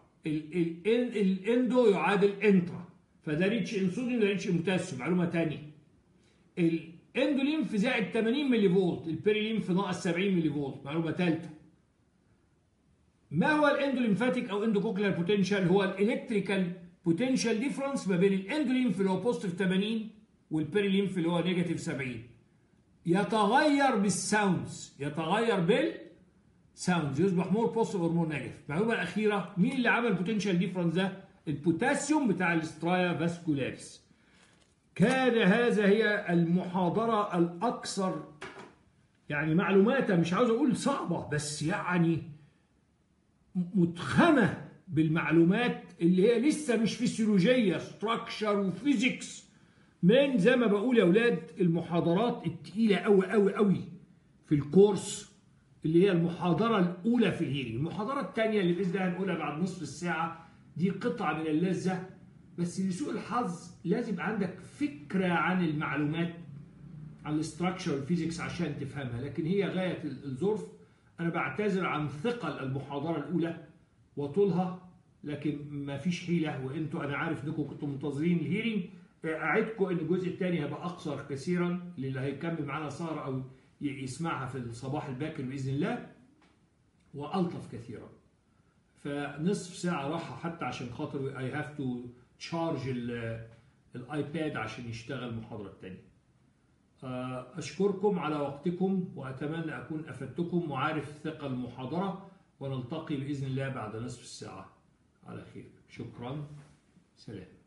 الاندو يعادل انترا فده ريتش انسولين ده ريتش بوتاسيوم معلومه تانية الاندوليمف زائد 80 ملي فولت البيريليمف ناقص 70 ملي فولت معلومه ثالثه ما هو الاندوليمفاتيك او اندوكوكلير بوتنشال هو الالكتريكال بوتنشال ديفرنس ما بين الاندوليمف اللي هو بوزيتيف 80 والبيريليمف اللي هو نيجاتيف 70 يتغير بالساوندز يتغير بالساوندز يصبح مور بوزيتيف اور مور نيجاتيف المعلومه الاخيره مين اللي عمل البوتنشال ديفرنس ده البوتاسيوم بتاع الاسترايا فاسكولاريس كان هذا هي المحاضره الاكثر يعني معلوماتها مش عاوز اقول صعبه بس يعني متخمه بالمعلومات اللي هي لسه مش فسيولوجيه ستراكشر وفيزيكس من زي ما بقول يا اولاد المحاضرات التقيله قوي قوي قوي في الكورس اللي هي المحاضره الاولى في الهيرنج المحاضره الثانيه اللي باذن الله هنقولها بعد نصف الساعه دي قطعه من اللذه بس لسوء الحظ لازم يبقى عندك فكره عن المعلومات عن الاستراكشر والفيزيكس عشان تفهمها لكن هي غايه الظرف أنا بعتذر عن ثقل المحاضرة الأولى وطولها لكن ما فيش حيلة وأنتوا أنا عارف أنكم كنتوا منتظرين الهيرنج أعدكم أن الجزء الثاني هيبقى أقصر كثيرا للي هيكمل معانا سهرة أو يسمعها في الصباح الباكر بإذن الله وألطف كثيرا فنصف ساعة راحة حتى عشان خاطر I have to charge الايباد عشان يشتغل المحاضرة الثانية أشكركم على وقتكم وأتمنى أكون أفدتكم وعارف ثقة المحاضرة ونلتقي بإذن الله بعد نصف الساعة على خير شكرا سلام